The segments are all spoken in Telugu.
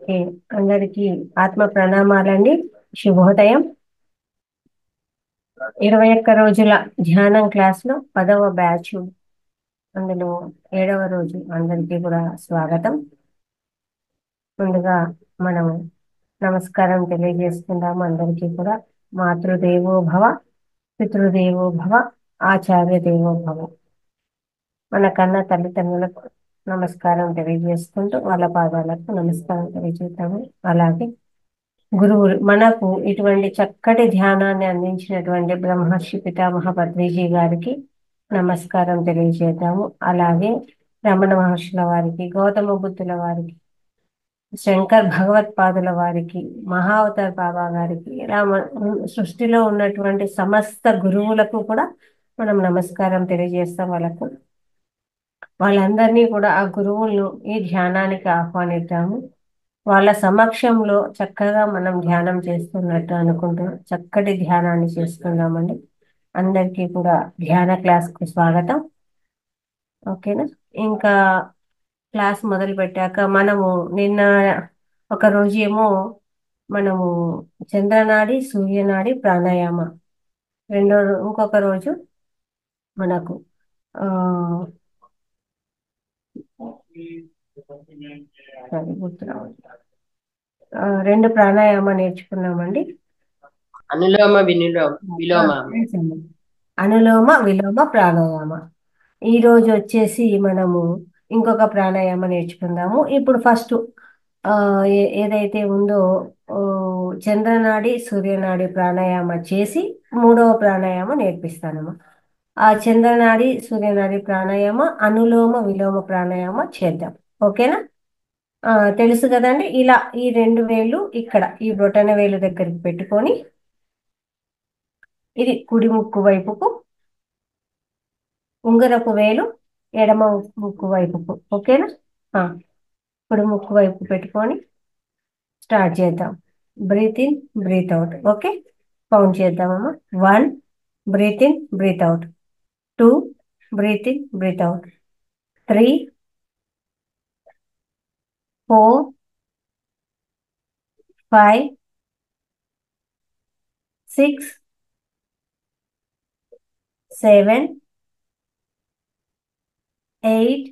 ఓకే అందరికీ ఆత్మ ప్రణామాలండి శుభోదయం ఇరవై ఒక్క రోజుల ధ్యానం క్లాస్ లో పదవ బ్యాచ్ అందులో ఏడవ రోజు అందరికీ కూడా స్వాగతం ముందుగా మనం నమస్కారం తెలియజేసుకుందాము అందరికీ కూడా మాతృదేవో భవ పితృదేవో భవ ఆచార్య దేవో భవ మన కన్న తల్లిదండ్రులకు నమస్కారం తెలియజేసుకుంటూ వాళ్ళ పాదాలకు నమస్కారం తెలియజేద్దాము అలాగే గురువులు మనకు ఇటువంటి చక్కటి ధ్యానాన్ని అందించినటువంటి బ్రహ్మర్షి పితామహ పద్మజీ గారికి నమస్కారం తెలియజేద్దాము అలాగే రమణ మహర్షుల వారికి గౌతమ బుద్ధుల వారికి శంకర్ భగవత్పాదుల వారికి మహావతార్ బాబా గారికి రామ సృష్టిలో ఉన్నటువంటి సమస్త గురువులకు కూడా మనం నమస్కారం తెలియజేస్తాం వాళ్ళకు వాళ్ళందరినీ కూడా ఆ గురువులను ఈ ధ్యానానికి ఆహ్వానిద్దాము వాళ్ళ సమక్షంలో చక్కగా మనం ధ్యానం చేస్తున్నట్టు అనుకుంటూ చక్కటి ధ్యానాన్ని చేసుకుందామండి అందరికీ కూడా ధ్యాన క్లాస్కు స్వాగతం ఓకేనా ఇంకా క్లాస్ మొదలు పెట్టాక మనము నిన్న ఒక రోజు ఏమో మనము చంద్రనాడి సూర్యనాడి ప్రాణాయామ రెండో రో- ఇంకొక రోజు మనకు ఆ సారీ గుర్తు రావట్లేదు. ఆ, రెండు ప్రాణాయామ నేర్చుకున్నామండి అనులోమ వినులోమ విలోమ అనులోమ విలోమ ప్రాణాయామ ఈ రోజు వచ్చేసి మనము ఇంకొక ప్రాణాయామ నేర్చుకుందాము ఇప్పుడు ఫస్ట్ ఆ ఏ- ఏదైతే ఉందో ఓ, చంద్రనాడి సూర్యనాడి ప్రాణాయామ చేసి మూడవ ప్రాణాయామ నేర్పిస్తానమ్మా ఆ చంద్రనాడి సూర్యనాడి ప్రాణాయామ అనులోమ విలోమ ప్రాణాయామ చేద్దాం ఓకేనా ఆ తెలుసు కదండి ఇలా ఈ రెండు వేళ్ళు ఇక్కడ ఈ బొటన వేలు దగ్గరికి పెట్టుకొని ఇది కుడి ముక్కు వైపుకు ఉంగరపు వేలు ఎడమ ముక్కు వైపుకు ఓకేనా ఆ, కుడి ముక్కు వైపు పెట్టుకొని స్టార్ట్ చేద్దాం breathe in breathe out okay count చేద్దామమ్మా one breathe in breathe out two breathe in breathe out three four five six seven eight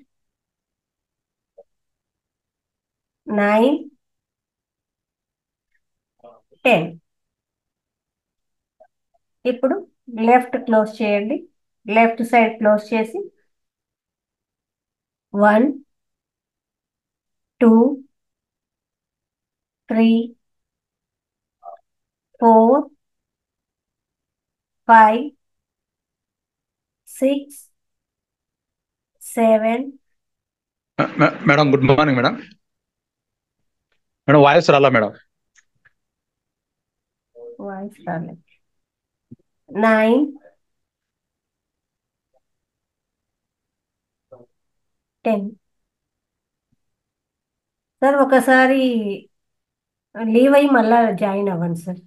nine ten ఇప్పుడు లెఫ్ట్ క్లోజ్ చేయండి లెఫ్ట్ సైడ్ క్లోజ్ చేసి one two three four five six seven మే- madam good morning madam madam voice రాలా మేడం వాయిస్ రాలేదు నైన్ టెన్ సార్ ఒకసారి లీవ్ అయ్యి మళ్ళా జాయిన్ అవ్వండి సార్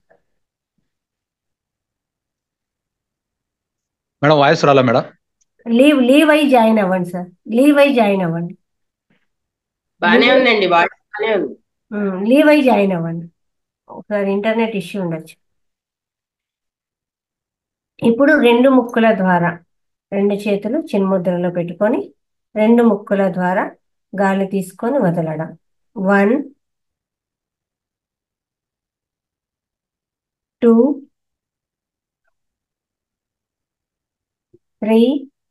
మేడం వాయిస్ రాలా మేడం లీవ్ లీవ్ అయ్యి జాయిన్ అవ్వండి సార్ లీవ్ అయ్యి జాయిన్ అవ్వండి బానే ఉందండి వాయిస్ బానే ఉంది ఉమ్, లీవ్ అయ్యి జాయిన్ అవ్వండి ఒకసారి ఇంటర్నెట్ ఇష్యూ ఉండొచ్చు ఇప్పుడు రెండు ముక్కుల ద్వారా రెండు చేతులు చిన్ముద్రలో పెట్టుకొని రెండు ముక్కుల ద్వారా గాలి తీసుకొని వదలడం one two three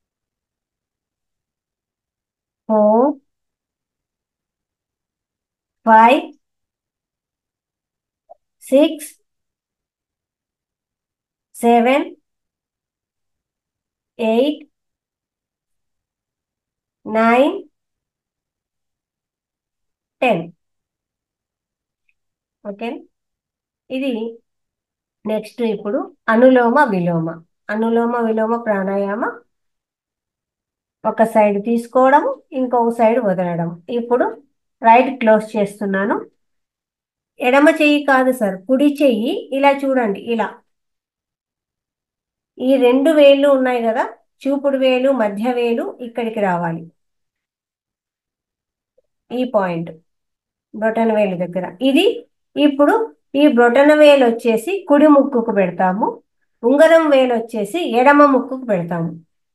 four five six seven eight nine ten okay ఇది నెక్స్ట్ ఇప్పుడు అనులోమ విలోమ అనులోమ విలోమ ప్రాణాయామ ఒక సైడ్ తీసుకోవడం ఇంకొక సైడ్ వదలడం ఇప్పుడు రైట్ క్లోజ్ చేస్తున్నాను ఎడమ చెయ్యి కాదు సార్ కుడి చెయ్యి ఇలా చూడండి ఇలా ఈ రెండు వేళ్ళు ఉన్నాయి కదా చూపుడు వేలు మధ్య వేలు ఇక్కడికి రావాలి ఈ పాయింట్ బ్రొటన వేలు దగ్గర ఇది ఇప్పుడు ఈ బ్రొటన వేలు వచ్చేసి కుడి ముక్కుకు పెడతాము ఉంగరం వేలు వచ్చేసి ఎడమ ముక్కుకు పెడతాము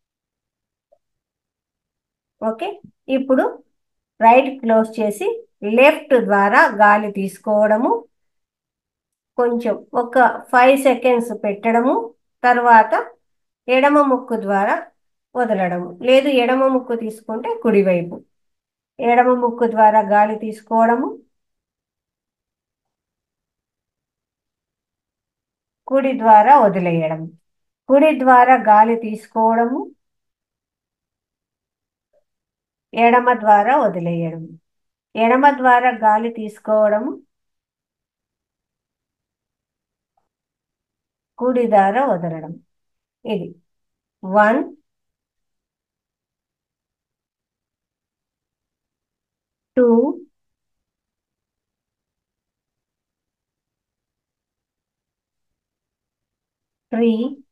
ఓకే ఇప్పుడు రైట్ క్లోజ్ చేసి లెఫ్ట్ ద్వారా గాలి తీసుకోవడము కొంచెం ఒక ఫైవ్ సెకండ్స్ పెట్టడము తర్వాత ఎడమ ముక్కు ద్వారా వదలడము లేదు ఎడమ ముక్కు తీసుకుంటే కుడివైపు ఎడమ ముక్కు ద్వారా గాలి తీసుకోవడము కుడి ద్వారా వదిలేయడం కుడి ద్వారా గాలి తీసుకోవడము ఎడమ ద్వారా వదిలేయడం ఎడమ ద్వారా గాలి తీసుకోవడము కుడి ద్వారా వదలడం ఇది one two three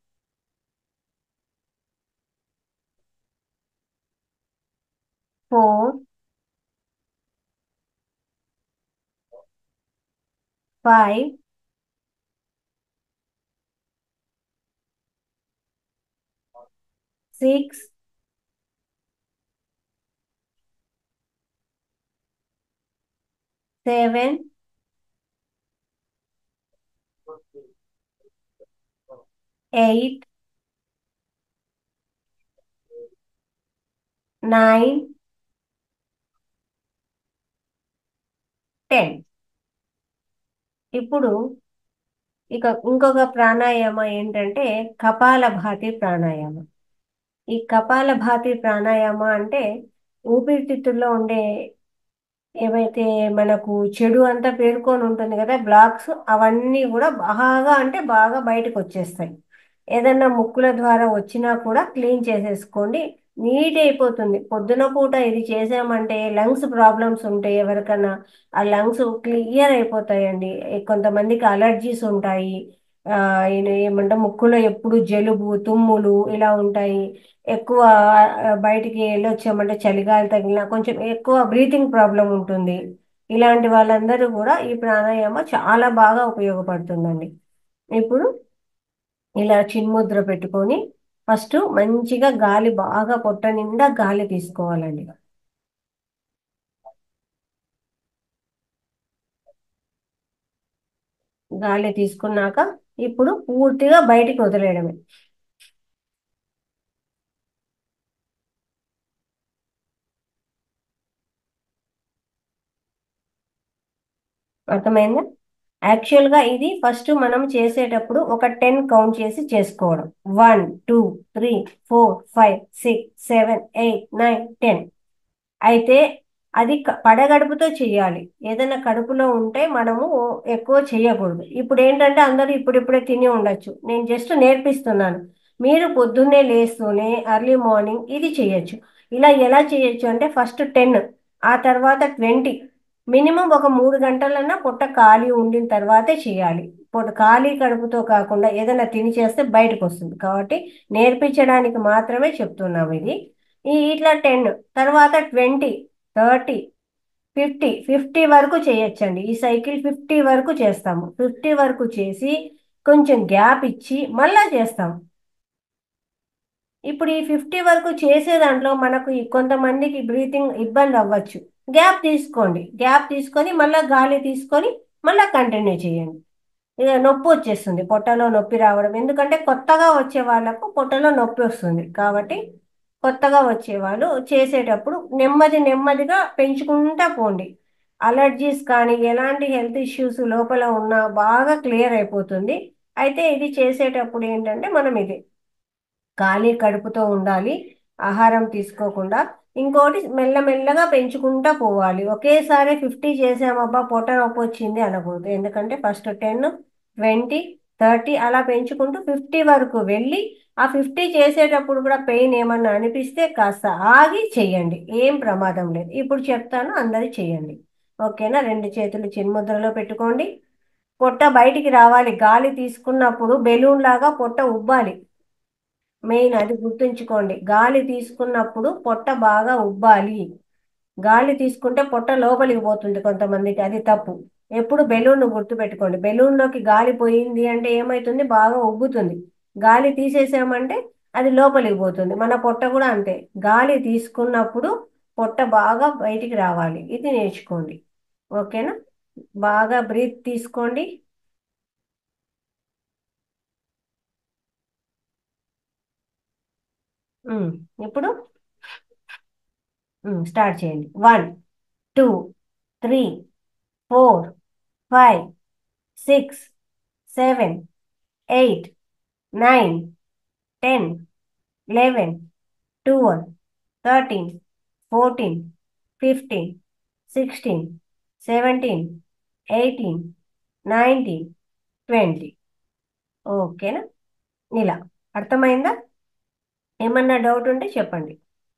four five six seven eight nine ten ఇప్పుడు ఇక ఇంకొక ప్రాణాయామం ఏంటంటే కపాలభాతి ప్రాణాయామం ఈ కపాలభాతి ప్రాణాయామం అంటే ఊపిరితిత్తుల్లో ఉండే ఏవైతే మనకు చెడు అంతా పేరుకొని ఉంటుంది కదా బ్లాక్స్ అవన్నీ కూడా బాగా అంటే బాగా బయటకు వచ్చేస్తాయి ఏదన్నా ముక్కుల ద్వారా వచ్చినా కూడా క్లీన్ చేసేసుకోండి నీట్ అయిపోతుంది పొద్దున పూట ఇది చేసామంటే లంగ్స్ ప్రాబ్లమ్స్ ఉంటాయి ఎవరికన్నా ఆ లంగ్స్ క్లియర్ అయిపోతాయండి కొంతమందికి అలర్జీస్ ఉంటాయి ఆ ఏమంటే ముక్కులో ఎప్పుడు జలుబు తుమ్ములు ఇలా ఉంటాయి ఎక్కువ బయటికి వెళ్ళొచ్చామంటే చలిగాలి తగిలిన కొంచెం ఎక్కువ బ్రీతింగ్ ప్రాబ్లం ఉంటుంది ఇలాంటి వాళ్ళందరూ కూడా ఈ ప్రాణాయామం చాలా బాగా ఉపయోగపడుతుందండి ఇప్పుడు ఇలా చిన్ముద్ర పెట్టుకొని ఫస్ట్ మంచిగా గాలి బాగా పొట్ట నిండా గాలి తీసుకోవాలండి గాలి తీసుకున్నాక ఇప్పుడు పూర్తిగా బయటికి వదిలేయడమే అర్థమైందా యాక్చువల్గా ఇది ఫస్ట్ మనం చేసేటప్పుడు ఒక టెన్ కౌంట్ చేసి చేసుకోవడం one two three four five six seven eight nine ten అయితే అది పడగడుపుతో చేయాలి ఏదైనా కడుపులో ఉంటే మనము ఎక్కువ చేయకూడదు ఇప్పుడు ఏంటంటే అందరూ ఇప్పుడిప్పుడే తిని ఉండొచ్చు నేను జస్ట్ నేర్పిస్తున్నాను మీరు పొద్దున్నే లేస్తూనే అర్లీ మార్నింగ్ ఇది చేయొచ్చు ఇలా ఎలా చేయొచ్చు అంటే ఫస్ట్ టెన్ ఆ తర్వాత ట్వంటీ మినిమం ఒక మూడు గంటలన్నా పొట్ట ఖాళీ ఉండిన తర్వాతే చేయాలి పొట్ట ఖాళీ కడుపుతో కాకుండా ఏదైనా తిని చేస్తే బయటకు వస్తుంది కాబట్టి నేర్పించడానికి మాత్రమే చెప్తున్నాం ఇది ఈ ఇట్లా టెన్ తర్వాత ట్వంటీ థర్టీ ఫిఫ్టీ ఫిఫ్టీ వరకు చేయొచ్చండి ఈ సైకిల్ ఫిఫ్టీ వరకు చేస్తాము ఫిఫ్టీ వరకు చేసి కొంచెం గ్యాప్ ఇచ్చి మళ్ళా చేస్తాం ఇప్పుడు ఈ ఫిఫ్టీ వరకు చేసే దాంట్లో మనకు కొంతమందికి బ్రీతింగ్ ఇబ్బంది అవ్వచ్చు గ్యాప్ తీసుకోండి గ్యాప్ తీసుకొని మళ్ళీ గాలి తీసుకొని మళ్ళీ కంటిన్యూ చేయండి ఇక నొప్పి వచ్చేస్తుంది పొట్టలో నొప్పి రావడం ఎందుకంటే కొత్తగా వచ్చే వాళ్ళకు పొట్టలో నొప్పి వస్తుంది కాబట్టి కొత్తగా వచ్చేవాళ్ళు చేసేటప్పుడు నెమ్మది నెమ్మదిగా పెంచుకుంటా పోండి అలర్జీస్ కానీ ఎలాంటి హెల్త్ ఇష్యూస్ లోపల ఉన్నా బాగా క్లియర్ అయిపోతుంది అయితే ఇది చేసేటప్పుడు ఏంటంటే మనం ఇది ఖాళీ కడుపుతో ఉండాలి ఆహారం తీసుకోకుండా ఇంకోటి మెల్లమెల్లగా పెంచుకుంటా పోవాలి ఒకేసారి ఫిఫ్టీ చేసామబ్బా పొట్ట నొప్పి వచ్చింది అనకూడదు ఎందుకంటే ఫస్ట్ టెన్ ట్వంటీ థర్టీ అలా పెంచుకుంటూ ఫిఫ్టీ వరకు వెళ్ళి ఆ ఫిఫ్టీ చేసేటప్పుడు కూడా పెయిన్ ఏమన్నా అనిపిస్తే కాస్త ఆగి చెయ్యండి ఏం ప్రమాదం లేదు ఇప్పుడు చెప్తాను అందరి చెయ్యండి ఓకేనా రెండు చేతులు చిన్ముద్రలో పెట్టుకోండి పొట్ట బయటికి రావాలి గాలి తీసుకున్నప్పుడు బెలూన్ లాగా పొట్ట ఉబ్బాలి మెయిన్ అది గుర్తుంచుకోండి గాలి తీసుకున్నప్పుడు పొట్ట బాగా ఉబ్బాలి గాలి తీసుకుంటే పొట్ట లోపలికి పోతుంది కొంతమందికి అది తప్పు ఎప్పుడు బెలూన్ గుర్తుపెట్టుకోండి బెలూన్లోకి గాలి పోయింది అంటే ఏమవుతుంది బాగా ఉబ్బుతుంది గాలి తీసేసామంటే అది లోపలికి పోతుంది మన పొట్ట కూడా అంతే గాలి తీసుకున్నప్పుడు పొట్ట బాగా బయటికి రావాలి ఇది నేర్చుకోండి ఓకేనా బాగా బ్రీత్ తీసుకోండి ఉమ్, ఇప్పుడు ఉమ్, స్టార్ట్ చేయండి one two three four five six seven eight nine ten eleven twelve thirteen fourteen fifteen sixteen seventeen eighteen nineteen twenty ఓకేనా ఇలా అర్థమైందా ఏమన్నా డౌట్ ఉంటే చెప్పండి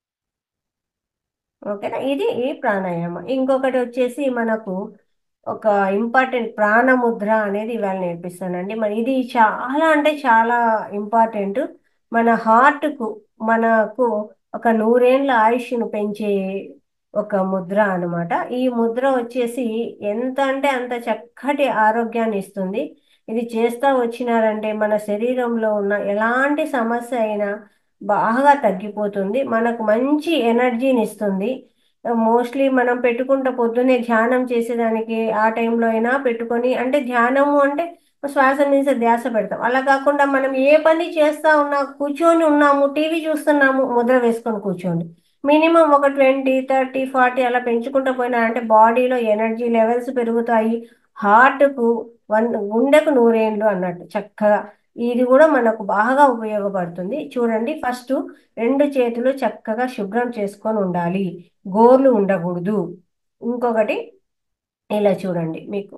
ఓకేనా ఇది ఈ ప్రాణాయామం ఇంకొకటి వచ్చేసి మనకు ఒక ఇంపార్టెంట్ ప్రాణముద్ర అనేది ఇవాళ నేర్పిస్తానండి మరి ఇది చాలా అంటే చాలా ఇంపార్టెంట్ మన హార్ట్కు మనకు ఒక నూరేళ్ల ఆయుష్ను పెంచే ఒక ముద్ర అన్నమాట ఈ ముద్ర వచ్చేసి ఎంత అంటే అంత చక్కటి ఆరోగ్యాన్ని ఇస్తుంది ఇది చేస్తా వచ్చినారంటే మన శరీరంలో ఉన్న ఎలాంటి సమస్య అయినా బాగా తగ్గిపోతుంది మనకు మంచి ఎనర్జీని ఇస్తుంది మోస్ట్లీ మనం పెట్టుకుంటే పొద్దున్నే ధ్యానం చేసేదానికి ఆ టైంలో అయినా పెట్టుకొని అంటే ధ్యానము అంటే శ్వాస మీద ధ్యాస పెడతాం అలా కాకుండా మనం ఏ పని చేస్తా ఉన్నా కూర్చొని ఉన్నాము టీవీ చూస్తున్నాము ముద్ర వేసుకొని కూర్చోండి మినిమం ఒక ట్వంటీ థర్టీ ఫార్టీ అలా పెంచుకుంటూ పోయినారంటే బాడీలో ఎనర్జీ లెవెల్స్ పెరుగుతాయి హార్ట్కు వన్ గుండెకు నూరేళ్ళు అన్నట్టు చక్కగా ఇది కూడా మనకు బాగా ఉపయోగపడుతుంది చూడండి ఫస్ట్ రెండు చేతులు చక్కగా శుభ్రం చేసుకొని ఉండాలి గోర్లు ఉండకూడదు ఇంకొకటి ఇలా చూడండి మీకు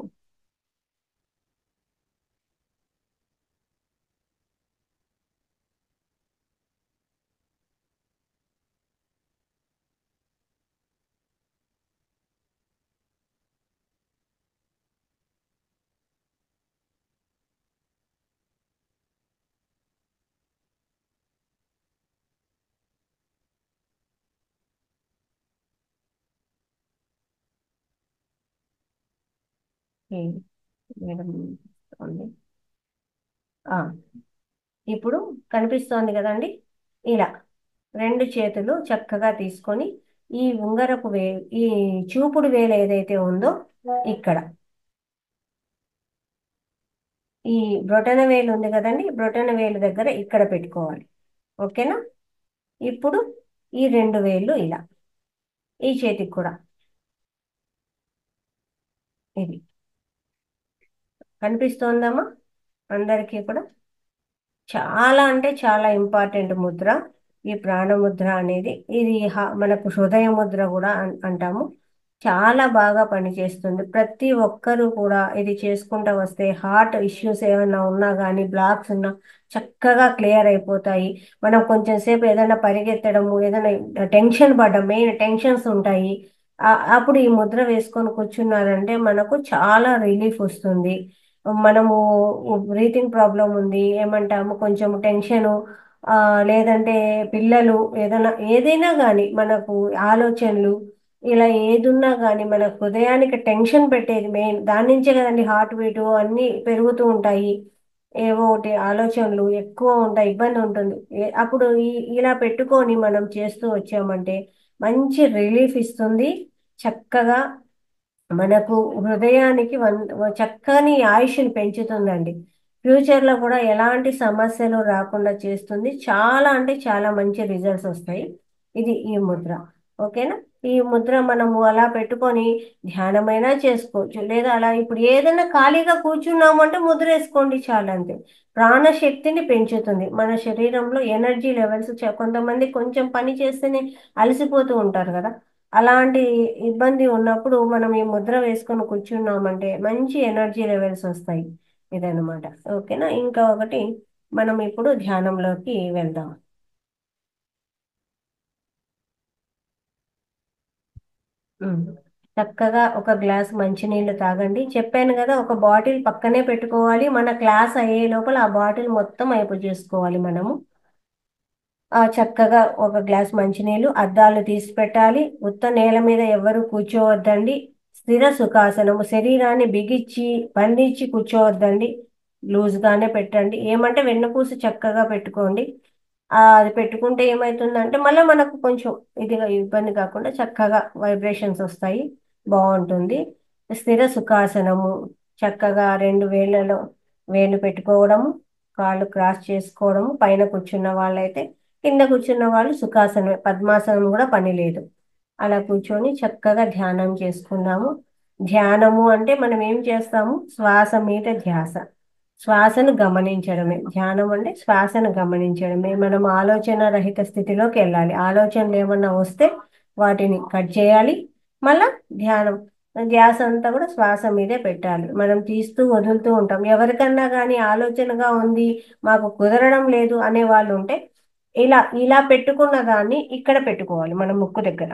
ఓకే, మేడం ఉంది. ఆ, ఇప్పుడు కనిపిస్తోంది కదండి ఇలా రెండు చేతులు చక్కగా తీసుకొని ఈ ఉంగరపు వే ఈ చూపుడు వేలు ఏదైతే ఉందో ఇక్కడ ఈ బ్రొటన వేలు ఉంది కదండి బ్రొటన వేలు దగ్గర ఇక్కడ పెట్టుకోవాలి ఓకేనా ఇప్పుడు ఈ రెండు వేళ్ళు ఇలా ఈ చేతికి కూడా ఇది కనిపిస్తోందమ్మా అందరికీ కూడా చాలా అంటే చాలా ఇంపార్టెంట్ ముద్ర ఈ ప్రాణముద్ర అనేది ఇది హ- మనకు హృదయ ముద్ర కూడా అన్- అంటాము చాలా బాగా పనిచేస్తుంది ప్రతి ఒక్కరూ కూడా ఇది చేసుకుంటా వస్తే హార్ట్ ఇష్యూస్ ఏమైనా ఉన్నా కానీ బ్లాక్స్ ఉన్నా చక్కగా క్లియర్ అయిపోతాయి మనం కొంచెం సేపు ఏదైనా పరిగెత్తడము ఏదైనా టెన్షన్ పడ్డం మెయిన్ టెన్షన్స్ ఉంటాయి ఆ- అప్పుడు ఈ ముద్ర వేసుకొని కూర్చున్నారంటే మనకు చాలా రిలీఫ్ వస్తుంది మనము బ్రీతింగ్ ప్రాబ్లం ఉంది ఏమంటాము కొంచెం టెన్షను ఆ, లేదంటే పిల్లలు ఏదైనా ఏదైనా కానీ మనకు ఆలోచనలు ఇలా ఏదున్నా కానీ మన హృదయానికి టెన్షన్ పెట్టేది మెయిన్ దాని నుంచే కదండి హార్ట్ బీట్ అన్నీ పెరుగుతూ ఉంటాయి ఏవో ఒకటి ఆలోచనలు ఎక్కువ ఉంటాయి ఇబ్బంది ఉంటుంది ఏ- అప్పుడు ఈ ఇలా పెట్టుకొని మనం చేస్తూ వచ్చామంటే మంచి రిలీఫ్ ఇస్తుంది చక్కగా మనకు హృదయానికి వన్ చక్కని ఆయుష్ని పెంచుతుందండి ఫ్యూచర్లో కూడా ఎలాంటి సమస్యలు రాకుండా చేస్తుంది చాలా అంటే చాలా మంచి రిజల్ట్స్ వస్తాయి ఇది ఈ ముద్ర ఓకేనా ఈ ముద్ర మనము అలా పెట్టుకొని ధ్యానమైనా చేసుకోవచ్చు లేదా అలా ఇప్పుడు ఏదైనా ఖాళీగా కూర్చున్నాము అంటే ముద్ర వేసుకోండి చాలా అంతే ప్రాణశక్తిని పెంచుతుంది మన శరీరంలో ఎనర్జీ లెవెల్స్ కొంతమంది కొంచెం పని చేస్తేనే అలసిపోతూ ఉంటారు కదా అలాంటి ఇబ్బంది ఉన్నప్పుడు మనం ఈ ముద్ర వేసుకొని కూర్చున్నామంటే మంచి ఎనర్జీ లెవెల్స్ వస్తాయి ఇదన్నమాట ఓకేనా ఇంకా ఒకటి మనం ఇప్పుడు ధ్యానంలోకి వెళ్దాం ఉమ్. చక్కగా ఒక గ్లాస్ మంచినీళ్ళు తాగండి చెప్పాను కదా ఒక బాటిల్ పక్కనే పెట్టుకోవాలి మన క్లాస్ అయ్యే లోపల ఆ బాటిల్ మొత్తం అయిపో చేసుకోవాలి మనము ఆ చక్కగా ఒక గ్లాస్ మంచినీళ్ళు అద్దాలు తీసి పెట్టాలి ఉత్త నేల మీద ఎవరు కూర్చోవద్దండి స్థిర సుఖాసనము శరీరాన్ని బిగించి బంధించి కూర్చోవద్దండి లూజ్గానే పెట్టండి ఏమంటే వెన్నుపూస చక్కగా పెట్టుకోండి ఆ, అది పెట్టుకుంటే ఏమవుతుందంటే మళ్ళీ మనకు కొంచెం ఇదిగా ఇబ్బంది కాకుండా చక్కగా వైబ్రేషన్స్ వస్తాయి బాగుంటుంది స్థిర సుఖాసనము చక్కగా రెండు వేళ్ళలో వేలు పెట్టుకోవడము కాళ్ళు క్రాస్ చేసుకోవడము పైన కూర్చున్న వాళ్ళైతే కింద కూర్చున్న వాళ్ళు సుఖాసనమే పద్మాసనం కూడా పని లేదు అలా కూర్చొని చక్కగా ధ్యానం చేసుకుందాము ధ్యానము అంటే మనం ఏం చేస్తాము శ్వాస మీద ధ్యాస శ్వాసను గమనించడమే ధ్యానం అంటే శ్వాసను గమనించడమే మనం ఆలోచన రహిత స్థితిలోకి వెళ్ళాలి ఆలోచనలు ఏమన్నా వస్తే వాటిని కట్ చేయాలి మళ్ళా ధ్యానం ధ్యాస అంతా కూడా శ్వాస మీదే పెట్టాలి మనం తీస్తూ వదులుతూ ఉంటాం ఎవరికన్నా కానీ ఆలోచనగా ఉంది మాకు కుదరడం లేదు అనే వాళ్ళు ఉంటే ఇలా ఇలా పెట్టుకున్న దాన్ని ఇక్కడ పెట్టుకోవాలి మన ముక్కు దగ్గర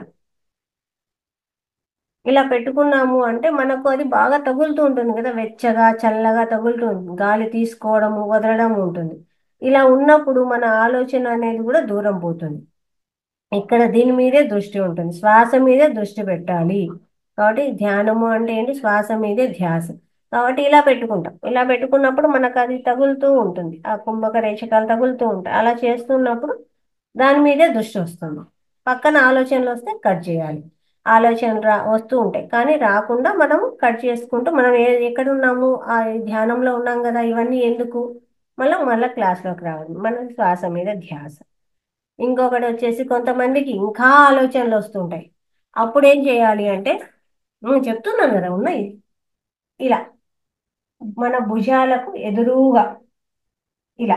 ఇలా పెట్టుకున్నాము అంటే మనకు అది బాగా తగులుతూ ఉంటుంది కదా వెచ్చగా చల్లగా తగులుతూ ఉంటుంది గాలి తీసుకోవడము వదలడం ఉంటుంది ఇలా ఉన్నప్పుడు మన ఆలోచన అనేది కూడా దూరం పోతుంది ఇక్కడ దీని మీదే దృష్టి ఉంటుంది శ్వాస మీదే దృష్టి పెట్టాలి కాబట్టి ధ్యానము అంటే ఏంటి శ్వాస మీదే ధ్యాస కాబట్టి ఇలా పెట్టుకుంటాం ఇలా పెట్టుకున్నప్పుడు మనకు అది తగులుతూ ఉంటుంది ఆ కుంభక రేచకాలు తగులుతూ ఉంటాయి అలా చేస్తున్నప్పుడు దాని మీదే దృష్టి వస్తుంది పక్కన ఆలోచనలు వస్తే కట్ చేయాలి ఆలోచనలు రా వస్తూ ఉంటాయి కానీ రాకుండా మనం కట్ చేసుకుంటూ మనం ఏ ఎక్కడ ఉన్నాము ఆ ధ్యానంలో ఉన్నాం కదా ఇవన్నీ ఎందుకు మళ్ళీ మళ్ళీ క్లాస్లోకి రావాలి మన శ్వాస మీద ధ్యాస ఇంకొకటి వచ్చేసి కొంతమందికి ఇంకా ఆలోచనలు వస్తుంటాయి అప్పుడు ఏం చేయాలి అంటే నేను చెప్తున్నాను కదా ఉన్నాయి ఇలా మన భుజాలకు ఎదురుగా ఇలా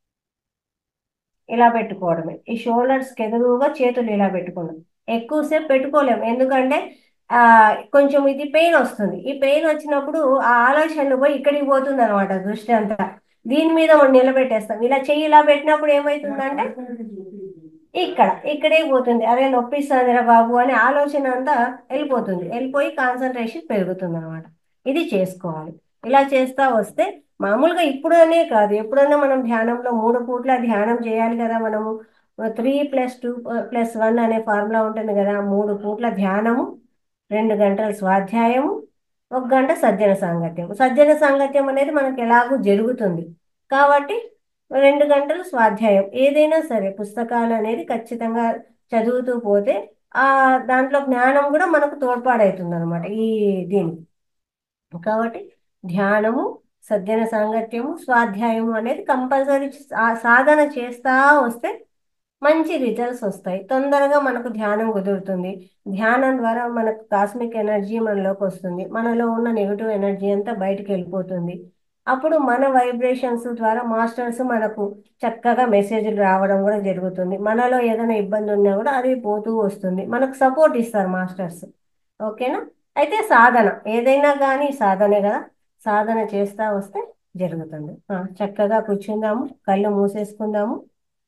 ఇలా పెట్టుకోవడమే ఈ షోల్డర్స్కి ఎదురుగా చేతులు ఇలా పెట్టుకున్నాం ఎక్కువసేపు పెట్టుకోలేము ఎందుకంటే ఆ కొంచెం ఇది పెయిన్ వస్తుంది ఈ పెయిన్ వచ్చినప్పుడు ఆ ఆలోచనలు పోయి ఇక్కడికి పోతుంది అనమాట దృష్టి అంతా దీని మీద మనం నిలబెట్టేస్తాం ఇలా చెయ్యి ఇలా పెట్టినప్పుడు ఏమవుతుందంటే ఇక్కడ ఇక్కడే పోతుంది అరే నొప్పిస్తుందిరా బాబు అనే ఆలోచన అంతా వెళ్ళిపోతుంది వెళ్ళిపోయి కాన్సన్ట్రేషన్ పెరుగుతుంది అనమాట ఇది చేసుకోవాలి ఇలా చేస్తా వస్తే మామూలుగా ఇప్పుడనే కాదు ఎప్పుడైనా మనం ధ్యానంలో మూడు పూట్ల ధ్యానం చేయాలి కదా మనము three plus two plus one అనే ఫార్ములా ఉంటుంది కదా మూడు పూట్ల ధ్యానము రెండు గంటల స్వాధ్యాయము ఒక గంట సజ్జన సాంగత్యం సజ్జన సాంగత్యం అనేది మనకి ఎలాగూ జరుగుతుంది కాబట్టి రెండు గంటలు స్వాధ్యాయం ఏదైనా సరే పుస్తకాలు అనేది ఖచ్చితంగా చదువుతూ పోతే ఆ దాంట్లో జ్ఞానం కూడా మనకు తోడ్పాడవుతుంది అనమాట ఈ దీనికి కాబట్టి ధ్యానము సజ్జన సాంగత్యము స్వాధ్యాయము అనేది కంపల్సరీ సాధన చేస్తా వస్తే మంచి రిజల్ట్స్ వస్తాయి తొందరగా మనకు ధ్యానం కుదురుతుంది ధ్యానం ద్వారా మనకు కాస్మిక్ ఎనర్జీ మనలోకి వస్తుంది మనలో ఉన్న నెగిటివ్ ఎనర్జీ అంతా బయటికి వెళ్ళిపోతుంది అప్పుడు మన వైబ్రేషన్స్ ద్వారా మాస్టర్స్ మనకు చక్కగా మెసేజ్లు రావడం కూడా జరుగుతుంది మనలో ఏదైనా ఇబ్బంది ఉన్నా కూడా అది పోతూ వస్తుంది మనకు సపోర్ట్ ఇస్తారు మాస్టర్స్ ఓకేనా అయితే సాధన ఏదైనా కానీ సాధనే కదా సాధన చేస్తా వస్తే జరుగుతుంది ఆ, చక్కగా కూర్చుందాము కళ్ళు మూసేసుకుందాము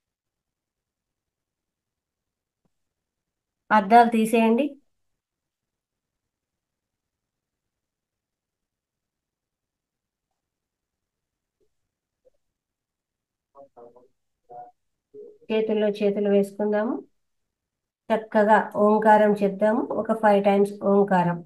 అద్దాలు తీసేయండి చేతుల్లో చేతులు వేసుకుందాము చక్కగా ఓంకారం చెప్దాము ఒక ఫైవ్ టైమ్స్ ఓంకారం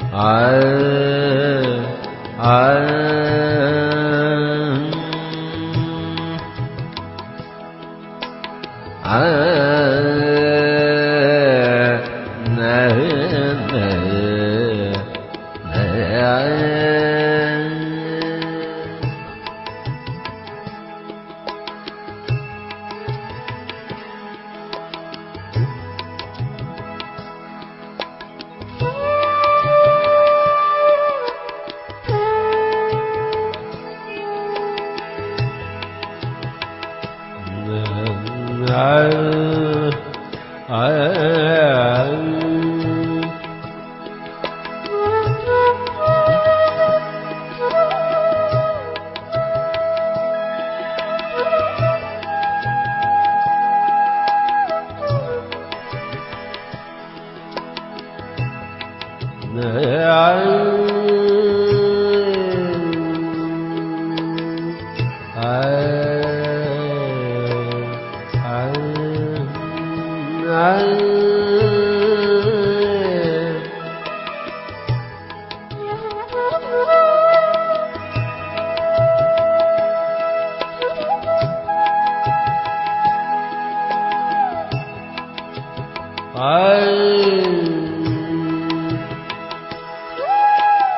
I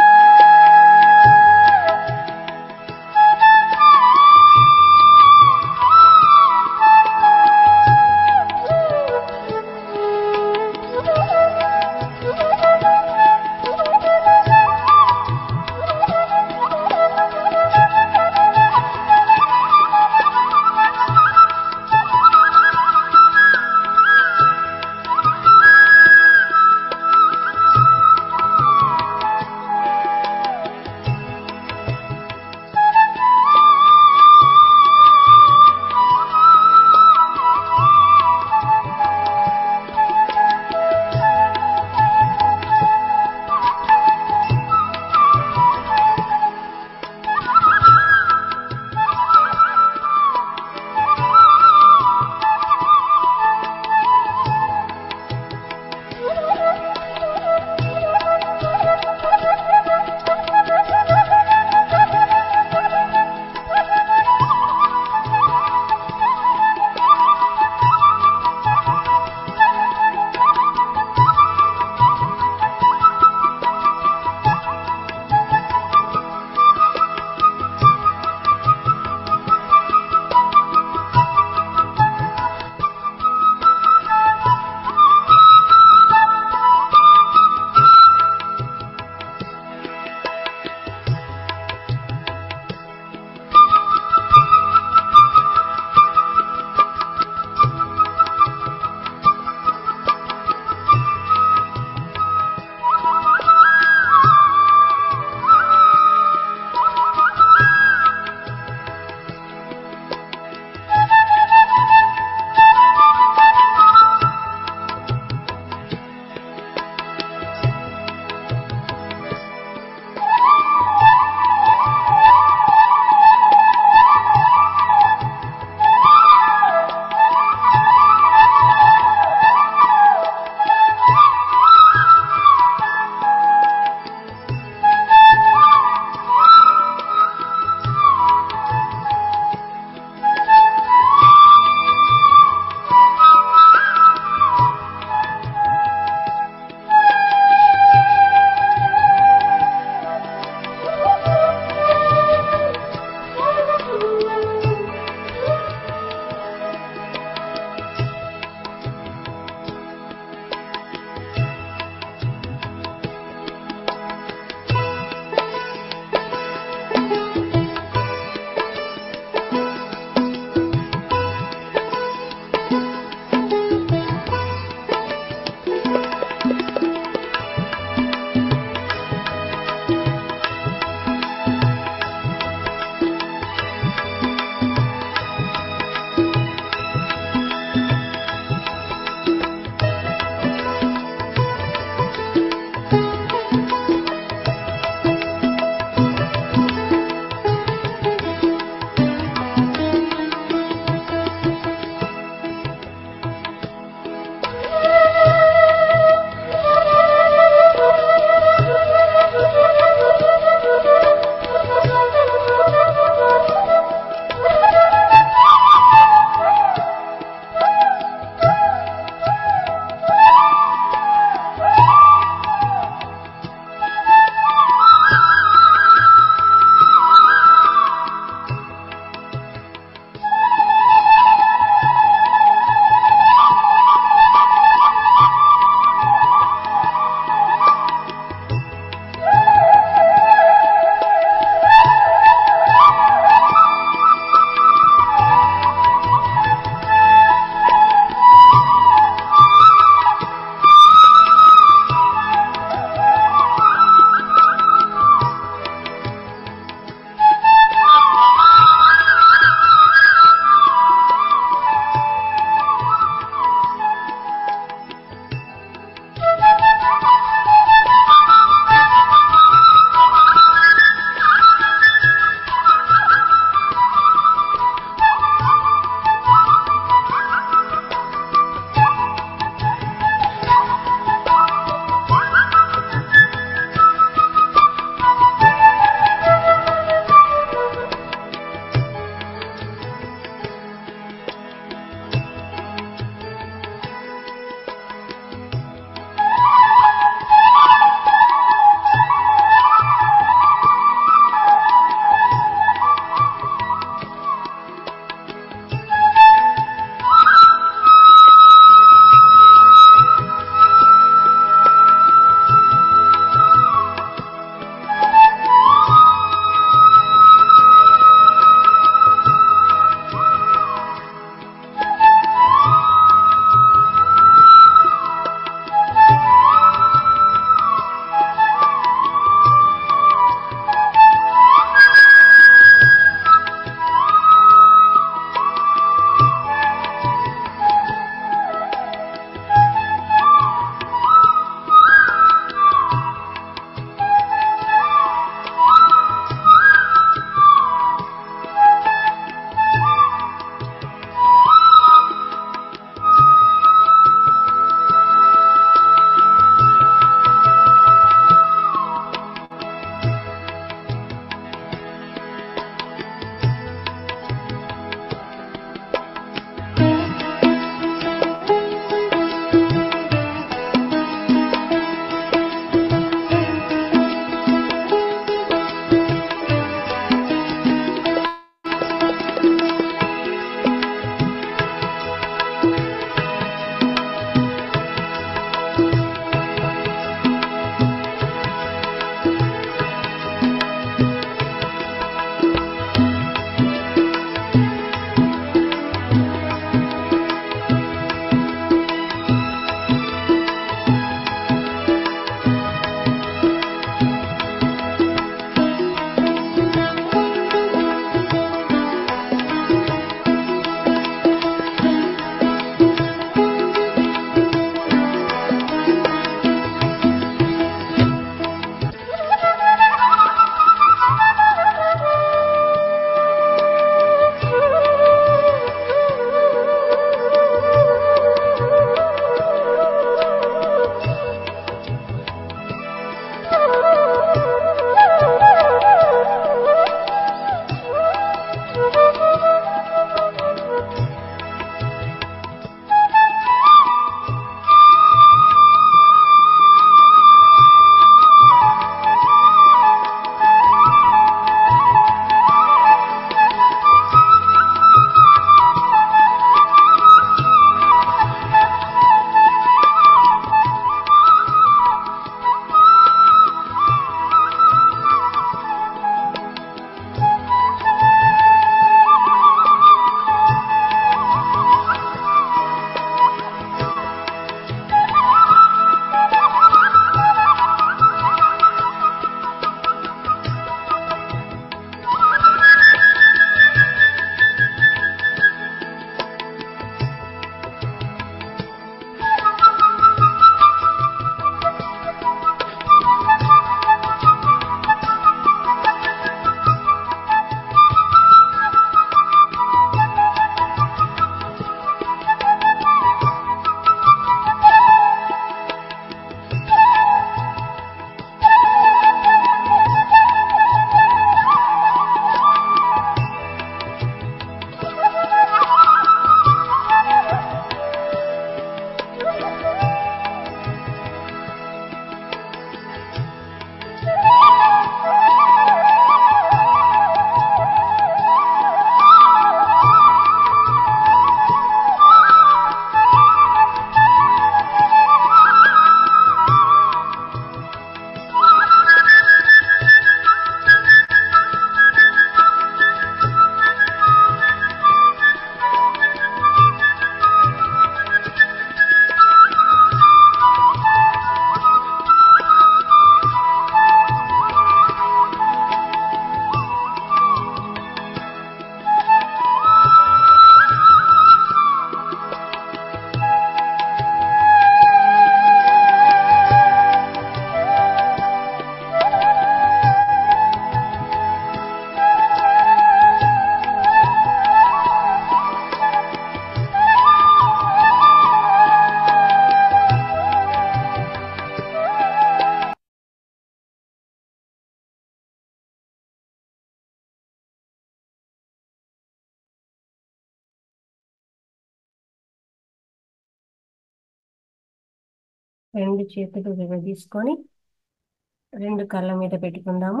రెండు చేతులు విడదీసుకొని రెండు కళ్ళ మీద పెట్టుకుందాము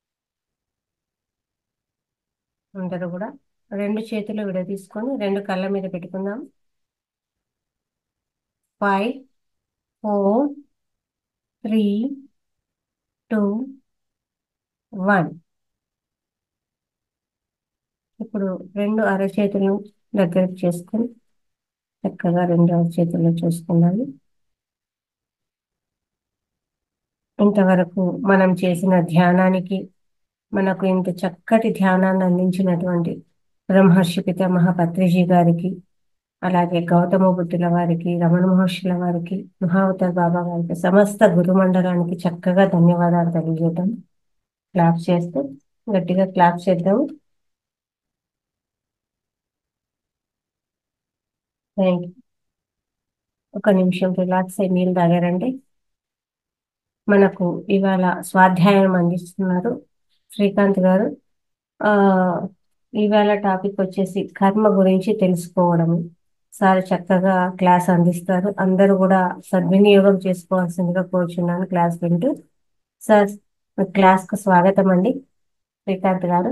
అందరూ కూడా రెండు చేతులు విడదీసుకొని రెండు కళ్ళ మీద పెట్టుకుందాం five four three two one ఇప్పుడు రెండు అరచేతులను దగ్గరకు చేసుకొని చక్కగా రెండు అరచేతులను చూసుకున్నాము ఇంతవరకు మనం చేసిన ధ్యానానికి మనకు ఇంత చక్కటి ధ్యానాన్ని అందించినటువంటి బ్రహ్మర్షి పితామహ పత్రిజీ గారికి అలాగే గౌతమ బుద్ధుల వారికి రమణ మహర్షుల వారికి మహావతార్ బాబా గారికి సమస్త గురుమండలానికి చక్కగా ధన్యవాదాలు తెలియజేద్దాం క్లాప్ చేస్తూ గట్టిగా క్లాప్ చేద్దాం థ్యాంక్ యూ ఒక నిమిషం రిలాక్స్ అయ్యి నీళ్ళు తాగారండి మనకు ఇవాళ స్వాధ్యాయం అందిస్తున్నారు శ్రీకాంత్ గారు ఆ ఇవాళ టాపిక్ వచ్చేసి కర్మ గురించి తెలుసుకోవడం సార్ చక్కగా క్లాస్ అందిస్తారు అందరూ కూడా సద్వినియోగం చేసుకోవాల్సిందిగా కోరుచున్నాను క్లాస్ వింటూ సార్ క్లాస్ కు స్వాగతం అండి శ్రీకాంత్ గారు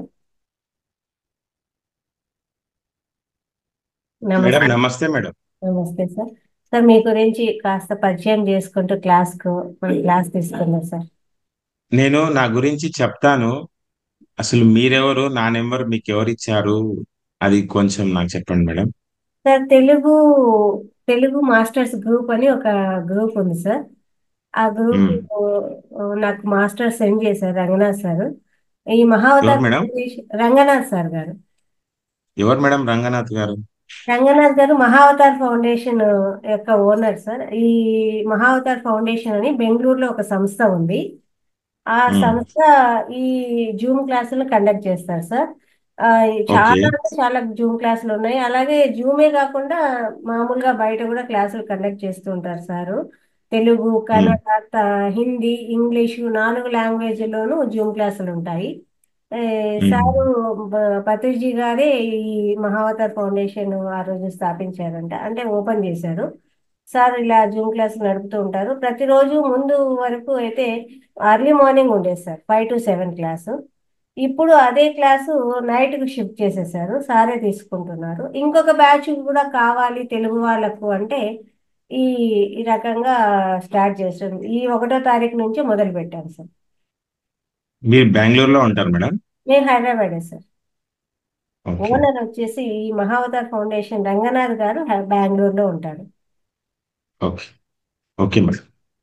మేడం నమస్తే నమస్తే మేడం నమస్తే సార్ సార్ మీ గురించి కాస్త పరిచయం చేసుకుంటూ క్లాస్ కు మన క్లాస్ తీసుకున్నాం సార్ నేను నా గురించి చెప్తాను అసలు మీరెవరు నా నెంబర్ మీకు ఎవరు ఇచ్చారు అది కొంచెం నాకు చెప్పండి madam sir Telugu Telugu masters group అని ఒక గ్రూప్ ఉంది సార్ ఆ గ్రూప్ మ్మ్. నాకు మాస్టర్ సెండ్ చేశారు రంగనాథ్ సార్ ఈ ఎవరు Mahavatar madam foundation Ranganath sir గారు ఎవరు మేడం రంగనాథ్ గారు రంగనాథ్ గారు మహావతార్ ఫౌండేషన్ యొక్క ఓనర్ సార్ ఈ మహావతార్ ఫౌండేషన్ అని బెంగళూరులో ఒక సంస్థ ఉంది ఆ మ్మ్. సంస్థ ఈ జూమ్ క్లాసులు కండక్ట్ చేస్తారు సార్ ఆ, ఓకే చాలా అంటే చాలా జూమ్ క్లాసులు ఉన్నాయి అలాగే జూమే కాకుండా మామూలుగా బయట కూడా క్లాసులు కండక్ట్ చేస్తూ ఉంటారు సారు తెలుగు మ్మ్. కన్నడ త- హిందీ ఇంగ్లీషు నాలుగు లాంగ్వేజ్లోనూ జూమ్ క్లాసులు ఉంటాయి ఏ, మ్మ్. సారు బ- పత్రిజీ గారే ఈ మహావతార్ ఫౌండేషన్ ఆ రోజు స్థాపించారంట అంటే ఓపెన్ చేశారు సార్ ఇలా జూమ్ క్లాస్ నడుపుతూ ఉంటారు ప్రతిరోజు ముందు వరకు అయితే అర్లీ మార్నింగ్ ఉండేది sir five to seven class ఇప్పుడు అదే క్లాసు నైట్కి షిఫ్ట్ చేసేసారు సారే తీసుకుంటున్నారు ఇంకొక బ్యాచ్ కూడా కావాలి తెలుగు వాళ్ళకు అంటే ఈ ఈ రకంగా స్టార్ట్ చేస్తుంది ఈ ఒకటో తారీఖు నుంచి మొదలు పెట్టాను సార్ మీరు బెంగళూరులో ఉంటారు మేడం నేను హైదరాబాదే సార్ ఓకే ఓనర్ వచ్చేసి ఈ మహావతార్ ఫౌండేషన్ రంగనాథ్ గారు హై- బెంగళూరులో ఉంటాడు ఓకే ఓకే మేడం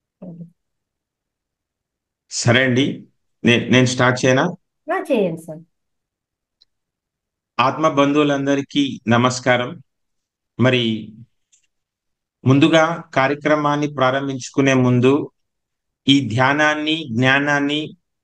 సరే అండి నే- నేను స్టార్ట్ చేయనా ఆ, చేయండి సార్ ఆత్మ బంధువులందరికీ నమస్కారం మరి ముందుగా కార్యక్రమాన్ని ప్రారంభించుకునే ముందు ఈ ధ్యానాన్ని జ్ఞానాన్ని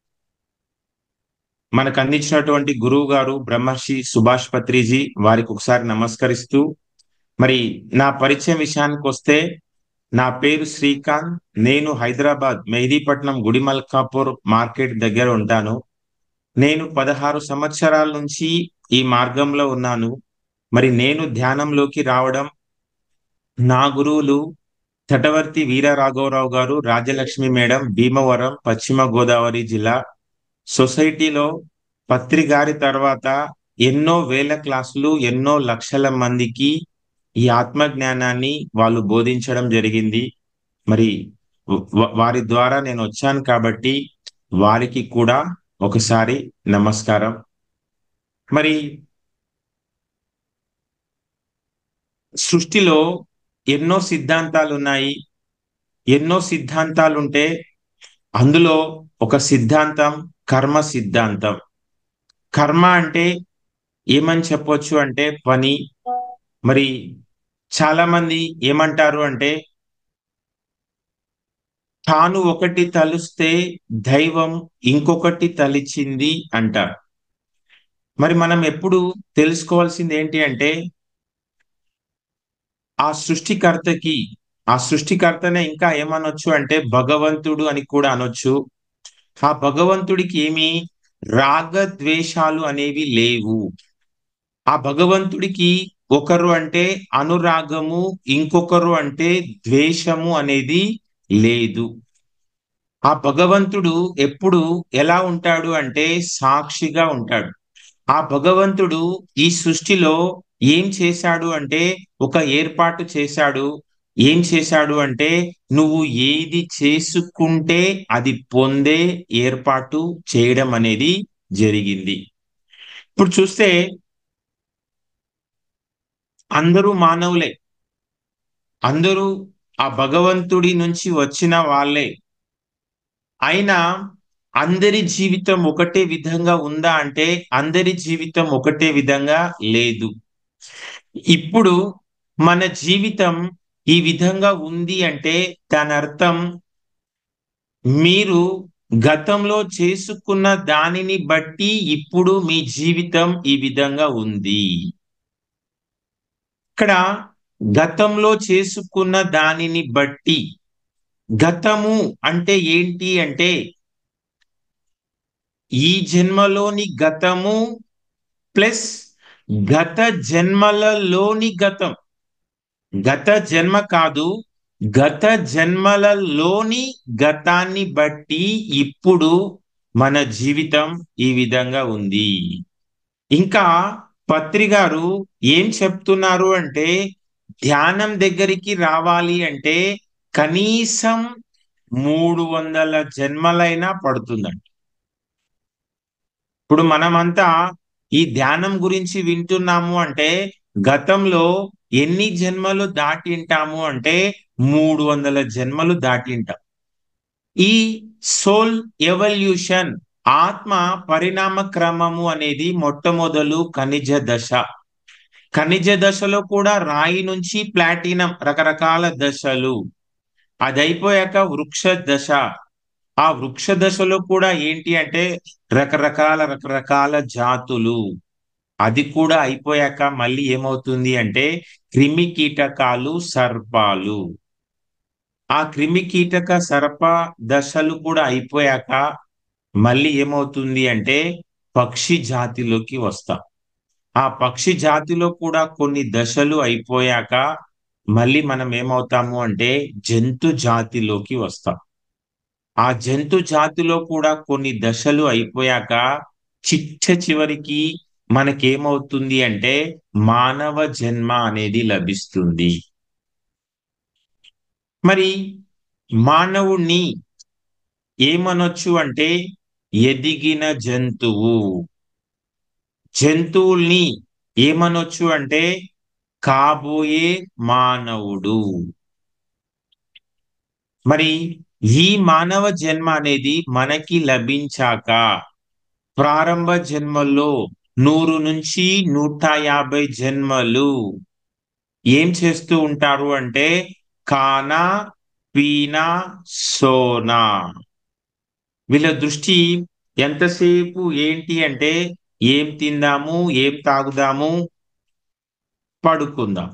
మనకు అందించినటువంటి గురువు గారు బ్రహ్మర్షి సుభాష్ పత్రిజీ వారికి ఒకసారి నమస్కరిస్తూ మరి నా పరిచయం విషయానికి వస్తే నా పేరు శ్రీకాంత్ నేను హైదరాబాద్ మెహదీపట్నం గుడిమల్కాపూర్ మార్కెట్ దగ్గర ఉంటాను నేను పదహారు సంవత్సరాల నుంచి ఈ మార్గంలో ఉన్నాను మరి నేను ధ్యానంలోకి రావడం నా గురువులు తటవర్తి వీర రాఘవరావు గారు రాజలక్ష్మి మేడం భీమవరం పశ్చిమ గోదావరి జిల్లా సొసైటీలో పత్రి గారి తర్వాత ఎన్నో వేల క్లాసులు ఎన్నో లక్షల మందికి ఈ ఆత్మ జ్ఞానాన్ని వాళ్ళు బోధించడం జరిగింది మరి వ- వారి ద్వారా నేను వచ్చాను కాబట్టి వారికి కూడా ఒకసారి నమస్కారం మరి సృష్టిలో ఎన్నో సిద్ధాంతాలు ఉన్నాయి ఎన్నో సిద్ధాంతాలు ఉంటే అందులో ఒక సిద్ధాంతం కర్మ సిద్ధాంతం కర్మ అంటే ఏమని చెప్పొచ్చు అంటే పని మరి చాలా మంది ఏమంటారు అంటే తాను ఒకటి తలుస్తే దైవం ఇంకొకటి తలిచింది అంటారు మరి మనం ఎప్పుడు తెలుసుకోవాల్సింది ఏంటి అంటే ఆ సృష్టికర్తకి ఆ సృష్టికర్తనే ఇంకా ఏమనొచ్చు అంటే భగవంతుడు అని కూడా అనొచ్చు ఆ భగవంతుడికి ఏమి రాగద్వేషాలు అనేవి లేవు ఆ భగవంతుడికి ఒకరు అంటే అనురాగము ఇంకొకరు అంటే ద్వేషము అనేది లేదు ఆ భగవంతుడు ఎప్పుడు ఎలా ఉంటాడు అంటే సాక్షిగా ఉంటాడు ఆ భగవంతుడు ఈ సృష్టిలో ఏం చేశాడు అంటే ఒక ఏర్పాటు చేశాడు ఏం చేశాడు అంటే నువ్వు ఏది చేసుకుంటే అది పొందే ఏర్పాటు చేయడం అనేది జరిగింది ఇప్పుడు చూస్తే అందరూ మానవులే అందరూ ఆ భగవంతుడి నుంచి వచ్చిన వాళ్ళే అయినా అందరి జీవితం ఒకటే విధంగా ఉందా అంటే అందరి జీవితం ఒకటే విధంగా లేదు ఇప్పుడు మన జీవితం ఈ విధంగా ఉంది అంటే దాని అర్థం మీరు గతంలో చేసుకున్న దానిని బట్టి ఇప్పుడు మీ జీవితం ఈ విధంగా ఉంది ఇక్కడ గతంలో చేసుకున్న దానిని బట్టి గతము అంటే ఏంటి అంటే ఈ జన్మలోని గతము ప్లస్ గత జన్మలలోని గతం గత జన్మ కాదు గత జన్మలలోని గతాన్ని బట్టి ఇప్పుడు మన జీవితం ఈ విధంగా ఉంది ఇంకా పత్రి గారు ఏం చెప్తున్నారు అంటే ధ్యానం దగ్గరికి రావాలి అంటే కనీసం మూడు వందల జన్మలైనా పడుతుందండి ఇప్పుడు మనమంతా ఈ ధ్యానం గురించి వింటున్నాము అంటే గతంలో ఎన్ని జన్మలు దాటింటాము అంటే మూడు వందల జన్మలు దాటింటాం ఈ సోల్ ఎవల్యూషన్ ఆత్మ పరిణామ క్రమము అనేది మొట్టమొదలు ఖనిజ దశ ఖనిజ దశలో కూడా రాయి నుంచి ప్లాటినం రకరకాల దశలు అది అయిపోయాక వృక్ష దశ ఆ వృక్ష దశలో కూడా ఏంటి అంటే రకరకాల రకరకాల జాతులు అది కూడా అయిపోయాక మళ్ళీ ఏమవుతుంది అంటే క్రిమి కీటకాలు సర్పాలు ఆ క్రిమి కీటక సర్ప దశలు కూడా అయిపోయాక మళ్ళీ ఏమవుతుంది అంటే పక్షి జాతిలోకి వస్తాం ఆ పక్షి జాతిలో కూడా కొన్ని దశలు అయిపోయాక మళ్ళీ మనం ఏమవుతాము అంటే జంతు జాతిలోకి వస్తాం ఆ జంతు జాతిలో కూడా కొన్ని దశలు అయిపోయాక చిట్ట చివరికి మనకేమవుతుంది అంటే మానవ జన్మ అనేది లభిస్తుంది మరి మానవుణ్ణి ఏమనొచ్చు అంటే ఎదిగిన జంతువు జంతువుల్ని ఏమనొచ్చు అంటే కాబోయే మానవుడు మరి ఈ మానవ జన్మ అనేది మనకి లభించాక ప్రారంభ జన్మల్లో నూరు నుంచి నూట యాభై జన్మలు ఏం చేస్తూ ఉంటారు అంటే కానా పీనా సోనా వీళ్ళ దృష్టి ఎంతసేపు ఏంటి అంటే ఏం తిందాము ఏం తాగుదాము పడుకుందాం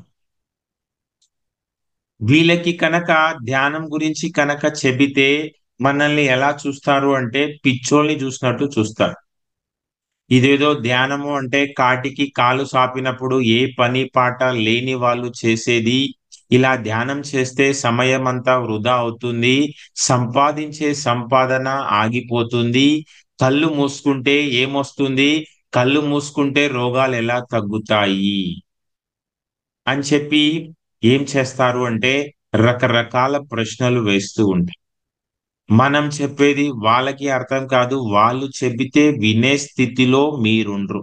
వీళ్ళకి కనుక ధ్యానం గురించి కనుక చెబితే మనల్ని ఎలా చూస్తారు అంటే పిచ్చోల్ని చూసినట్టు చూస్తారు ఇదేదో ధ్యానము అంటే కాటికి కాలు సాపినప్పుడు ఏ పని పాట లేని వాళ్ళు చేసేది ఇలా ధ్యానం చేస్తే సమయం అంతా వృధా అవుతుంది సంపాదించే సంపాదన ఆగిపోతుంది కళ్ళు మూసుకుంటే ఏమొస్తుంది కళ్ళు మూసుకుంటే రోగాలు ఎలా తగ్గుతాయి అని చెప్పి ఏం చేస్తారు అంటే రకరకాల ప్రశ్నలు వేస్తూ ఉంటాయి మనం చెప్పేది వాళ్ళకి అర్థం కాదు వాళ్ళు చెబితే వినే స్థితిలో మీరుండ్రు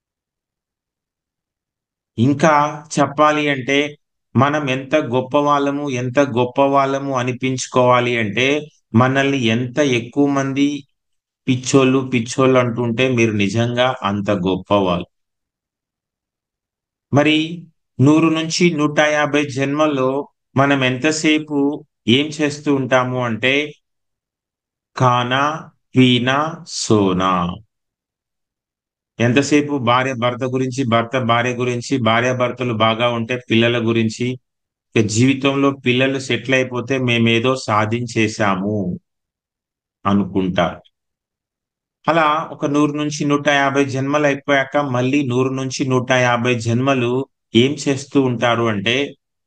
ఇంకా చెప్పాలి అంటే మనం ఎంత గొప్ప వాళ్ళము ఎంత గొప్ప వాళ్ళము అనిపించుకోవాలి అంటే మనల్ని ఎంత ఎక్కువ మంది పిచ్చోళ్ళు పిచ్చోళ్ళు అంటుంటే మీరు నిజంగా అంత గొప్పవాళ్ళు మరి నూరు నుంచి నూట యాభై జన్మల్లో మనం ఎంతసేపు ఏం చేస్తూ ఉంటాము అంటే కానా పీనా సోనా ఎంతసేపు భార్య భర్త గురించి భర్త భార్య గురించి భార్య భర్తలు బాగా ఉంటే పిల్లల గురించి ఇక జీవితంలో పిల్లలు సెటిల్ అయిపోతే మేమేదో సాధించేశాము అనుకుంటారు అలా ఒక నూరు నుంచి నూట యాభై జన్మలు అయిపోయాక మళ్ళీ నూరు నుంచి నూట యాభై జన్మలు ఏం చేస్తూ ఉంటారు అంటే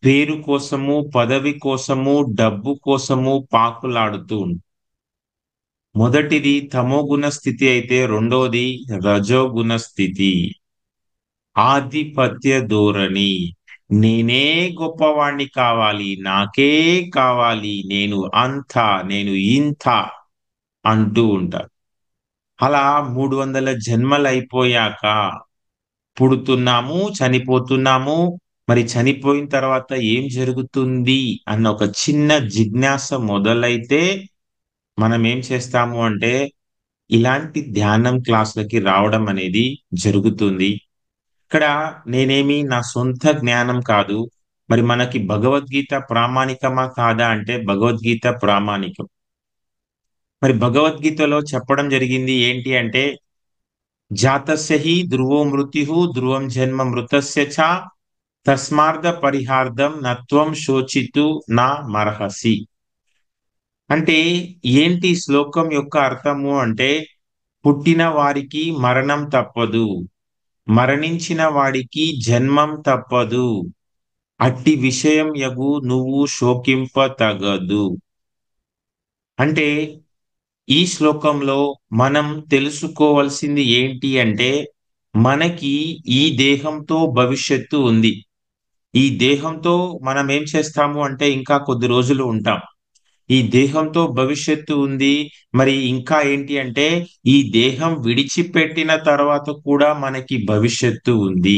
పేరు కోసము పదవి కోసము డబ్బు కోసము పాకులాడుతూ ఉంటాం మొదటిది తమోగుణ స్థితి అయితే రెండోది రజోగుణ స్థితి ఆధిపత్య ధోరణి నేనే గొప్పవాణ్ణి కావాలి నాకే కావాలి నేను అంత నేను ఇంత అంటూ ఉంటారు అలా మూడు వందల జన్మలు అయిపోయాక పుడుతున్నాము చనిపోతున్నాము మరి చనిపోయిన తర్వాత ఏం జరుగుతుంది అన్న ఒక చిన్న జిజ్ఞాస మొదలైతే మనం ఏం చేస్తాము అంటే ఇలాంటి ధ్యానం క్లాసులకి రావడం అనేది జరుగుతుంది ఇక్కడ నేనేమి నా సొంత జ్ఞానం కాదు మరి మనకి భగవద్గీత ప్రామాణికమా కాదా అంటే భగవద్గీత ప్రామాణికం మరి భగవద్గీతలో చెప్పడం జరిగింది ఏంటి అంటే జాతస్య హి ధ్రువో మృత్యు ధ్రువం జన్మ మృతస్య చ తస్మార్థ పరిహార్థం నత్వం శోచితు నా మర్హసి అంటే ఏంటి శ్లోకం యొక్క అర్థము అంటే పుట్టిన వారికి మరణం తప్పదు మరణించిన వాడికి జన్మం తప్పదు అట్టి విషయం యగు నువ్వు శోకింప తగదు అంటే ఈ శ్లోకంలో మనం తెలుసుకోవాల్సింది ఏంటి అంటే మనకి ఈ దేహంతో భవిష్యత్తు ఉంది ఈ దేహంతో మనం ఏం చేస్తాము అంటే ఇంకా కొద్ది రోజులు ఉంటాం ఈ దేహంతో భవిష్యత్తు ఉంది మరి ఇంకా ఏంటి అంటే ఈ దేహం విడిచిపెట్టిన తర్వాత కూడా మనకి భవిష్యత్తు ఉంది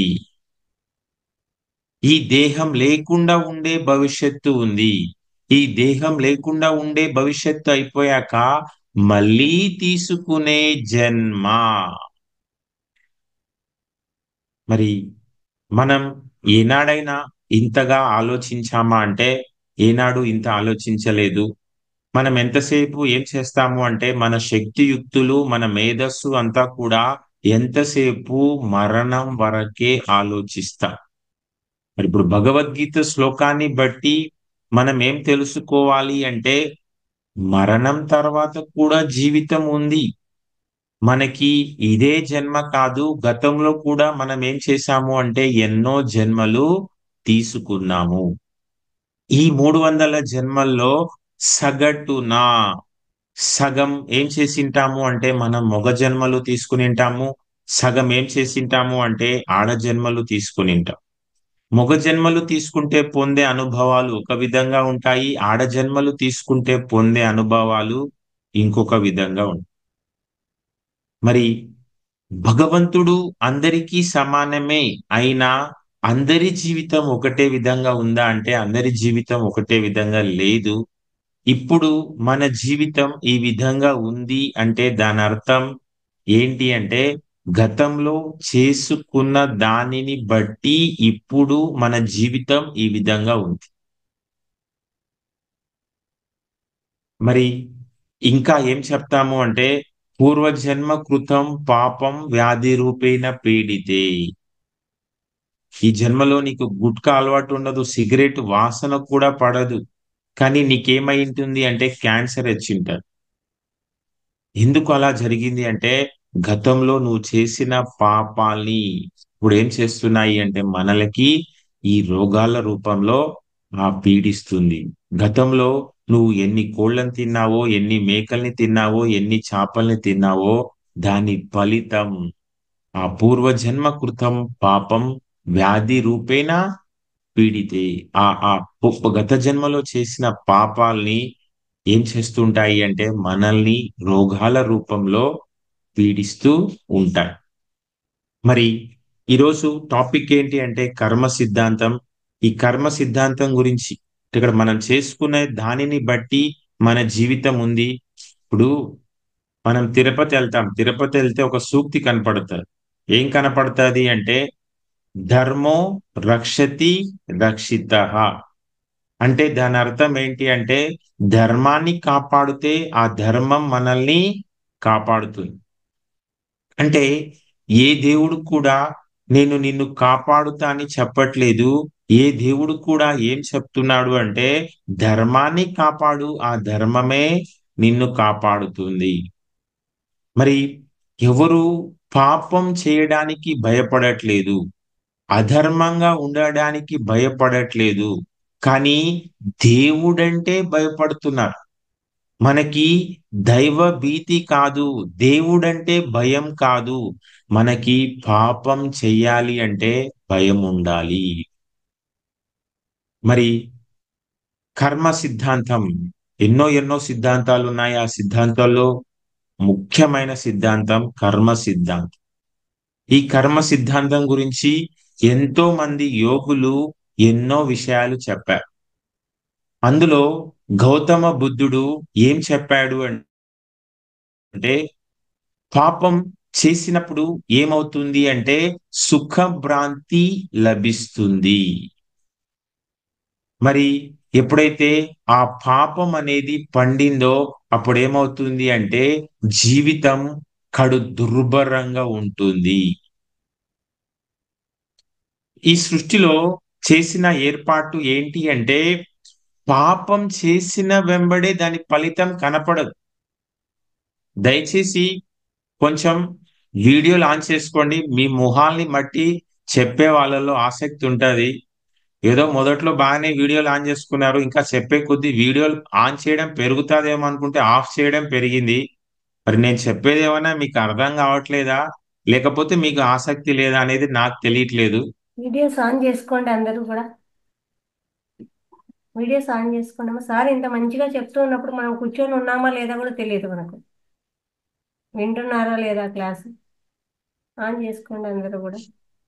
ఈ దేహం లేకుండా ఉండే భవిష్యత్తు ఉంది ఈ దేహం లేకుండా ఉండే భవిష్యత్తు అయిపోయాక మళ్ళీ తీసుకునే జన్మ మరి మనం ఏనాడైనా ఇంతగా ఆలోచించామా అంటే ఏనాడు ఇంత ఆలోచించలేదు మనం ఎంతసేపు ఏం చేస్తాము అంటే మన శక్తియుక్తులు మన మేధస్సు అంతా కూడా ఎంతసేపు మరణం వరకే ఆలోచిస్తాం మరి ఇప్పుడు భగవద్గీత శ్లోకాన్ని బట్టి మనం ఏం తెలుసుకోవాలి అంటే మరణం తర్వాత కూడా జీవితం ఉంది మనకి ఇదే జన్మ కాదు గతంలో కూడా మనం ఏం చేశాము అంటే ఎన్నో జన్మలు తీసుకున్నాము ఈ మూడు వందల జన్మల్లో సగటున సగం ఏం చేసింటాము అంటే మనం మగ జన్మలు తీసుకునింటాము సగం ఏం చేసింటాము అంటే ఆడ జన్మలు తీసుకునింటాం మగ జన్మలు తీసుకుంటే పొందే అనుభవాలు ఒక విధంగా ఉంటాయి ఆడ జన్మలు తీసుకుంటే పొందే అనుభవాలు ఇంకొక విధంగా ఉంటాయి మరి భగవంతుడు అందరికీ సమానమే అయినా అందరి జీవితం ఒకటే విధంగా ఉందా అంటే అందరి జీవితం ఒకటే విధంగా లేదు ఇప్పుడు మన జీవితం ఈ విధంగా ఉంది అంటే దాని అర్థం ఏంటి అంటే గతంలో చేసుకున్న దానిని బట్టి ఇప్పుడు మన జీవితం ఈ విధంగా ఉంది మరి ఇంకా ఏం చెప్తాము అంటే పూర్వజన్మ కృతం పాపం వ్యాధి రూపేణ పీడితే ఈ జన్మలో నీకు గుట్కా అలవాటు ఉండదు సిగరెట్ వాసన కూడా పడదు కానీ నీకేమై ఉంటుంది అంటే క్యాన్సర్ వచ్చింటారు ఎందుకు అలా జరిగింది అంటే గతంలో నువ్వు చేసిన పాపాల్ని ఇప్పుడు ఏం చేస్తున్నాయి అంటే మనలకి ఈ రోగాల రూపంలో ఆ పీడిస్తుంది గతంలో నువ్వు ఎన్ని కోళ్ళని తిన్నావో ఎన్ని మేకల్ని తిన్నావో ఎన్ని చేపల్ని తిన్నావో దాని ఫలితం ఆ పూర్వజన్మ కృతం పాపం వ్యాధి రూపేణ పీడితే ఆ ఆ గత జన్మలో చేసిన పాపాల్ని ఏం చేస్తుంటాయి అంటే మనల్ని రోగాల రూపంలో పీడిస్తూ ఉంటాయి మరి ఈరోజు టాపిక్ ఏంటి అంటే కర్మ సిద్ధాంతం ఈ కర్మ సిద్ధాంతం గురించి ఇక్కడ మనం చేసుకునే దానిని బట్టి మన జీవితం ఉంది ఇప్పుడు మనం తిరుపతి వెళ్తాం తిరుపతి వెళ్తే ఒక సూక్తి కనపడుతుంది ఏం కనపడుతుంది అంటే ధర్మో రక్షతి రక్షిత అంటే దాని అర్థం ఏంటి అంటే ధర్మాన్ని కాపాడితే ఆ ధర్మం మనల్ని కాపాడుతుంది అంటే ఏ దేవుడు కూడా నేను నిన్ను కాపాడుతా అని చెప్పట్లేదు ఏ దేవుడు కూడా ఏం చెప్తున్నాడు అంటే ధర్మాన్ని కాపాడు ఆ ధర్మమే నిన్ను కాపాడుతుంది మరి ఎవరు పాపం చేయడానికి భయపడట్లేదు అధర్మంగా ఉండడానికి భయపడట్లేదు కానీ దేవుడంటే భయపడుతున్నారు మనకి దైవ భీతి కాదు దేవుడంటే భయం కాదు మనకి పాపం చెయ్యాలి అంటే భయం ఉండాలి మరి కర్మ సిద్ధాంతం ఎన్నో ఎన్నో సిద్ధాంతాలు ఉన్నాయి ఆ సిద్ధాంతాల్లో ముఖ్యమైన సిద్ధాంతం కర్మ సిద్ధాంతం ఈ కర్మ సిద్ధాంతం గురించి ఎంతో మంది యోగులు ఎన్నో విషయాలు చెప్పారు అందులో గౌతమ బుద్ధుడు ఏం చెప్పాడు అంటే పాపం చేసినప్పుడు ఏమవుతుంది అంటే సుఖభ్రాంతి లభిస్తుంది మరి ఎప్పుడైతే ఆ పాపం అనేది పండిందో అప్పుడు ఏమవుతుంది అంటే జీవితం కడు దుర్భరంగా ఉంటుంది ఈ సృష్టిలో చేసిన ఏర్పాటు ఏంటి అంటే పాపం చేసిన వెంబడే దాని ఫలితం కనపడదు దయచేసి కొంచెం వీడియోలు ఆన్ చేసుకోండి మీ మొహాల్ని బట్టి చెప్పే వాళ్ళలో ఆసక్తి ఉంటది ఏదో మొదట్లో బాగానే వీడియోలు ఆన్ చేసుకున్నారు ఇంకా చెప్పే కొద్దీ వీడియోలు ఆన్ చేయడం పెరుగుతుందేమో అనుకుంటే ఆఫ్ చేయడం పెరిగింది మరి నేను చెప్పేది ఏమన్నా మీకు అర్థం కావట్లేదా లేకపోతే మీకు ఆసక్తి లేదా అనేది నాకు తెలియట్లేదు వీడియోస్ ఆన్ చేసుకోండి అందరూ కూడా వీడియోస్ ఆన్ చేసుకోండి అమ్మా సార్ ఇంత మంచిగా చెప్తూ ఉన్నప్పుడు మనం కూర్చొని ఉన్నామా లేదా కూడా తెలియదు మనకు వింటున్నారా లేదా క్లాస్ ఆన్ చేసుకోండి అందరూ కూడా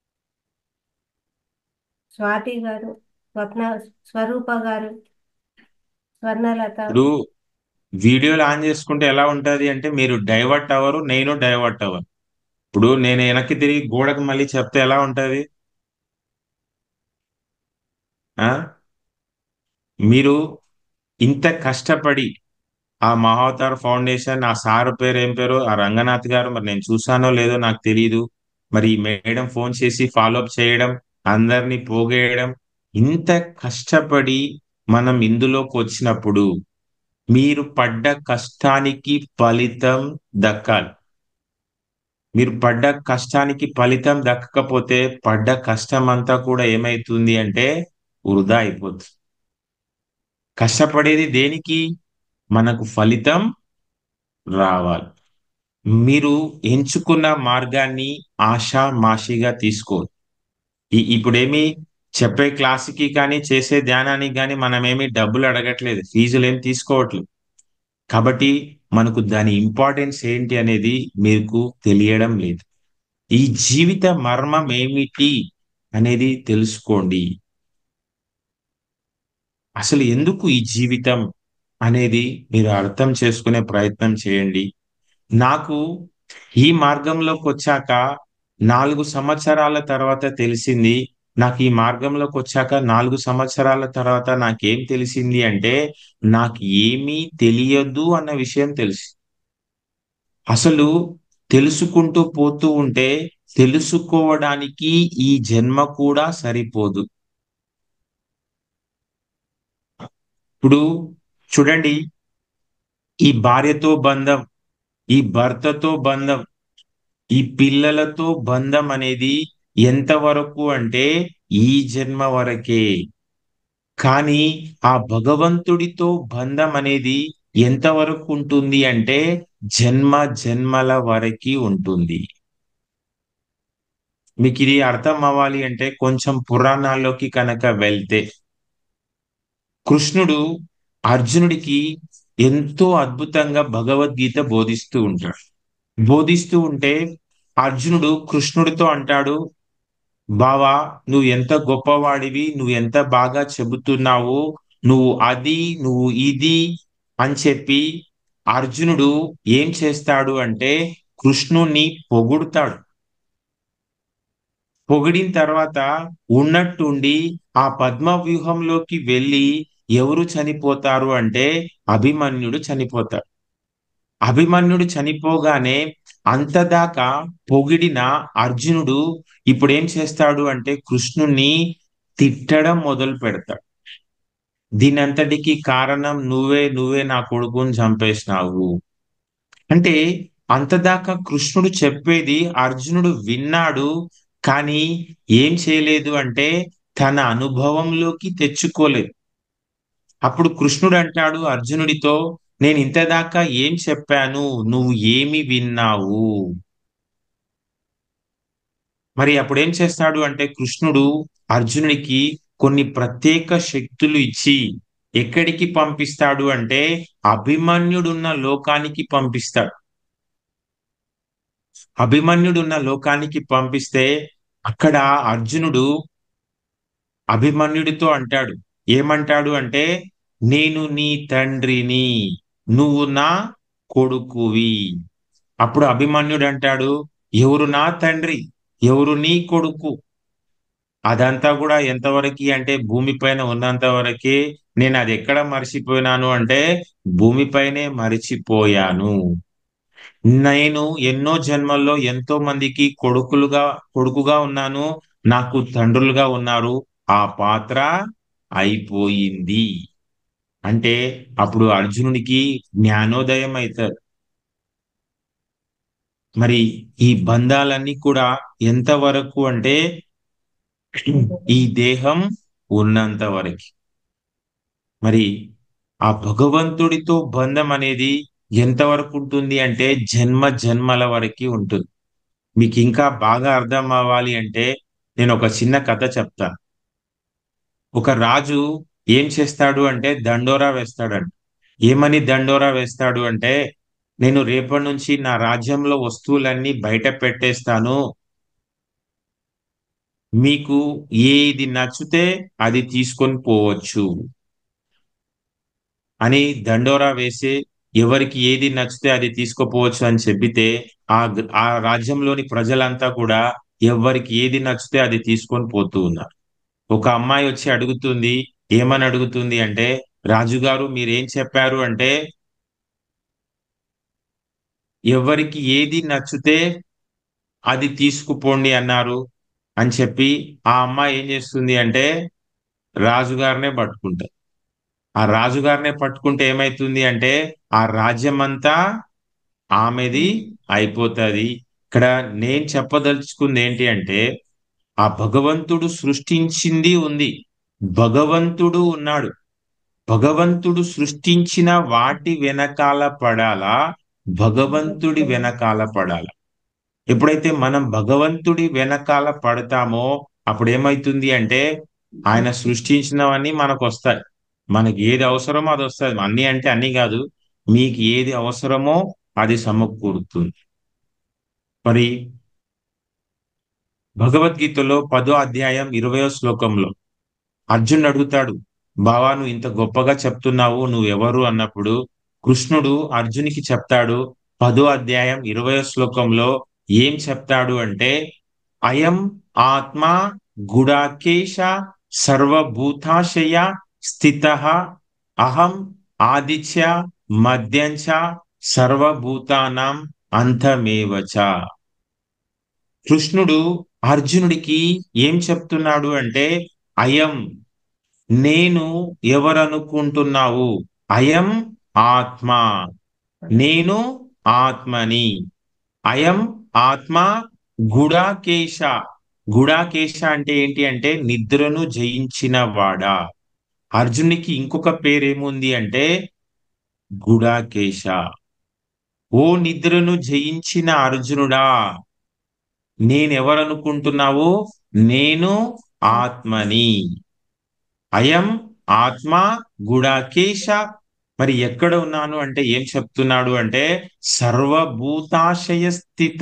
స్వాతి గారు స్వప్న స్వరూప గారు స్వర్ణలత ఇప్పుడు వీడియోలు ఆన్ చేసుకుంటే ఎలా ఉంటది అంటే మీరు డైవర్ట్ అవ్వరు నేను డైవర్ట్ అవ్వను ఇప్పుడు నేను వెనక్కి తిరిగి గోడకు మళ్ళీ చెప్తే ఎలా ఉంటది ఆ మీరు ఇంత కష్టపడి ఆ మహావతార్ ఫౌండేషన్ ఆ సార్ పేరు ఏం పేరు ఆ రంగనాథ్ గారు మరి నేను చూసానో లేదో నాకు తెలియదు మరి ఈ మేడం ఫోన్ చేసి ఫాలో అప్ చేయడం అందరినీ పోగేయడం ఇంత కష్టపడి మనం ఇందులోకి వచ్చినప్పుడు మీరు పడ్డ కష్టానికి ఫలితం దక్కాలి మీరు పడ్డ కష్టానికి ఫలితం దక్కకపోతే పడ్డ కష్టం అంతా కూడా ఏమైతుంది అంటే వృధా అయిపోతుంది కష్టపడేది దేనికి మనకు ఫలితం రావాలి మీరు ఎంచుకున్న మార్గాన్ని ఆషామాషిగా తీసుకోవద్దు ఈ ఇప్పుడేమి చెప్పే క్లాస్కి కానీ చేసే ధ్యానానికి కానీ మనమేమి డబ్బులు అడగట్లేదు ఫీజులు ఏం తీసుకోవట్లేదు కాబట్టి మనకు దాని ఇంపార్టెన్స్ ఏంటి అనేది మీకు తెలియడం లేదు ఈ జీవిత మర్మం ఏమిటి అనేది తెలుసుకోండి అసలు ఎందుకు ఈ జీవితం అనేది మీరు అర్థం చేసుకునే ప్రయత్నం చేయండి నాకు ఈ మార్గంలోకి వచ్చాక నాలుగు సంవత్సరాల తర్వాత తెలిసింది నాకు ఈ మార్గంలోకి వచ్చాక నాలుగు సంవత్సరాల తర్వాత నాకేం తెలిసింది అంటే నాకు ఏమీ తెలియదు అన్న విషయం తెలిసి అసలు తెలుసుకుంటూ పోతూ ఉంటే తెలుసుకోవడానికి ఈ జన్మ కూడా సరిపోదు ఇప్పుడు చూడండి ఈ భార్యతో బంధం ఈ భర్తతో బంధం ఈ పిల్లలతో బంధం అనేది ఎంతవరకు అంటే ఈ జన్మ వరకే కానీ ఆ భగవంతుడితో బంధం అనేది ఎంతవరకు ఉంటుంది అంటే జన్మ జన్మల వరకు ఉంటుంది మీకు ఇది అర్థం అవ్వాలి అంటే కొంచెం పురాణాల్లోకి కనుక వెళ్తే కృష్ణుడు అర్జునుడికి ఎంతో అద్భుతంగా భగవద్గీత బోధిస్తూ ఉంటాడు బోధిస్తూ ఉంటే అర్జునుడు కృష్ణుడితో అంటాడు బావా నువ్వు ఎంత గొప్పవాడివి నువ్వు ఎంత బాగా చెబుతున్నావు నువ్వు అది నువ్వు ఇది అని చెప్పి అర్జునుడు ఏం చేస్తాడు అంటే కృష్ణుణ్ణి పొగుడుతాడు పొగిడిన తర్వాత ఉన్నట్టుండి ఆ పద్మ వ్యూహంలోకి వెళ్ళి ఎవరు చనిపోతారు అంటే అభిమన్యుడు చనిపోతాడు అభిమన్యుడు చనిపోగానే అంతదాకా పొగిడిన అర్జునుడు ఇప్పుడు ఏం చేస్తాడు అంటే కృష్ణుణ్ణి తిట్టడం మొదలు పెడతాడు దీని అంతటికి కారణం నువ్వే నువ్వే నా కొడుకుని చంపేసినావు అంటే అంతదాకా కృష్ణుడు చెప్పేది అర్జునుడు విన్నాడు కానీ ఏం చేయలేదు అంటే తన అనుభవంలోకి తెచ్చుకోలేదు అప్పుడు కృష్ణుడు అంటాడు అర్జునుడితో నేను ఇంతదాకా ఏం చెప్పాను నువ్వు ఏమి విన్నావు మరి అప్పుడు ఏం చేస్తాడు అంటే కృష్ణుడు అర్జునుడికి కొన్ని ప్రత్యేక శక్తులు ఇచ్చి ఎక్కడికి పంపిస్తాడు అంటే అభిమన్యుడున్న లోకానికి పంపిస్తాడు అభిమన్యుడున్న లోకానికి పంపిస్తే అక్కడ అర్జునుడు అభిమన్యుడితో అంటాడు ఏమంటాడు అంటే నేను నీ తండ్రిని నువ్వు నా కొడుకువి అప్పుడు అభిమన్యుడు అంటాడు ఎవరు నా తండ్రి ఎవరు నీ కొడుకు అదంతా కూడా ఎంతవరకు అంటే భూమిపైన ఉన్నంత వరకే నేను అది ఎక్కడ మర్చిపోయినాను అంటే భూమిపైనే మరిచిపోయాను నేను ఎన్నో జన్మల్లో ఎంతో మందికి కొడుకులుగా కొడుకుగా ఉన్నాను నాకు తండ్రులుగా ఉన్నారు ఆ పాత్ర అయిపోయింది అంటే అప్పుడు అర్జునుడికి జ్ఞానోదయం అవుతారు మరి ఈ బంధాలన్నీ కూడా ఎంతవరకు అంటే ఈ దేహం ఉన్నంత వరకు మరి ఆ భగవంతుడితో బంధం అనేది ఎంతవరకు ఉంటుంది అంటే జన్మ జన్మల వరకు ఉంటుంది మీకు ఇంకా బాగా అర్థం అవ్వాలి అంటే నేను ఒక చిన్న కథ చెప్తాను ఒక రాజు ఏం చేస్తాడు అంటే దండోరా వేస్తాడంట ఏమని దండోరా వేస్తాడు అంటే నేను రేపటి నుంచి నా రాజ్యంలో వస్తువులన్నీ బయట పెట్టేస్తాను మీకు ఏది నచ్చితే అది తీసుకొని పోవచ్చు అని దండోరా వేసి ఎవరికి ఏది నచ్చితే అది తీసుకుపోవచ్చు అని చెప్పితే ఆ ఆ రాజ్యంలోని ప్రజలంతా కూడా ఎవరికి ఏది నచ్చితే అది తీసుకొని పోతూ ఉన్నారు ఒక అమ్మాయి వచ్చి అడుగుతుంది ఏమని అడుగుతుంది అంటే రాజుగారు మీరేం చెప్పారు అంటే ఎవరికి ఏది నచ్చితే అది తీసుకుపోండి అన్నారు అని చెప్పి ఆ అమ్మాయి ఏం చేస్తుంది అంటే రాజుగారినే పట్టుకుంటారు ఆ రాజుగారినే పట్టుకుంటే ఏమైతుంది అంటే ఆ రాజ్యం అంతా ఆమెది అయిపోతుంది ఇక్కడ నేను చెప్పదలుచుకుంది ఏంటి అంటే ఆ భగవంతుడు సృష్టించింది ఉంది భగవంతుడు ఉన్నాడు భగవంతుడు సృష్టించిన వాటి వెనకాల పడాలా భగవంతుడి వెనకాల పడాలా ఎప్పుడైతే మనం భగవంతుడి వెనకాల పడతామో అప్పుడు ఏమైతుంది అంటే ఆయన సృష్టించినవన్నీ మనకు వస్తాయి మనకి ఏది అవసరమో అది వస్తుంది అన్ని అంటే అన్ని కాదు మీకు ఏది అవసరమో అది సమకూరుతుంది మరి భగవద్గీతలో పదో అధ్యాయం ఇరవయో శ్లోకంలో అర్జున్ అడుగుతాడు బావా నువ్వు ఇంత గొప్పగా చెప్తున్నావు నువ్వెవరు అన్నప్పుడు కృష్ణుడు అర్జునికి చెప్తాడు పదో అధ్యాయం ఇరవయో శ్లోకంలో ఏం చెప్తాడు అంటే అయం ఆత్మ గుడాకేశ సర్వభూతాశయ స్థిత అహం ఆదిత్య మధ్యంచ సర్వభూతానాం అంతమేవచ కృష్ణుడు అర్జునుడికి ఏం చెప్తున్నాడు అంటే అయం నేను ఎవరనుకుంటున్నావు అయం ఆత్మ నేను ఆత్మని అయం ఆత్మ గుడాకేశ గుడాకేశ అంటే ఏంటి అంటే నిద్రను జయించిన వాడా అర్జునికి ఇంకొక పేరేముంది అంటే గుడాకేశ ఓ నిద్రను జయించిన అర్జునుడా నేనెవరనుకుంటున్నావు నేను ఆత్మని అయం ఆత్మ గుడాకేశ మరి ఎక్కడ ఉన్నాను అంటే ఏం చెప్తున్నాడు అంటే సర్వభూతాశయ స్థిత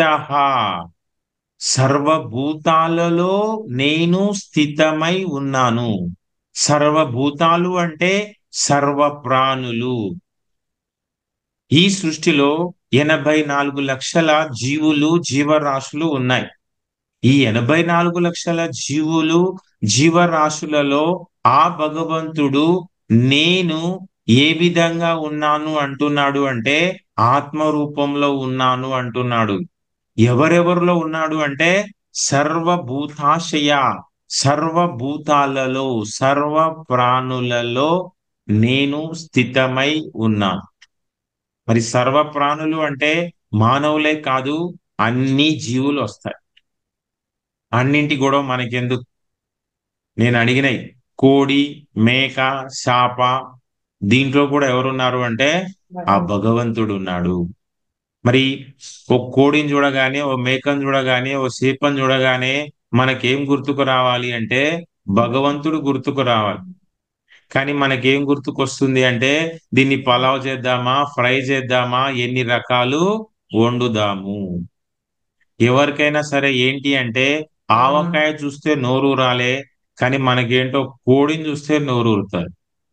సర్వభూతాలలో నేను స్థితమై ఉన్నాను సర్వభూతాలు అంటే సర్వ ప్రాణులు ఈ సృష్టిలో ఎనభై నాలుగు లక్షల జీవులు జీవరాశులు ఉన్నాయి ఈ ఎనభై నాలుగు లక్షల జీవులు జీవరాశులలో ఆ భగవంతుడు నేను ఏ విధంగా ఉన్నాను అంటున్నాడు అంటే ఆత్మ రూపంలో ఉన్నాను అంటున్నాడు ఎవరెవరిలో ఉన్నాడు అంటే సర్వభూతాశయ సర్వభూతాలలో సర్వ ప్రాణులలో నేను స్థితమై ఉన్నాను మరి సర్వ ప్రాణులు అంటే మానవులే కాదు అన్ని జీవులు వస్తాయి అన్నింటి గొడవ మనకెందుకు నేను అడిగినవి కోడి మేక శాప దీంట్లో కూడా ఎవరున్నారు అంటే ఆ భగవంతుడు ఉన్నాడు మరి ఓ కోడిని చూడగానే ఓ మేకను చూడగానే ఓ సేపని చూడగానే మనకేం గుర్తుకు రావాలి అంటే భగవంతుడు గుర్తుకు రావాలి కానీ మనకేం గుర్తుకొస్తుంది అంటే దీన్ని పలావ్ చేద్దామా ఫ్రై చేద్దామా ఎన్ని రకాలు వండుదాము ఎవరికైనా సరే ఏంటి అంటే ఆవకాయ చూస్తే నోరు రాలే కానీ మనకేంటో కోడిని చూస్తే నోరు ఊరుతారు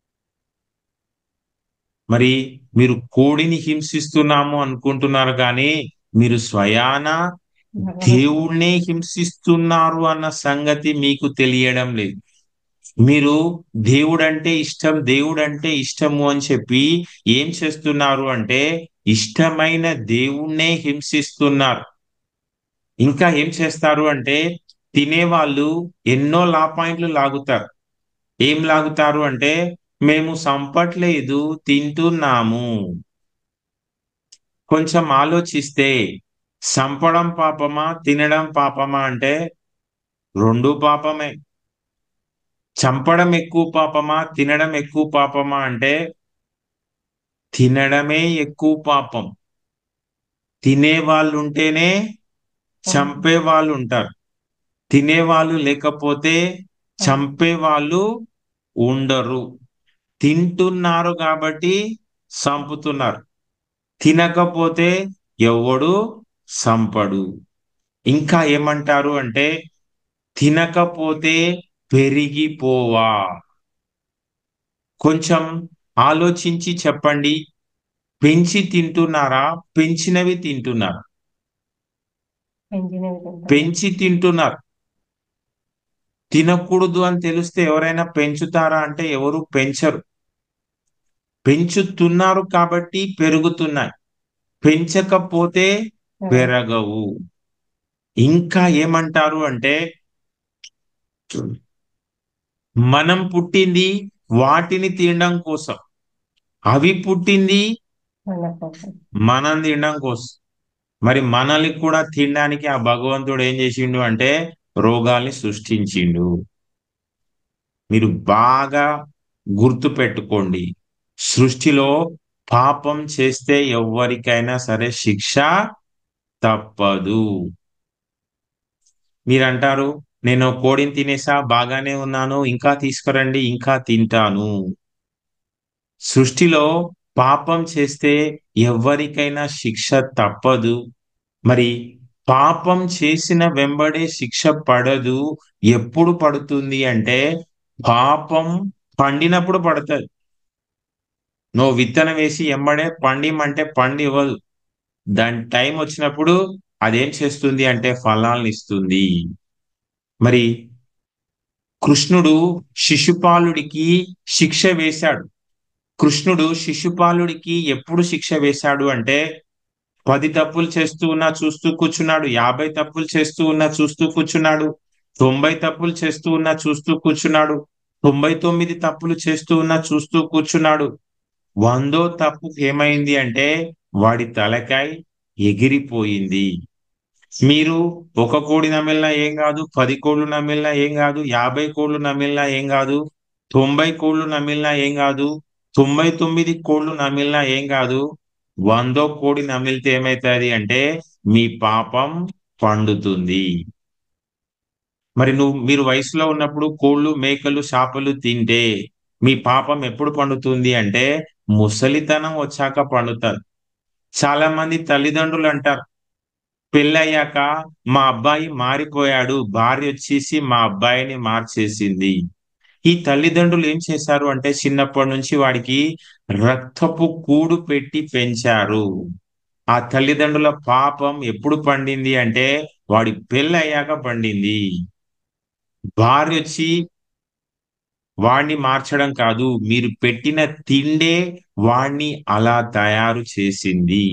మరి మీరు కోడిని హింసిస్తున్నాము అనుకుంటున్నారు కానీ మీరు స్వయాన దేవుణ్ణే హింసిస్తున్నారు అన్న సంగతి మీకు తెలియడం లేదు మీరు దేవుడంటే ఇష్టం దేవుడంటే ఇష్టము అని చెప్పి ఏం చేస్తున్నారు అంటే ఇష్టమైన దేవుణ్ణే హింసిస్తున్నారు ఇంకా ఏం చేస్తారు అంటే తినేవాళ్ళు ఎన్నో లా పాయింట్లు లాగుతారు ఏం లాగుతారు అంటే మేము సంపట్లేదు తింటున్నాము కొంచెం ఆలోచిస్తే సంపడం పాపమా తినడం పాపమా అంటే రెండు పాపమే చంపడం ఎక్కువ పాపమా తినడం ఎక్కువ పాపమా అంటే తినడమే ఎక్కువ పాపం తినే వాళ్ళు ఉంటేనే చంపే వాళ్ళు ఉంటారు తినేవాళ్ళు లేకపోతే చంపే వాళ్ళు ఉండరు తింటున్నారు కాబట్టి చంపుతున్నారు తినకపోతే ఎవడు సంపడు ఇంకా ఏమంటారు అంటే తినకపోతే పెరిగిపోవా కొంచెం ఆలోచించి చెప్పండి పెంచి తింటున్నారా పెంచినవి తింటున్నారా పెంచి తింటున్నారు తినకూడదు అని తెలిస్తే ఎవరైనా పెంచుతారా అంటే ఎవరు పెంచరు పెంచుతున్నారు కాబట్టి పెరుగుతున్నాయి పెంచకపోతే పెరగవు ఇంకా ఏమంటారు అంటే మనం పుట్టింది వాటిని తినడం కోసం అవి పుట్టింది మనం తినడం కోసం మరి మనల్ని కూడా తినడానికి ఆ భగవంతుడు ఏం చేసిండు అంటే రోగాల్ని సృష్టించిండు మీరు బాగా గుర్తు పెట్టుకోండి సృష్టిలో పాపం చేస్తే ఎవరికైనా సరే శిక్ష తప్పదు మీరంటారు నేను కోడిని తినేసా బాగానే ఉన్నాను ఇంకా తీసుకురండి ఇంకా తింటాను సృష్టిలో పాపం చేస్తే ఎవరికైనా శిక్ష తప్పదు మరి పాపం చేసిన వెంబడే శిక్ష పడదు ఎప్పుడు పడుతుంది అంటే పాపం పండినప్పుడు పడుతుంది నువ్వు విత్తనం వేసి ఎంబడే పండిమంటే పండి ఇవ్వదు దాని టైం వచ్చినప్పుడు అదేం చేస్తుంది అంటే ఫలాలను ఇస్తుంది మరి కృష్ణుడు శిశుపాలుడికి శిక్ష వేశాడు కృష్ణుడు శిశుపాలుడికి ఎప్పుడు శిక్ష వేశాడు అంటే పది తప్పులు చేస్తూ ఉన్నా చూస్తూ కూర్చున్నాడు యాభై తప్పులు చేస్తూ ఉన్నా చూస్తూ కూర్చున్నాడు తొంభై తప్పులు చేస్తూ ఉన్నా చూస్తూ కూర్చున్నాడు తొంభై తొమ్మిది తప్పులు చేస్తూ ఉన్నా చూస్తూ కూర్చున్నాడు వందో తప్పు ఏమైంది అంటే వాడి తలకాయ ఎగిరిపోయింది మీరు ఒక కోడి నమిలినా ఏం కాదు పది కోళ్ళు నమిలినా ఏం కాదు యాభై కోళ్ళు నమిలినా ఏం కాదు తొంభై కోళ్ళు నమిలినా ఏం కాదు తొంభై తొమ్మిది కోళ్ళు నమిలినా ఏం కాదు వందో కోడి నమిలితే ఏమైతుంది అంటే మీ పాపం పండుతుంది మరి నువ్వు మీరు వయసులో ఉన్నప్పుడు కోళ్ళు మేకలు చేపలు తింటే మీ పాపం ఎప్పుడు పండుతుంది అంటే ముసలితనం వచ్చాక పండుతుంది చాలా మంది తల్లిదండ్రులు అంటారు పెళ్ళయ్యాక మా అబ్బాయి మారిపోయాడు భార్య వచ్చేసి మా అబ్బాయిని మార్చేసింది ఈ తల్లిదండ్రులు ఏం చేశారు అంటే చిన్నప్పటి నుంచి వాడికి రక్తపు కూడు పెట్టి పెంచారు ఆ తల్లిదండ్రుల పాపం ఎప్పుడు పండింది అంటే వాడి పెళ్ళయ్యాక పండింది భార్య వచ్చి వాణ్ణి మార్చడం కాదు మీరు పెట్టిన తిండే వాణ్ణి అలా తయారు చేసింది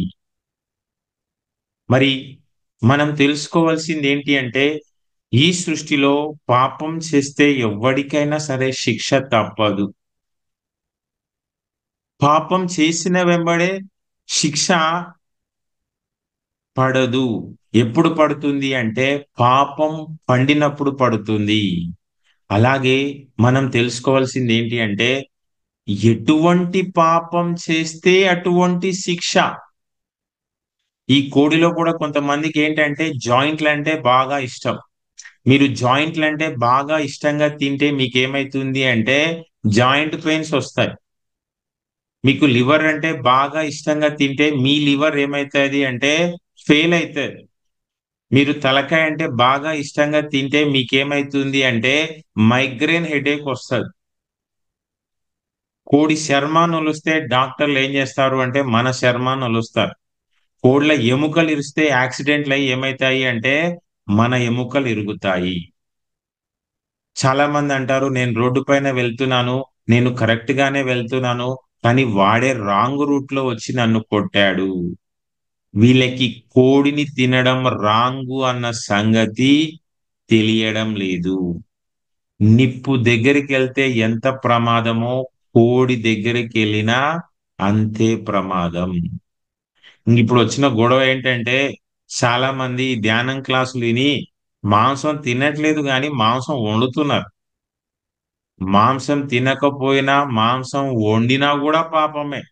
మరి మనం తెలుసుకోవాల్సింది ఏంటి అంటే ఈ సృష్టిలో పాపం చేస్తే ఎవరికైనా సరే శిక్ష తప్పదు పాపం చేసిన వెంబడే శిక్ష పడదు ఎప్పుడు పడుతుంది అంటే పాపం పండినప్పుడు పడుతుంది అలాగే మనం తెలుసుకోవాల్సింది ఏంటి అంటే ఎటువంటి పాపం చేస్తే అటువంటి శిక్ష ఈ కోడిలో కూడా కొంతమందికి ఏంటంటే జాయింట్లు అంటే బాగా ఇష్టం మీరు జాయింట్లు అంటే బాగా ఇష్టంగా తింటే మీకు ఏమైతుంది అంటే జాయింట్ పెయిన్స్ వస్తాయి మీకు లివర్ అంటే బాగా ఇష్టంగా తింటే మీ లివర్ ఏమవుతుంది అంటే ఫెయిల్ అవుతుంది మీరు తలకాయ అంటే బాగా ఇష్టంగా తింటే మీకేమైతుంది అంటే మైగ్రేన్ హెడేక్ వస్తుంది కోడి శర్మాన్ని ఒలిస్తే డాక్టర్లు ఏం చేస్తారు అంటే మన శర్మాన్ని ఒలుస్తారు కోడ్ల ఎముకలు ఇరిస్తే యాక్సిడెంట్లు అయ్యి ఏమవుతాయి అంటే మన ఎముకలు ఇరుగుతాయి చాలా మంది అంటారు నేను రోడ్డు పైన వెళ్తున్నాను నేను కరెక్ట్ గానే వెళ్తున్నాను కానీ వాడే రాంగ్ రూట్ లో వచ్చి నన్ను కొట్టాడు వీళ్ళకి కోడిని తినడం రాంగు అన్న సంగతి తెలియడం లేదు నిప్పు దగ్గరికి వెళ్తే ఎంత ప్రమాదమో కోడి దగ్గరికి వెళ్ళినా అంతే ప్రమాదం ఇప్పుడు వచ్చిన గొడవ ఏంటంటే చాలా మంది ధ్యానం క్లాసులు విని మాంసం తినట్లేదు కానీ మాంసం వండుతున్నారు మాంసం తినకపోయినా మాంసం వండినా కూడా పాపమే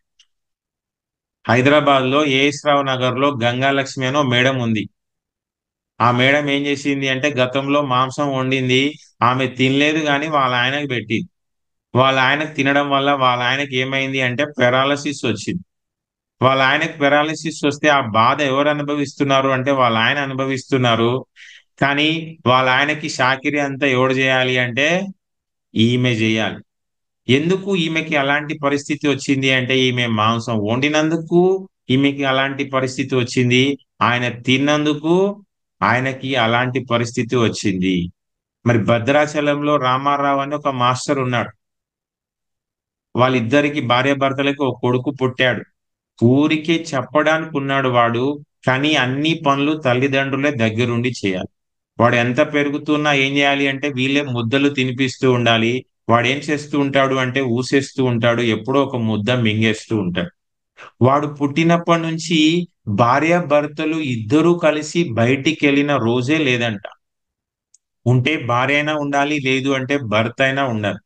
హైదరాబాద్ లో ఏఎస్రావు నగర్ లో గంగాలక్ష్మి అనో మేడం ఉంది ఆ మేడం ఏం చేసింది అంటే గతంలో మాంసం వండింది ఆమె తినలేదు కానీ వాళ్ళ ఆయనకు పెట్టింది వాళ్ళ ఆయనకు తినడం వల్ల వాళ్ళ ఆయనకి ఏమైంది అంటే పెరాలసిస్ వచ్చింది వాళ్ళ ఆయనకు పెరాలసిస్ వస్తే ఆ బాధ ఎవరు అనుభవిస్తున్నారు అంటే వాళ్ళ ఆయన అనుభవిస్తున్నారు కానీ వాళ్ళ ఆయనకి షాకిరి అంతా ఎవడు చేయాలి అంటే ఈమె చేయాలి ఎందుకు ఈమెకి అలాంటి పరిస్థితి వచ్చింది అంటే ఈమె మాంసం వండినందుకు ఈమెకి అలాంటి పరిస్థితి వచ్చింది ఆయన తిన్నందుకు ఆయనకి అలాంటి పరిస్థితి వచ్చింది మరి భద్రాచలంలో రామారావు అని ఒక మాస్టర్ ఉన్నాడు వాళ్ళిద్దరికి భార్య భర్తలకు ఒక కొడుకు పుట్టాడు ఊరికే చెప్పడానికి ఉన్నాడు వాడు కానీ అన్ని పనులు తల్లిదండ్రులే దగ్గరుండి చేయాలి వాడు ఎంత పెరుగుతున్నా ఏం చేయాలి అంటే వీళ్ళే ముద్దలు తినిపిస్తూ ఉండాలి వాడు ఏం చేస్తూ ఉంటాడు అంటే ఊసేస్తూ ఉంటాడు ఎప్పుడో ఒక ముద్ద మింగేస్తూ ఉంటాడు వాడు పుట్టినప్పటి నుంచి భార్య భర్తలు ఇద్దరూ కలిసి బయటికి వెళ్ళిన రోజే లేదంట ఉంటే భార్య అయినా ఉండాలి లేదు అంటే భర్త అయినా ఉండాలి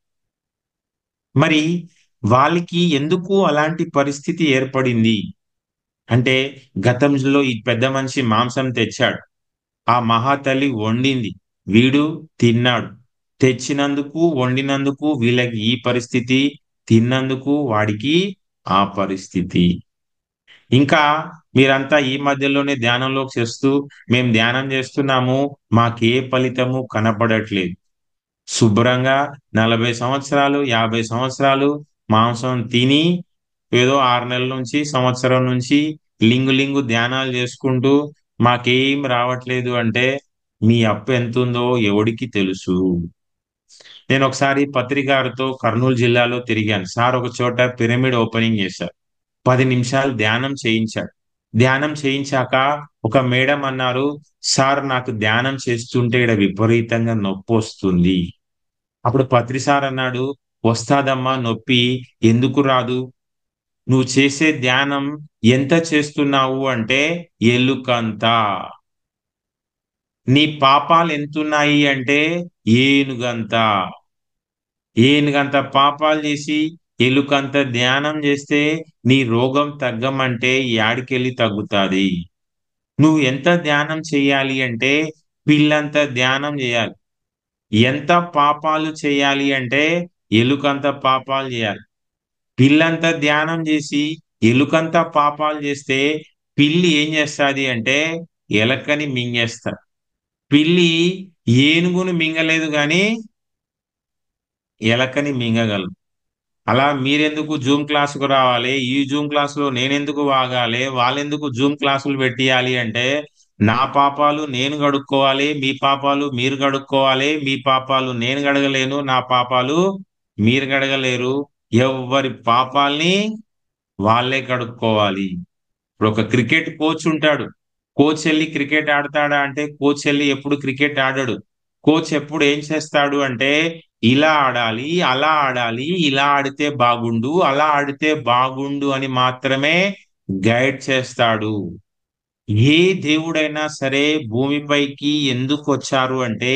మరి వాళ్ళకి ఎందుకు అలాంటి పరిస్థితి ఏర్పడింది అంటే గతంలో ఈ పెద్ద మనిషి మాంసం తెచ్చాడు ఆ మహాతల్లి వండింది వీడు తిన్నాడు తెచ్చినందుకు వండినందుకు వీళ్ళకి ఈ పరిస్థితి తిన్నందుకు వాడికి ఆ పరిస్థితి ఇంకా మీరంతా ఈ మధ్యలోనే ధ్యానంలోకి చేస్తూ మేము ధ్యానం చేస్తున్నాము మాకే ఫలితము కనపడట్లేదు శుభ్రంగా నలభై సంవత్సరాలు యాభై సంవత్సరాలు మాంసం తిని ఏదో ఆరు నెలల నుంచి సంవత్సరం నుంచి లింగు లింగు ధ్యానాలు చేసుకుంటూ మాకేం రావట్లేదు అంటే మీ అప్పు ఎంత ఉందో ఎవడికి తెలుసు నేను ఒకసారి పత్రికారితో కర్నూలు జిల్లాలో తిరిగాను సార్ ఒక చోట పిరమిడ్ ఓపెనింగ్ చేశారు పది నిమిషాలు ధ్యానం చేయించాడు ధ్యానం చేయించాక ఒక మేడం అన్నారు సార్ నాకు ధ్యానం చేస్తుంటే ఇక్కడ విపరీతంగా నొప్పి వస్తుంది అప్పుడు పత్రి సార్ అన్నాడు వస్తాదమ్మా నొప్పి ఎందుకు రాదు నువ్వు చేసే ధ్యానం ఎంత చేస్తున్నావు అంటే ఎలుకంత నీ పాపాలు ఎంతున్నాయి అంటే ఏనుగంత ఏనుగంత పాపాలు చేసి ఎలుకంత ధ్యానం చేస్తే నీ రోగం తగ్గమంటే యాడికెళ్ళి తగ్గుతుంది నువ్వు ఎంత ధ్యానం చేయాలి అంటే పిల్లంత ధ్యానం చేయాలి ఎంత పాపాలు చేయాలి అంటే ఎలుకంత పాపాలు చేయాలి పిల్లంత ధ్యానం చేసి ఎలుకంత పాపాలు చేస్తే పిల్లి ఏం చేస్తుంది అంటే ఎలకని మింగేస్తా పిల్లి ఏనుగును మింగలేదు కానీ ఎలకని మింగగలదు అలా మీరెందుకు జూమ్ క్లాసుకు రావాలి ఈ జూమ్ క్లాసులో నేనెందుకు వాగాలి వాళ్ళెందుకు జూమ్ క్లాసులు పెట్టియాలి అంటే నా పాపాలు నేను గడుక్కోవాలి మీ పాపాలు మీరు గడుక్కోవాలి మీ పాపాలు నేను గడగలేను నా పాపాలు మీరు గడగలేరు ఎవరి పాపాల్ని వాళ్ళే కడుక్కోవాలి ఇప్పుడు ఒక క్రికెట్ కోచ్ ఉంటాడు కోచ్ వెళ్ళి క్రికెట్ ఆడతాడా అంటే కోచ్ వెళ్ళి ఎప్పుడు క్రికెట్ ఆడాడు కోచ్ ఎప్పుడు ఏం చేస్తాడు అంటే ఇలా ఆడాలి అలా ఆడాలి ఇలా ఆడితే బాగుండు అలా ఆడితే బాగుండు అని మాత్రమే గైడ్ చేస్తాడు ఏ దేవుడైనా సరే భూమిపైకి ఎందుకు వచ్చారు అంటే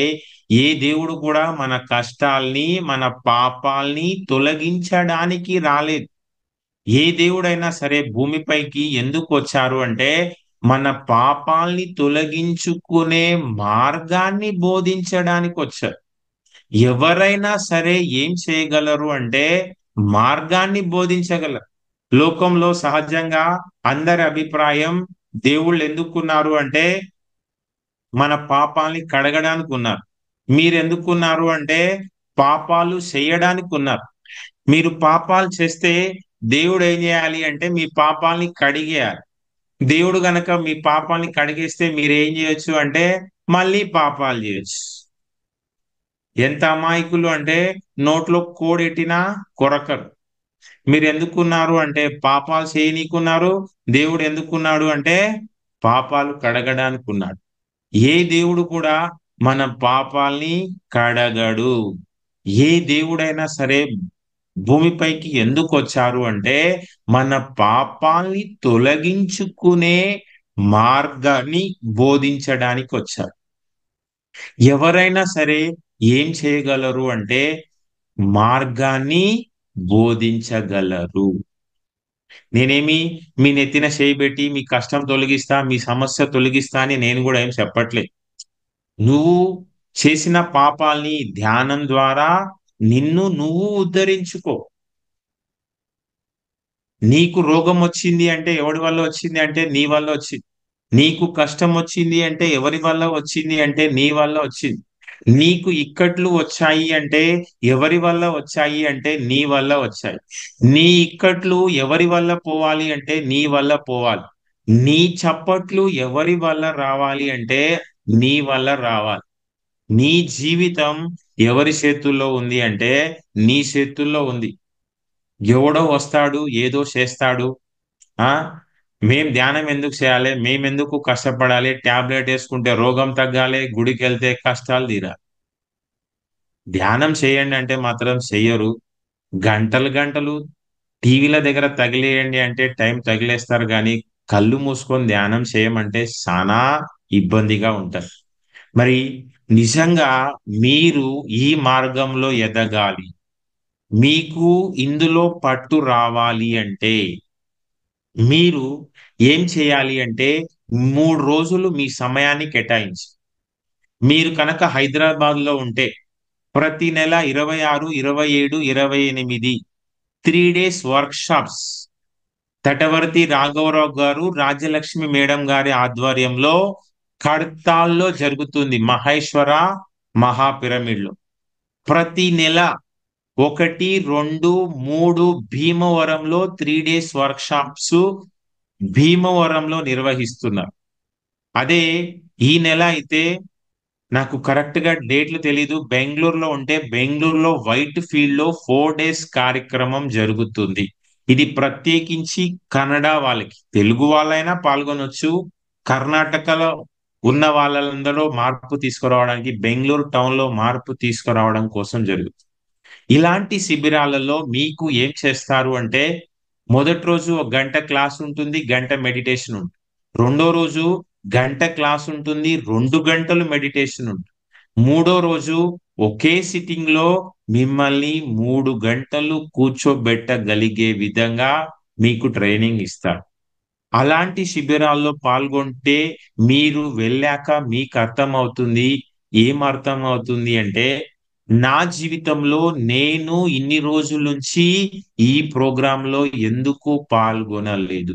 ఏ దేవుడు కూడా మన కష్టాల్ని మన పాపాల్ని తొలగించడానికి రాలేదు ఏ దేవుడైనా సరే భూమిపైకి ఎందుకు వచ్చారు అంటే మన పాపాల్ని తొలగించుకునే మార్గాన్ని బోధించడానికి వచ్చారు ఎవరైనా సరే ఏం చేయగలరు అంటే మార్గాన్ని బోధించగలరు లోకంలో సహజంగా అందరి అభిప్రాయం దేవుళ్ళు ఎందుకున్నారు అంటే మన పాపాల్ని కడగడానికి ఉన్నారు మీరు ఎందుకున్నారు అంటే పాపాలు చేయడానికి ఉన్నారు మీరు పాపాలు చేస్తే దేవుడు ఏం చేయాలి అంటే మీ పాపాల్ని కడిగేయాలి దేవుడు గనక మీ పాపాల్ని కడిగేస్తే మీరు ఏం చేయొచ్చు అంటే మళ్ళీ పాపాలు చేయొచ్చు ఎంత అమాయకులు అంటే నోట్లో కోడెట్టినా కొరకరు మీరు ఎందుకున్నారు అంటే పాపాలు చేయనీకున్నారు దేవుడు ఎందుకున్నాడు అంటే పాపాలు కడగడానికి ఉన్నాడు ఏ దేవుడు కూడా మన పాపాల్ని కడగడు ఏ దేవుడైనా సరే భూమిపైకి ఎందుకు వచ్చారు అంటే మన పాపాల్ని తొలగించుకునే మార్గాన్ని బోధించడానికి వచ్చారు ఎవరైనా సరే ఏం చేయగలరు అంటే మార్గాన్ని బోధించగలరు నేనేమి మీ నెత్తిన చేయబెట్టి మీ కష్టం తొలగిస్తా మీ సమస్య తొలగిస్తా అని నేను కూడా ఏం చెప్పట్లేదు నువ్వు చేసిన పాపాల్ని ధ్యానం ద్వారా నిన్ను నువ్వు ఉద్ధరించుకో నీకు రోగం వచ్చింది అంటే ఎవరి వల్ల వచ్చింది అంటే నీ వల్ల వచ్చింది నీకు కష్టం వచ్చింది అంటే ఎవరి వల్ల వచ్చింది అంటే నీ వల్ల వచ్చింది నీకు ఇక్కట్లు వచ్చాయి అంటే ఎవరి వల్ల వచ్చాయి అంటే నీ వల్ల వచ్చాయి నీ ఇక్కట్లు ఎవరి వల్ల పోవాలి అంటే నీ వల్ల పోవాలి నీ చప్పట్లు ఎవరి వల్ల రావాలి అంటే నీ వల్ల రావాలి నీ జీవితం ఎవరి చేతుల్లో ఉంది అంటే నీ చేతుల్లో ఉంది ఎవడో వస్తాడు ఏదో చేస్తాడు ఆ మేం ధ్యానం ఎందుకు చేయాలి మేమెందుకు కష్టపడాలి టాబ్లెట్ వేసుకుంటే రోగం తగ్గాలి గుడికి వెళ్తే కష్టాలు తీరాలి ధ్యానం చేయండి అంటే మాత్రం చెయ్యరు గంటలు గంటలు టీవీల దగ్గర తగిలేయండి అంటే టైం తగిలేస్తారు కానీ కళ్ళు మూసుకొని ధ్యానం చేయమంటే చాలా ఇబ్బందిగా ఉంటుంది మరి నిజంగా మీరు ఈ మార్గంలో ఎదగాలి మీకు ఇందులో పట్టు రావాలి అంటే మీరు ఏం చేయాలి అంటే మూడు రోజులు మీ సమయాన్ని కేటాయించి మీరు కనుక హైదరాబాద్ లో ఉంటే ప్రతి నెల ఇరవై ఆరు ఇరవై ఏడు ఇరవై ఎనిమిది three days workshops Tatavarthi రాఘవరావు గారు రాజ్యలక్ష్మి మేడం గారి ఆధ్వర్యంలో కడతాల్లో జరుగుతుంది మహేశ్వర మహా పిరమిడ్లో ప్రతి నెల ఒకటి రెండు మూడు భీమవరంలో త్రీ డేస్ వర్క్ షాప్స్ భీమవరంలో నిర్వహిస్తున్నారు అదే ఈ నెల అయితే నాకు కరెక్ట్ గా డేట్లు తెలీదు బెంగళూరులో ఉంటే బెంగళూరులో వైట్ ఫీల్డ్ లో ఫోర్ డేస్ కార్యక్రమం జరుగుతుంది ఇది ప్రత్యేకించి కన్నడ వాళ్ళకి తెలుగు వాళ్ళైనా పాల్గొనొచ్చు కర్ణాటకలో ఉన్న వాళ్ళందరూ మార్పు తీసుకురావడానికి బెంగళూరు టౌన్ లో మార్పు తీసుకురావడం కోసం జరుగుతుంది ఇలాంటి శిబిరాలలో మీకు ఏం చేస్తారు అంటే మొదటి రోజు ఒక గంట క్లాస్ ఉంటుంది గంట మెడిటేషన్ ఉంటుంది రెండో రోజు గంట క్లాస్ ఉంటుంది రెండు గంటలు మెడిటేషన్ ఉంటుంది మూడో రోజు ఒకే సిట్టింగ్ లో మిమ్మల్ని మూడు గంటలు కూర్చోబెట్టగలిగే విధంగా మీకు ట్రైనింగ్ ఇస్తారు అలాంటి శిబిరాల్లో పాల్గొంటే మీరు వెళ్ళాక మీకు అర్థమవుతుంది ఏం అర్థం అవుతుంది అంటే నా జీవితంలో నేను ఇన్ని రోజుల నుంచి ఈ ప్రోగ్రామ్ లో ఎందుకు పాల్గొనలేదు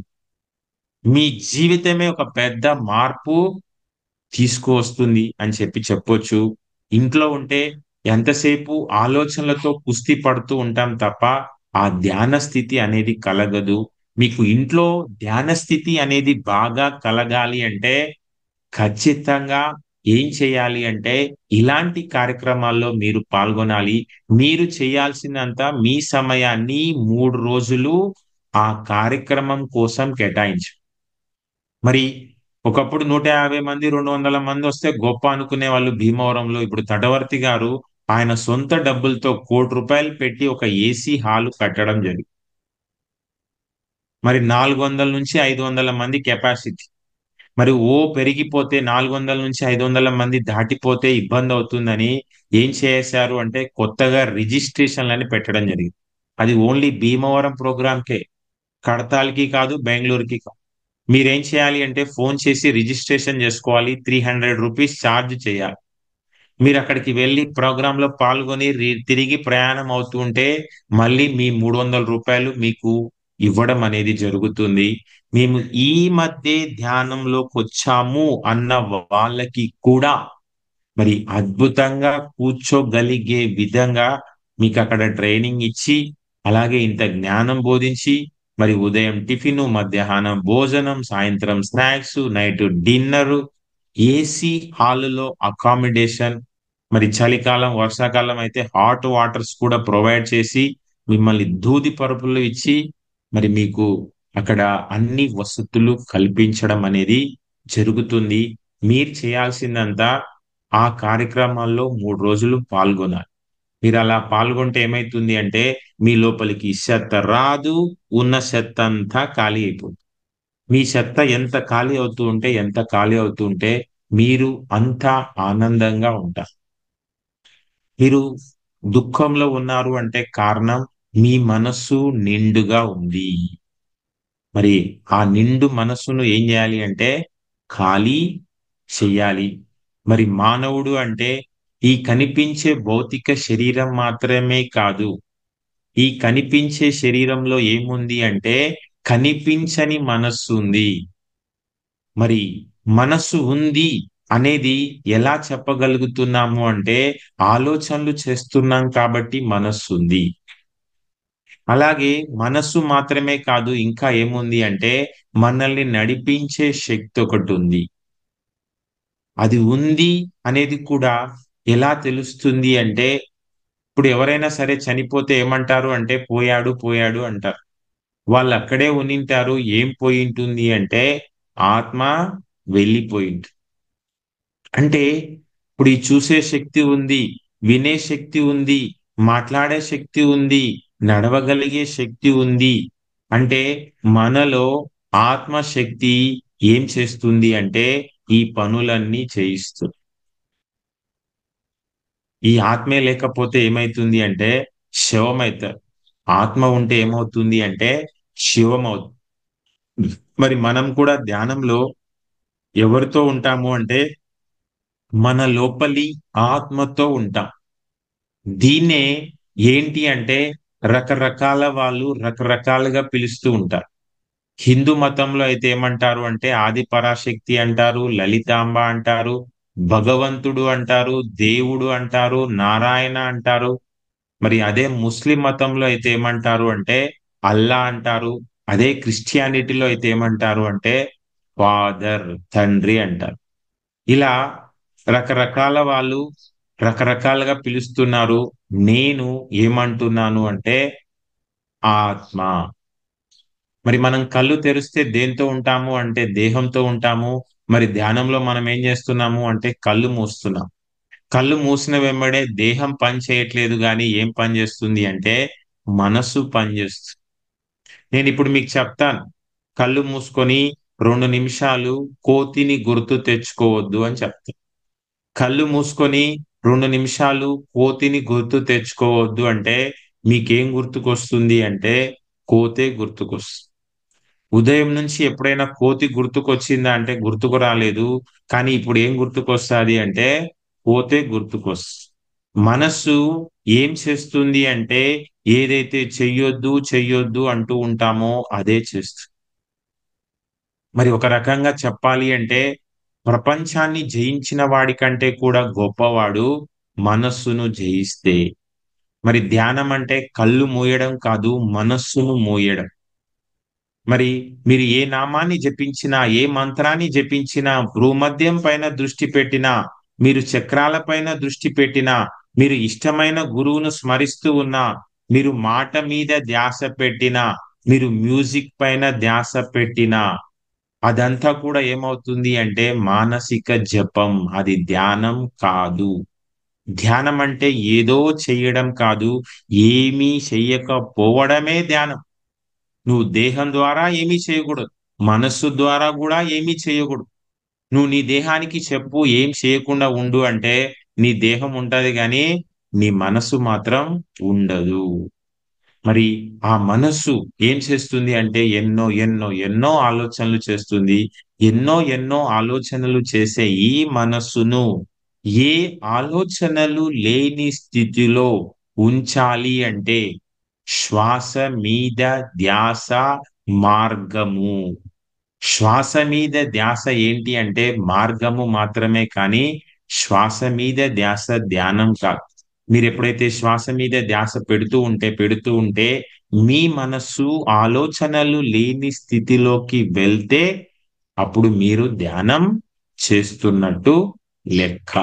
మీ జీవితమే ఒక పెద్ద మార్పు తీసుకువస్తుంది అని చెప్పి చెప్పొచ్చు ఇంట్లో ఉంటే ఎంతసేపు ఆలోచనలతో కుస్తీ పడుతూ ఉంటాం తప్ప ఆ ధ్యాన స్థితి అనేది కలగదు మీకు ఇంట్లో ధ్యాన స్థితి అనేది బాగా కలగాలి అంటే ఖచ్చితంగా ఏం చేయాలి అంటే ఇలాంటి కార్యక్రమాల్లో మీరు పాల్గొనాలి మీరు చేయాల్సినంత మీ సమయాన్ని మూడు రోజులు ఆ కార్యక్రమం కోసం కేటాయించు మరి ఒకప్పుడు నూట యాభై మంది రెండు వందల మంది వస్తే గొప్ప అనుకునే వాళ్ళు భీమవరంలో ఇప్పుడు తటవర్తి గారు ఆయన సొంత డబ్బులతో కోటి రూపాయలు పెట్టి ఒక ఏసీ హాలు కట్టడం జరిగింది మరి నాలుగు వందల నుంచి ఐదు వందల మంది కెపాసిటీ మరి ఓ పెరిగిపోతే నాలుగు వందల నుంచి ఐదు వందల మంది దాటిపోతే ఇబ్బంది అవుతుందని ఏం చేశారు అంటే కొత్తగా రిజిస్ట్రేషన్లని పెట్టడం జరిగింది అది ఓన్లీ భీమవరం ప్రోగ్రామ్కే కడతాల్కి కాదు బెంగళూరుకి కాదు మీరేం చేయాలి అంటే ఫోన్ చేసి రిజిస్ట్రేషన్ చేసుకోవాలి త్రీ హండ్రెడ్ రూపీస్ ఛార్జ్ చేయాలి మీరు అక్కడికి వెళ్ళి ప్రోగ్రామ్ లో పాల్గొని రి- తిరిగి ప్రయాణం అవుతూ ఉంటే మళ్ళీ మీ మూడు వందల రూపాయలు మీకు ఇవ్వడం అనేది జరుగుతుంది మేము ఈ మధ్య ధ్యానంలోకి వచ్చాము అన్న వాళ్ళకి కూడా మరి అద్భుతంగా కూర్చోగలిగే విధంగా మీకు అక్కడ ట్రైనింగ్ ఇచ్చి అలాగే ఇంత జ్ఞానం బోధించి మరి ఉదయం టిఫిన్ మధ్యాహ్నం భోజనం సాయంత్రం స్నాక్స్ నైట్ డిన్నర్ ఏసీ హాల్లో అకామిడేషన్ మరి చలికాలం వర్షాకాలం అయితే హాట్ వాటర్స్ కూడా ప్రొవైడ్ చేసి మిమ్మల్ని దూది పరుపులు ఇచ్చి మరి మీకు అక్కడ అన్ని వసతులు కల్పించడం అనేది జరుగుతుంది మీరు చేయాల్సిందంతా ఆ కార్యక్రమాల్లో మూడు రోజులు పాల్గొనాలి మీరు అలా పాల్గొంటే ఏమైతుంది అంటే మీ లోపలికి చెత్త రాదు ఉన్న చెత్త అంతా ఖాళీ అయిపోతుంది మీ చెత్త ఎంత ఖాళీ అవుతూ ఉంటే ఎంత ఖాళీ అవుతూ ఉంటే మీరు అంతా ఆనందంగా ఉంటారు మీరు దుఃఖంలో ఉన్నారు అంటే కారణం మీ మనస్సు నిండుగా ఉంది మరి ఆ నిండు మనస్సును ఏం చేయాలి అంటే ఖాళీ చెయ్యాలి మరి మానవుడు అంటే ఈ కనిపించే భౌతిక శరీరం మాత్రమే కాదు ఈ కనిపించే శరీరంలో ఏముంది అంటే కనిపించని మనస్సు ఉంది మరి మనస్సు ఉంది అనేది ఎలా చెప్పగలుగుతున్నాము అంటే ఆలోచనలు చేస్తున్నాం కాబట్టి మనస్సు ఉంది అలాగే మనస్సు మాత్రమే కాదు ఇంకా ఏముంది అంటే మనల్ని నడిపించే శక్తి ఒకటి ఉంది అది ఉంది అనేది కూడా ఎలా తెలుస్తుంది అంటే ఇప్పుడు ఎవరైనా సరే చనిపోతే ఏమంటారు అంటే పోయాడు పోయాడు అంటారు వాళ్ళు అక్కడే ఉనింటారు ఏం పోయి ఉంటుంది అంటే ఆత్మ వెళ్ళిపోయింది అంటే ఇప్పుడు ఈ చూసే శక్తి ఉంది వినే శక్తి ఉంది మాట్లాడే శక్తి ఉంది నడవగలిగే శక్తి ఉంది అంటే మనలో ఆత్మశక్తి ఏం చేస్తుంది అంటే ఈ పనులన్నీ చేయిస్తుంది ఈ ఆత్మే లేకపోతే ఏమైతుంది అంటే శవం అవుతారు ఆత్మ ఉంటే ఏమవుతుంది అంటే శివం అవుతుంది మరి మనం కూడా ధ్యానంలో ఎవరితో ఉంటాము అంటే మన లోపలి ఆత్మతో ఉంటాం దీన్నే ఏంటి అంటే రకరకాల వాళ్ళు రకరకాలుగా పిలుస్తూ ఉంటారు హిందూ మతంలో అయితే ఏమంటారు అంటే ఆది పరాశక్తి అంటారు లలితాంబ అంటారు భగవంతుడు అంటారు దేవుడు అంటారు నారాయణ అంటారు మరి అదే ముస్లిం మతంలో అయితే ఏమంటారు అంటే అల్లా అంటారు అదే క్రిస్టియానిటీలో అయితే ఏమంటారు అంటే ఫాదర్ తండ్రి అంటారు ఇలా రకరకాల వాళ్ళు రకరకాలుగా పిలుస్తున్నారు నేను ఏమంటున్నాను అంటే ఆత్మ మరి మనం కళ్ళు తెరిస్తే దేంతో ఉంటాము అంటే దేహంతో ఉంటాము మరి ధ్యానంలో మనం ఏం చేస్తున్నాము అంటే కళ్ళు మూస్తున్నాం కళ్ళు మూసిన వెంబడే దేహం పని చేయట్లేదు కానీ ఏం పని చేస్తుంది అంటే మనస్సు పని చేస్తుంది నేను ఇప్పుడు మీకు చెప్తాను కళ్ళు మూసుకొని రెండు నిమిషాలు కోతిని గుర్తు తెచ్చుకోవద్దు అని చెప్తాను కళ్ళు మూసుకొని రెండు నిమిషాలు కోతిని గుర్తు తెచ్చుకోవద్దు అంటే మీకేం గుర్తుకొస్తుంది అంటే కోతే గుర్తుకొస్తుంది ఉదయం నుంచి ఎప్పుడైనా కోతి గుర్తుకొచ్చిందా అంటే గుర్తుకు రాలేదు కానీ ఇప్పుడు ఏం గుర్తుకొస్తుంది అంటే పోతే గుర్తుకొస్తుంది మనస్సు ఏం చేస్తుంది అంటే ఏదైతే చెయ్యొద్దు చెయ్యొద్దు అంటూ ఉంటామో అదే చేస్తుంది మరి ఒక రకంగా చెప్పాలి అంటే ప్రపంచాన్ని జయించిన వాడి కంటే కూడా గొప్పవాడు మనస్సును జయిస్తే మరి ధ్యానం అంటే కళ్ళు మూయడం కాదు మనస్సును మూయడం మరి మీరు ఏ నామాన్ని జపించినా ఏ మంత్రాన్ని జపించినా భూమధ్యం పైన దృష్టి పెట్టినా మీరు చక్రాల పైన దృష్టి పెట్టినా మీరు ఇష్టమైన గురువును స్మరిస్తూ ఉన్నా మీరు మాట మీద ధ్యాస పెట్టినా మీరు మ్యూజిక్ పైన ధ్యాస పెట్టినా అదంతా కూడా ఏమవుతుంది అంటే మానసిక జపం అది ధ్యానం కాదు ధ్యానం అంటే ఏదో చెయ్యడం కాదు ఏమీ చెయ్యకపోవడమే ధ్యానం నువ్వు దేహం ద్వారా ఏమీ చేయకూడదు మనస్సు ద్వారా కూడా ఏమీ చేయకూడదు నువ్వు నీ దేహానికి చెప్పు ఏం చేయకుండా ఉండు అంటే నీ దేహం ఉంటది కానీ నీ మనసు మాత్రం ఉండదు మరి ఆ మనస్సు ఏం చేస్తుంది అంటే ఎన్నో ఎన్నో ఎన్నో ఆలోచనలు చేస్తుంది ఎన్నో ఎన్నో ఆలోచనలు చేసే ఈ మనస్సును ఏ ఆలోచనలు లేని స్థితిలో ఉంచాలి అంటే శ్వాస మీద ధ్యాస మార్గము శ్వాస మీద ధ్యాస ఏంటి అంటే మార్గము మాత్రమే కానీ శ్వాస మీద ధ్యాస ధ్యానం కాదు మీరు ఎప్పుడైతే శ్వాస మీద ధ్యాస పెడుతూ ఉంటే పెడుతూ ఉంటే మీ మనస్సు ఆలోచనలు లేని స్థితిలోకి వెళ్తే అప్పుడు మీరు ధ్యానం చేస్తున్నట్టు లెక్క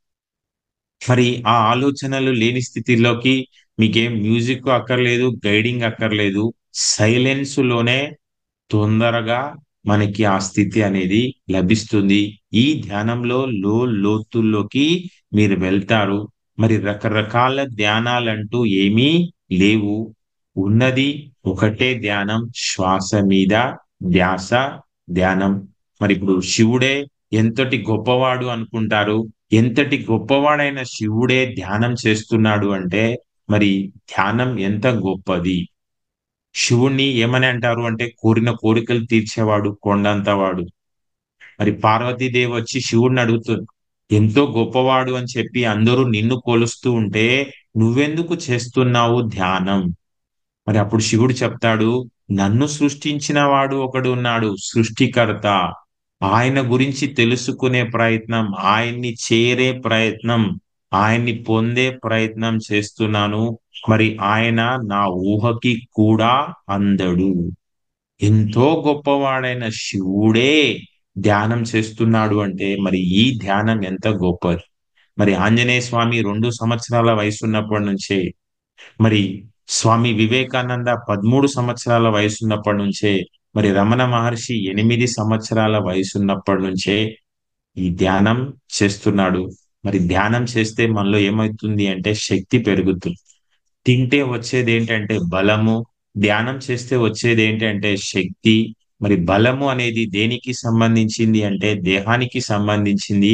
మరి ఆ ఆలోచనలు లేని స్థితిలోకి మీకేం మ్యూజిక్ అక్కర్లేదు గైడింగ్ అక్కర్లేదు సైలెన్స్ లోనే తొందరగా మనకి ఆ స్థితి అనేది లభిస్తుంది ఈ ధ్యానంలో లో లోతుల్లోకి మీరు వెళ్తారు మరి రకరకాల ధ్యానాలంటూ ఏమీ లేవు ఉన్నది ఒకటే ధ్యానం శ్వాస మీద ధ్యాస ధ్యానం మరి ఇప్పుడు శివుడే ఎంతటి గొప్పవాడు అనుకుంటారు ఎంతటి గొప్పవాడైన శివుడే ధ్యానం చేస్తున్నాడు అంటే మరి ధ్యానం ఎంత గొప్పది శివుణ్ణి ఏమని అంటారు అంటే కోరిన కోరికలు తీర్చేవాడు కొండంతవాడు మరి పార్వతీదేవి వచ్చి శివుడిని అడుగుతుంది ఎంతో గొప్పవాడు అని చెప్పి అందరూ నిన్ను కొలుస్తూ ఉంటే నువ్వెందుకు చేస్తున్నావు ధ్యానం మరి అప్పుడు శివుడు చెప్తాడు నన్ను సృష్టించిన వాడు ఒకడు ఉన్నాడు సృష్టికర్త ఆయన గురించి తెలుసుకునే ప్రయత్నం ఆయన్ని చేరే ప్రయత్నం ఆయన్ని పొందే ప్రయత్నం చేస్తున్నాను మరి ఆయన నా ఊహకి కూడా అందడు ఎంతో గొప్పవాడైన శివుడే ధ్యానం చేస్తున్నాడు అంటే మరి ఈ ధ్యానం ఎంత గొప్పది మరి ఆంజనేయ స్వామి రెండు సంవత్సరాల వయసు ఉన్నప్పటి నుంచే మరి స్వామి వివేకానంద పదమూడు సంవత్సరాల వయసు ఉన్నప్పటి నుంచే మరి రమణ మహర్షి ఎనిమిది సంవత్సరాల వయసు ఉన్నప్పటి నుంచే ఈ ధ్యానం చేస్తున్నాడు మరి ధ్యానం చేస్తే మనలో ఏమవుతుంది అంటే శక్తి పెరుగుతుంది తింటే వచ్చేది ఏంటంటే బలము ధ్యానం చేస్తే వచ్చేది ఏంటంటే శక్తి మరి బలము అనేది దేనికి సంబంధించింది అంటే దేహానికి సంబంధించింది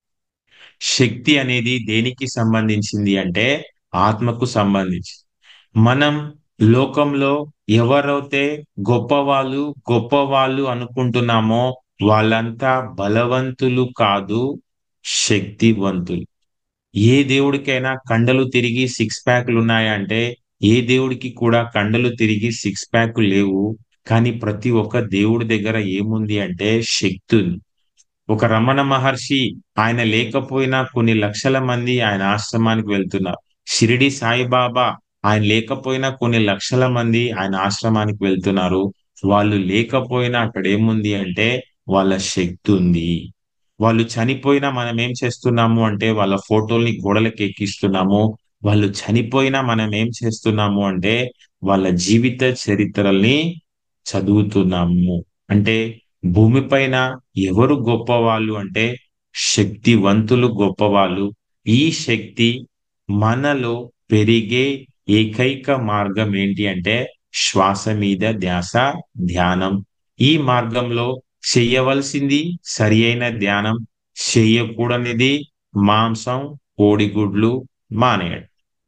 శక్తి అనేది దేనికి సంబంధించింది అంటే ఆత్మకు సంబంధించి మనం లోకంలో ఎవరైతే గొప్పవాళ్ళు గొప్పవాళ్ళు అనుకుంటున్నామో వాళ్ళంతా బలవంతులు కాదు శక్తివంతులు ఏ దేవుడికైనా కండలు తిరిగి సిక్స్ ప్యాక్లు ఉన్నాయంటే ఏ దేవుడికి కూడా కండలు తిరిగి సిక్స్ ప్యాక్ లేవు కానీ ప్రతి ఒక్క దేవుడి దగ్గర ఏముంది అంటే శక్తి ఉంది ఒక రమణ మహర్షి ఆయన లేకపోయినా కొన్ని లక్షల మంది ఆయన ఆశ్రమానికి వెళ్తున్నారు షిరిడి సాయిబాబా ఆయన లేకపోయినా కొన్ని లక్షల మంది ఆయన ఆశ్రమానికి వెళ్తున్నారు వాళ్ళు లేకపోయినా అక్కడ ఏముంది అంటే వాళ్ళ శక్తి ఉంది వాళ్ళు చనిపోయినా మనం ఏం చేస్తున్నాము అంటే వాళ్ళ ఫోటోల్ని గోడలకు ఎక్కిస్తున్నాము వాళ్ళు చనిపోయినా మనం ఏం చేస్తున్నాము అంటే వాళ్ళ జీవిత చరిత్రల్ని చదువుతున్నాము అంటే భూమిపైన ఎవరు గొప్పవాళ్ళు అంటే శక్తివంతులు గొప్పవాళ్ళు ఈ శక్తి మనలో పెరిగే ఏకైక మార్గం ఏంటి అంటే శ్వాస మీద ధ్యాస ధ్యానం ఈ మార్గంలో చెయ్యవలసింది సరి అయిన ధ్యానం చెయ్యకూడనిది మాంసం కోడిగుడ్లు మానేయడం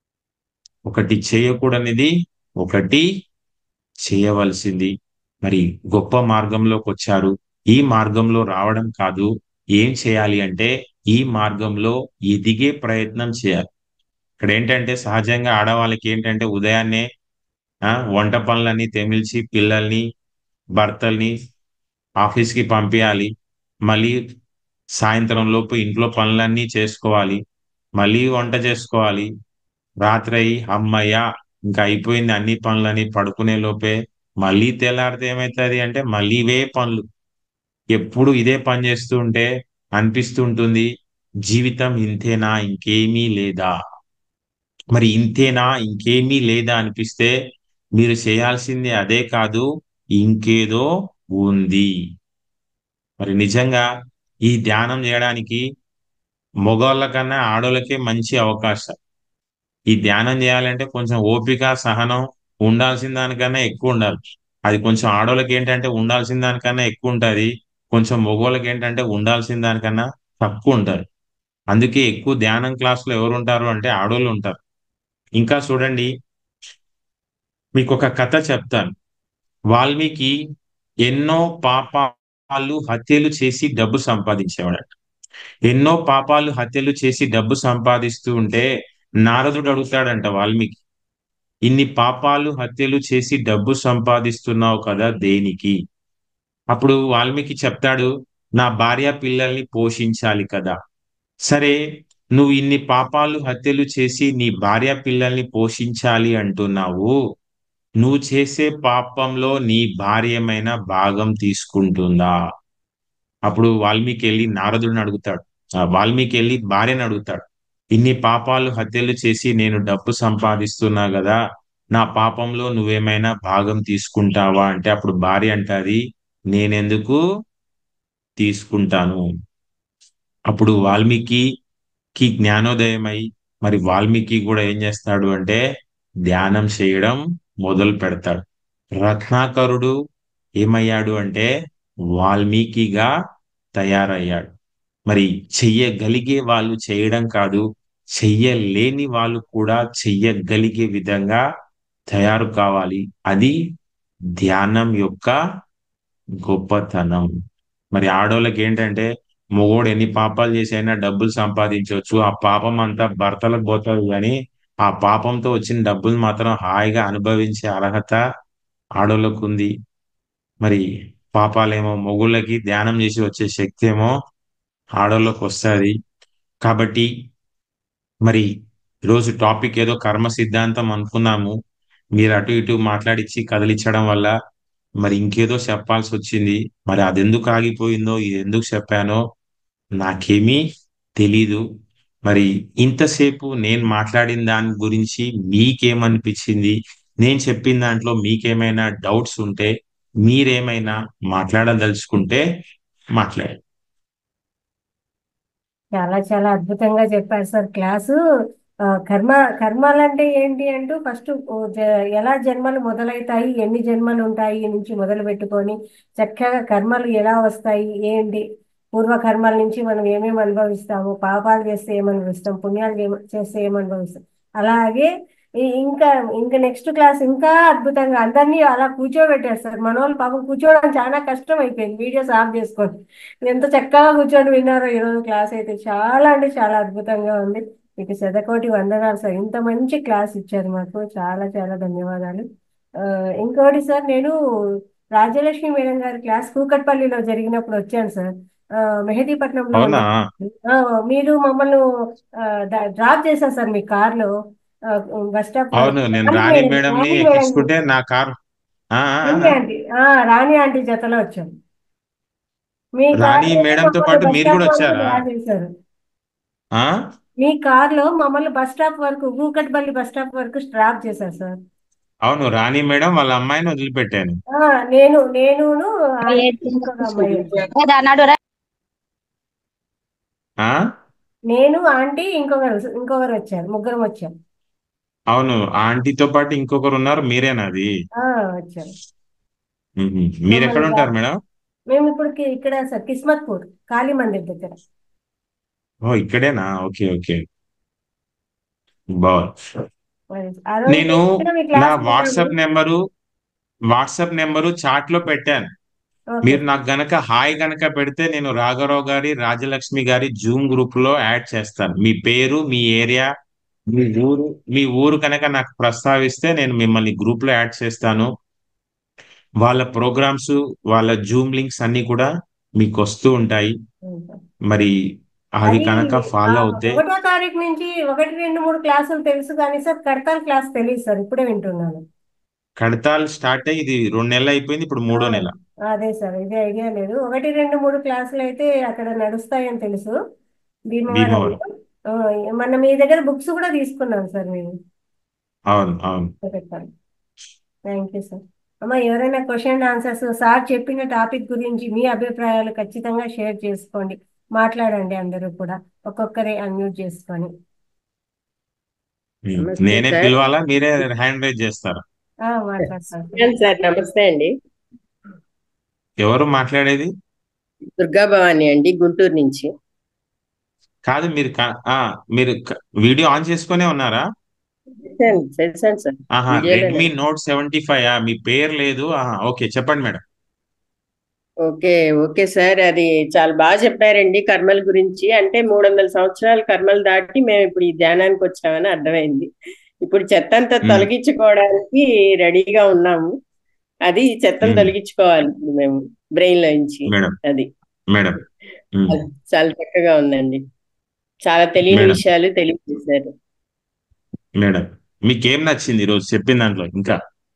ఒకటి చేయకూడనిది ఒకటి చేయవలసింది మరి గొప్ప మార్గంలోకి వచ్చారు ఈ మార్గంలో రావడం కాదు ఏం చేయాలి అంటే ఈ మార్గంలో ఎదిగే ప్రయత్నం చేయాలి ఇక్కడ ఏంటంటే సహజంగా ఆడవాళ్ళకి ఏంటంటే ఉదయాన్నే ఆ వంట పనులన్నీ తెమిల్చి పిల్లల్ని భర్తల్ని ఆఫీస్కి పంపించాలి మళ్ళీ సాయంత్రం లోపు ఇంట్లో పనులన్నీ చేసుకోవాలి మళ్ళీ వంట చేసుకోవాలి రాత్రి అయి అమ్మయ్య ఇంకా అయిపోయింది అన్ని పనులని పడుకునే లోపే మళ్ళీ తెల్లారితే ఏమవుతుంది అంటే మళ్ళీ ఇవే పనులు ఎప్పుడు ఇదే పని చేస్తూ ఉంటే అనిపిస్తూ ఉంటుంది జీవితం ఇంతేనా ఇంకేమీ లేదా మరి ఇంతేనా ఇంకేమీ లేదా అనిపిస్తే మీరు చేయాల్సింది అదే కాదు ఇంకేదో ఉంది మరి నిజంగా ఈ ధ్యానం చేయడానికి మగవాళ్ళ కన్నా ఆడోళ్ళకే మంచి అవకాశం ఈ ధ్యానం చేయాలంటే కొంచెం ఓపిక సహనం ఉండాల్సిన దానికన్నా ఎక్కువ ఉండాలి అది కొంచెం ఆడోళ్ళకి ఏంటంటే ఉండాల్సిన దానికన్నా ఎక్కువ ఉంటది కొంచెం మగవాళ్ళకి ఏంటంటే ఉండాల్సిన దానికన్నా తక్కువ ఉంటారు అందుకే ఎక్కువ ధ్యానం క్లాసులో ఎవరు ఉంటారు అంటే ఆడోళ్ళు ఉంటారు ఇంకా చూడండి మీకు ఒక కథ చెప్తాను వాల్మీకి ఎన్నో పాపాలు హత్యలు చేసి డబ్బు సంపాదించేవాడట ఎన్నో పాపాలు హత్యలు చేసి డబ్బు సంపాదిస్తూ ఉంటే నారదుడు అడుగుతాడంట వాల్మీకి ఇన్ని పాపాలు హత్యలు చేసి డబ్బు సంపాదిస్తున్నావు కదా దేనికి అప్పుడు వాల్మీకి చెప్తాడు నా భార్య పిల్లల్ని పోషించాలి కదా సరే నువ్వు ఇన్ని పాపాలు హత్యలు చేసి నీ భార్య పిల్లల్ని పోషించాలి అంటున్నావు నువ్వు చేసే పాపంలో నీ భార్య ఏమైనా భాగం తీసుకుంటుందా అప్పుడు వాల్మీకి వెళ్ళి నారదుడిని అడుగుతాడు ఆ వాల్మీకి వెళ్ళి భార్యని అడుగుతాడు ఇన్ని పాపాలు హత్యలు చేసి నేను డబ్బు సంపాదిస్తున్నా కదా నా పాపంలో నువ్వేమైనా భాగం తీసుకుంటావా అంటే అప్పుడు భార్య అంటది నేనెందుకు తీసుకుంటాను అప్పుడు వాల్మీకి జ్ఞానోదయమై మరి వాల్మీకి కూడా ఏం చేస్తాడు అంటే ధ్యానం చేయడం మొదలు పెడతాడు రత్నాకరుడు ఏమయ్యాడు అంటే వాల్మీకిగా తయారయ్యాడు మరి చెయ్యగలిగే వాళ్ళు చేయడం కాదు చెయ్యలేని వాళ్ళు కూడా చెయ్యగలిగే విధంగా తయారు కావాలి అది ధ్యానం యొక్క గొప్పతనం మరి ఆడోళ్ళకి ఏంటంటే మొగోడు ఎన్ని పాపాలు చేసి అయినా డబ్బులు సంపాదించవచ్చు ఆ పాపం అంతా భర్తలకు పోతుంది కానీ ఆ పాపంతో వచ్చిన డబ్బులు మాత్రం హాయిగా అనుభవించే అర్హత ఆడోళ్ళకు ఉంది మరి పాపాలేమో మొగుళ్ళకి ధ్యానం చేసి వచ్చే శక్తి ఏమో ఆడోళ్ళకి వస్తుంది కాబట్టి మరి ఈరోజు టాపిక్ ఏదో కర్మ సిద్ధాంతం అనుకున్నాము మీరు అటు ఇటు మాట్లాడిచ్చి కదిలించడం వల్ల మరి ఇంకేదో చెప్పాల్సి వచ్చింది మరి అది ఎందుకు ఆగిపోయిందో ఇది ఎందుకు చెప్పానో నాకేమీ తెలీదు మరి ఇంతసేపు నేను మాట్లాడిన దాని గురించి మీకేమనిపించింది నేను చెప్పిన దాంట్లో మీకేమైనా డౌట్స్ ఉంటే మీరేమైనా మాట్లాడదలుచుకుంటే మాట్లాడండి చాలా చాలా అద్భుతంగా చెప్పారు సార్ క్లాసు ఆ, కర్మ కర్మలు అంటే ఏంటి అంటూ ఫస్ట్ ఎలా జన్మలు మొదలవుతాయి ఎన్ని జన్మలు ఉంటాయి నుంచి మొదలు పెట్టుకొని చక్కగా కర్మలు ఎలా వస్తాయి ఏంటి పూర్వ కర్మల నుంచి మనం ఏమేమి అనుభవిస్తాము పాపాలు చేస్తే ఏమి అనుభవిస్తాం పుణ్యాలు ఏమ- చేస్తే ఏమి అనుభవిస్తాం అలాగే ఈ- ఇంకా ఇంకా నెక్స్ట్ క్లాస్ ఇంకా అద్భుతంగా అందరినీ అలా కూర్చోబెట్టారు సార్ మన వాళ్ళు పాపం కూర్చోవడం చాలా కష్టం అయిపోయింది వీడియోస్ ఆఫ్ చేసుకోండి ఎంత చక్కగా కూర్చొని విన్నారో ఈరోజు క్లాస్ అయితే చాలా అంటే చాలా అద్భుతంగా ఉంది మీకు శతకోటి వందనాలు సార్ ఇంత మంచి క్లాస్ ఇచ్చారు మాకు చాలా చాలా ధన్యవాదాలు ఆ, ఇంకోటి సార్ నేను రాజ్యలక్ష్మి మేడం గారి క్లాస్ కూకట్పల్లిలో జరిగినప్పుడు వచ్చాను సార్ ఆ, మెహదీపట్నంలో అవునా ఉన్న ఆ, మీరు మమ్మల్ని డ్రాప్ చేశారు సార్ మీ కార్లో బస్ స్టాప్ అవును నేను రాణి రాణి మేడం మేడం ని రాణి మేడం ఎక్కించుకుంటే నా కార్ ఆ, ఆ, రాణి ఆ. ఆంటీ ఆ, రాణి ఆంటీ జతలో వచ్చాం మీ రాణి కార్లో మేడం తో మమ్మల్ని పాటు బస్ మీరు స్టాప్ కూడా వరకు వచ్చారా డ్రాప్ చేశారు ఆ మీ కార్లో మమ్మల్ని బస్ స్టాప్ వరకు కూకట్పల్లి బస్ స్టాప్ వరకు డ్రాప్ చేశారు సార్ అవును రాణి మేడం వాళ్ళ అమ్మాయిని వదిలిపెట్టాను ఆ, నేను నేనును ఆంటీ ఇంకొక అమ్మాయి వచ్చాం. ఆ నేను ఆంటీ ఇంకొకరు ఇంకొకరు వచ్చారు ముగ్గురం వచ్చాం అవును ఆంటీతో పాటు ఇంకొకరు ఉన్నారు మీరేనాది ఆ, వచ్చారు మ్మ్. మీరు ఎక్కడ మమ్మల్ని ఉంటారు మేడం మేము ఇప్పుడు కి- ఇక్కడ సార్ కిస్మత్పూర్ కాళీ మందిర్ దగ్గర ఓ ఇక్కడేనా ఓకే ఓకే బాగుంది మరి ఆ రోజు నేను చెప్పిన మీ నా క్లాస్ విన్నాము WhatsApp number WhatsApp number chat లో పెట్టాను ఓకే మీరు నాకు గనక హాయ్ గనక పెడితే నేను రాఘరావు గారి రాజలక్ష్మి గారి జూమ్ గ్రూప్ లో యాడ్ చేస్తాను మీ పేరు మీ ఏరియా మీ ఊరు మీ ఊరు కనుక నాకు ప్రస్తావిస్తే నేను మిమ్మల్ని గ్రూప్ లో యాడ్ చేస్తాను వాళ్ళ ప్రోగ్రామ్స్ వాళ్ళ జూమ్ లింక్స్ అన్ని కూడా మీకు వస్తూ ఉంటాయి మరి అది అది కనుక ఆ, ఫాలో అవుతే ఒకటో తారీఖు నుంచి ఒకటి రెండు మూడు క్లాసులు తెలుసు కానీ సార్ కడతాల్ క్లాస్ తెలియదు సార్ ఇప్పుడే వింటున్నాను కడతాల్ స్టార్ట్ అయ్యి ఇది రెండు నెలలు అయిపోయింది ఇప్పుడు మూడో ఆ, నెల అదే సార్ ఇది ఐడియా లేదు ఒకటి రెండు మూడు క్లాసులు అయితే అక్కడ నడుస్తాయని తెలుసు భీమవరంలో భీమవరం ఆ, మొన్న మీ దగ్గర బుక్స్ కూడా తీసుకున్నాం సార్ మేము అవును అవును పెట్టాలి థ్యాంక్ యూ సార్ అమ్మ ఎవరైనా క్వశ్చన్ ఆన్సర్స్ సార్ చెప్పిన టాపిక్ గురించి మీ అభిప్రాయాలు ఖచ్చితంగా షేర్ చేసుకోండి మాట్లాడండి అందరూ కూడా ఒక్కొక్కరే అన్మ్యూట్ చేసుకొని ఉమ్. నమస్తే నేనే సార్ పిలవాలా మీరే హ్యాండ్ రైజ్ చేస్తారా ఆ, మాట్లాడతాను సార్ శ్రీకాంత్ సార్ నమస్తే అండి ఎవరు మాట్లాడేది దుర్గా భవాని అండి గుంటూరు నుంచి కాదు మీరు క- ఆ, మీరు క- వీడియో ఆన్ చేసుకునే ఉన్నారా చేశాను చేశాను సార్ ఆహా వీడియోలో రెడ్మీ నోట్ సెవెంటీ ఫైవ్ మీ పేరు లేదు ఆహా ఓకే చెప్పండి మేడం ఓకే ఓకే సార్ అది చాలా బాగా చెప్పారండి కర్మల గురించి అంటే మూడు వందల సంవత్సరాలు కర్మలు దాటి మేము ఇప్పుడు ఈ ధ్యానానికి వచ్చామని అర్థమైంది ఇప్పుడు చెత్త అంతా మ్మ్. తొలగించుకోవడానికి రెడీగా ఉన్నాము అది చెత్తను మ్మ్. తొలగించుకోవాలి ఇప్పుడు మేము బ్రెయిన్ లో నుంచి మేడం అది మేడం ఉమ్, అది చాలా చక్కగా ఉందండి చాలా తెలియని మేడం. విషయాలు తెలియజేశారు మేడం మీకేం నచ్చింది ఈరోజు చెప్పిన దాంట్లో ఇంకా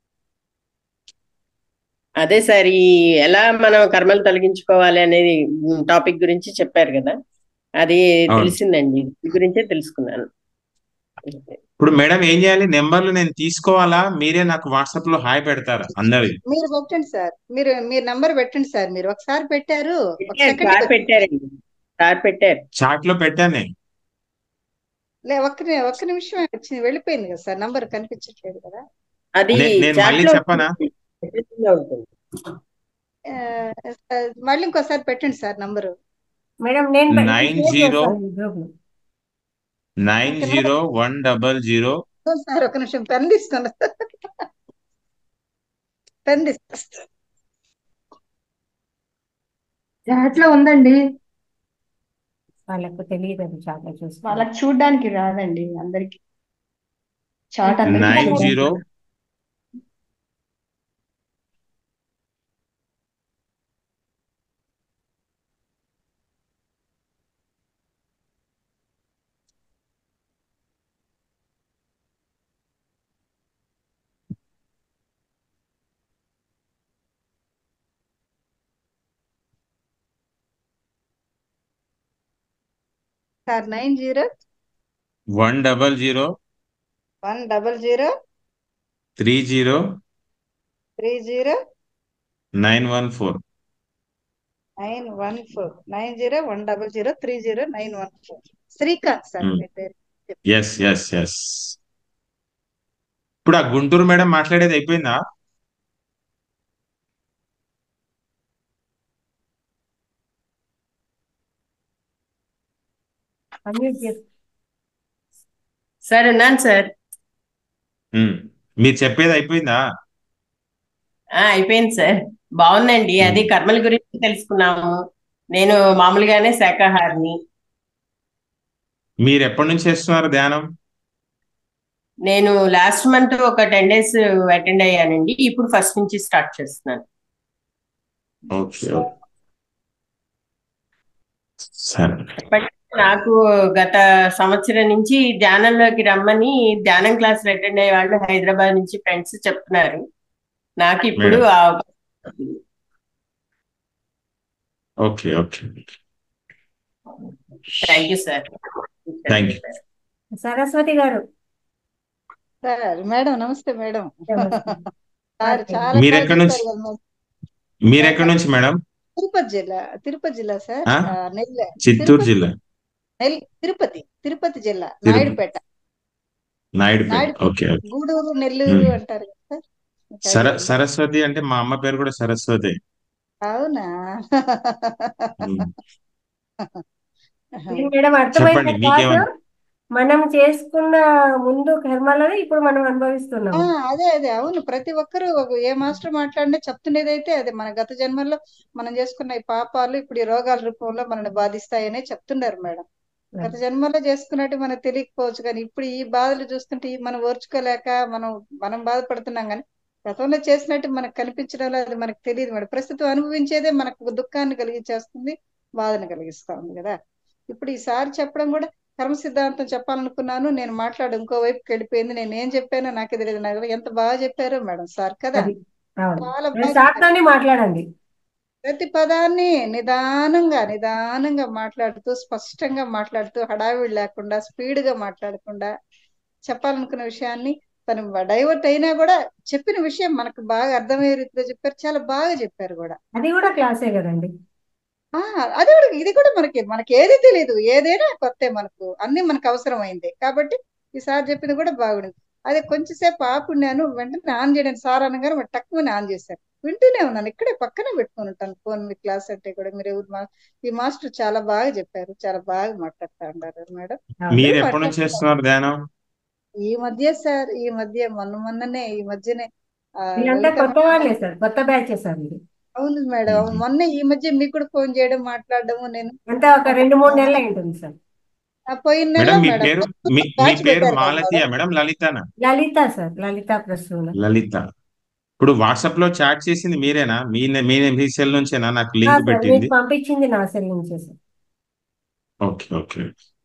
అదే సార్ ఈ ఎలా మనం కర్మలు తొలగించుకోవాలి అనేది టాపిక్ గురించి చెప్పారు కదా అది అవును. తెలిసిందండి ఈ గురించే తెలుసుకున్నాను ఇప్పుడు మేడం ఏం చేయాలి నెంబర్లు నేను తీసుకోవాలా మీరే నాకు వాట్సాప్ లో హాయ్ పెడతారా అందరి మీరు పెట్టండి సార్ మీరు మీరు నంబర్ పెట్టండి సార్ మీరు ఒకసారి పెట్టారు ఒక పెట్టారు, సెకండ్ సార్ పెట్టారండి సార్ పెట్టారు చాట్ లో పెట్టాను నేను లే ఒక్క ని- ఒక్క నిమిషం వచ్చింది వెళ్ళిపోయింది కదా సార్ నంబర్ కనిపించట్లేదు కదా అది నే- నేను chat మళ్ళీ లో చెప్పనా? ఉంటుంది. ఉంటుంది. ఆ, ఆ, మళ్ళీ ఇంకోసారి పెట్టండి సార్ నంబరు మేడం నేను పె- నైన్ షేర్ జీరో చేస్తాను ఈ గ్రూప్ లో. Nine zero one double zero sir ఒక నిమిషం పెన్ తీసుకున్నా పెన్ తీసుకొస్తా చాట్ లో ఉందండి వాళ్ళకు తెలియదు అది చాలా చూసుకోవాలి వాళ్ళకి చూడడానికి రాదండి అందరికి చాట్ అందరికి నైన్ చూడడానికి జీరో రాదు. Sir nine zero one double zero one double zero three zero three zero nine one four nine one four nine zero one double zero three zero nine one four Srikanth sir Hmm. మీ పేరు ఎస్ ఎస్ ఎస్ ఇప్పుడు ఆ గుంటూరు మేడం మాట్లాడేది అయిపోయిందా అన్మ్యూట్ చేసి సార్ ఉన్నాను సార్ ఉమ్, మీరు చెప్పేది అయిపోయిందా ఆ, అయిపోయింది సార్ బాగుందండి అది మ్మ్. కర్మల గురించి తెలుసుకున్నాము నేను మామూలుగానే శాకాహారిని మీరు ఎప్పటి నుంచి చేస్తున్నారు ధ్యానం నేను లాస్ట్ మంత్ ఒక టెన్ డేస్ అటెండ్ అయ్యానండి ఇప్పుడు ఫస్ట్ నుంచి స్టార్ట్ చేస్తున్నాను ఓకే ఓకే సరే ఇప్పటికీ నాకు గత సంవత్సరం నుంచి ధ్యానంలోకి రమ్మని ధ్యానం క్లాసులు అటెండ్ అయ్యే వాళ్ళు హైదరాబాద్ నుంచి ఫ్రెండ్స్ చెప్తున్నారు నాకు ఇప్పుడు మేడం. ఆ అవకాశం వచ్చింది. Okay okay thank you sir thank you Saraswati గారు సార్ మేడం నమస్తే మేడం నమస్తే. సార్ చాలా మీరు బాగా ఎక్కడి నుంచి? చెప్పారు కదా మేడం. మీరు ఎక్కడి నుంచి మేడం తిరుపతి జిల్లా తిరుపతి జిల్లా సార్ ఆ? ఆ, నెల్లె చిత్తూరు తిరుపతి జిల్లా నెల్ తిరుపతి తిరుపతి జిల్లా తిరుపతి. నాయుడుపేట నాయుడుపేట నాయుడు- ఓకే ఓకే గూడూరు నెల్లూరు మ్మ్. అంటారు కదా సార్ సర సరస్వతి అంటే మా అమ్మ పేరు కూడా సరస్వతి అవునా ఉమ్. ఇది మేడం అర్థమైందా చెప్పండి, కాదు మీకేమన్నా? మనం చేసుకున్న ముందు కర్మలని ఇప్పుడు మనం ఆ, అనుభవిస్తున్నాం అదే అదే అవును ప్రతి ఒక్కరు ఒక- ఏ మాస్టర్ మాట్లాడినా చెప్తుండేదైతే అదే మన గత జన్మల్లో మనం చేసుకున్న ఈ పాపాలు ఇప్పుడు ఈ రోగాల రూపంలో మనల్ని బాధిస్తాయనే చెప్తున్నారు మేడం గత జన్మలో చేసుకున్నట్టు మనకు తెలియకపోవచ్చు కానీ ఇప్పుడు ఈ బాధలు చూస్తుంటే ఈ మనం ఓర్చుకోలేక మనం మనం బాధపడుతున్నాం కానీ గతంలో చేసినట్టు మనకు కనిపించడంలో అది మనకు తెలియదు మేడం ప్రస్తుతం అనుభవించేదే మనకు దుఃఖాన్ని కలిగించేస్తుంది బాధను కలిగిస్తా ఉంది కదా ఇప్పుడు ఈసారి చెప్పడం కూడా కర్మ సిద్ధాంతం చెప్పాలనుకున్నాను నేను మాట్లాడు ఇంకో వైపుకి వెళ్ళిపోయింది నేను ఏం చెప్పానో నాకే తెలియదు నాకు ఎంత బాగా చెప్పారో మేడం సార్ కదా అది అవును చాలా మీరు బాగా సార్తోనే మాట్లాడండి ప్రతి పదాన్ని నిదానంగా నిదానంగా మాట్లాడుతూ స్పష్టంగా మాట్లాడుతూ హడావిడి లేకుండా స్పీడ్ గా మాట్లాడకుండా చెప్పాలనుకున్న విషయాన్ని తను డైవర్ట్ అయినా కూడా చెప్పిన విషయం మనకు బాగా అర్థమయ్యే రీతిలో చెప్పారు చాలా బాగా చెప్పారు కూడా అది కూడా క్లాసే కదండి ఆ అది కూడా ఇది కూడా మనకి మనకి ఏది తెలియదు ఏదైనా కొత్త మనకు అన్ని మనకు అవసరమైంది కాబట్టి ఈసారి చెప్పింది కూడా బాగుంది అదే కొంచెంసేపు ఆపున్నాను వెంటనే ఆన్ చేయడానికి సార్ అనగానే మరి తక్కువని ఆన్ చేశాను వింటూనే ఉన్నాను ఇక్కడే పక్కనే పెట్టుకొని ఉంటాను ఫోన్ మీ క్లాస్ అంటే కూడా మీరు ఎవరు మా ఈ మాస్టర్ చాలా బాగా చెప్పారు చాలా బాగా మాట్లాడుతూ ఉన్నారు మేడం మీరు అందరూ ఎప్పటి నుంచి మాట్లాడుతున్నారు చేస్తున్నారు ధ్యానం ఈ మధ్య సార్ ఈ మధ్య మొన్న మొన్ననే ఈ మధ్యనే ఆ వీళ్ళంతా లలిత కొత్త వాళ్ళే సార్ కొత్త బ్యాచ్ సార్ ఇది అవును మేడం మ్మ్. మొన్న ఈ మధ్య మీకు కూడా ఫోన్ చేయడం మాట్లాడడము నేను అంతా ఒక రెండు మూడు నెలలు అయి ఉంటుంది సార్ ఆ పోయిన నెల మేడం మీ మేడం పేరు కొత్త మీ మీ బ్యాచ్ పేరు పెట్టారు కదా మాలతియా మేడం మేడం లలితనా లలిత సార్ లలిత ప్రసూన లలిత ఇప్పుడు వాట్సాప్ లో చాట్ చేసింది మీరేనా మీ మీ మీ సెల్ నుంచేనా నాకు ఆ, లింక్ సార్ పెట్టింది మీకు పంపించింది నా సెల్ నుంచే సార్ ఓకే ఓకే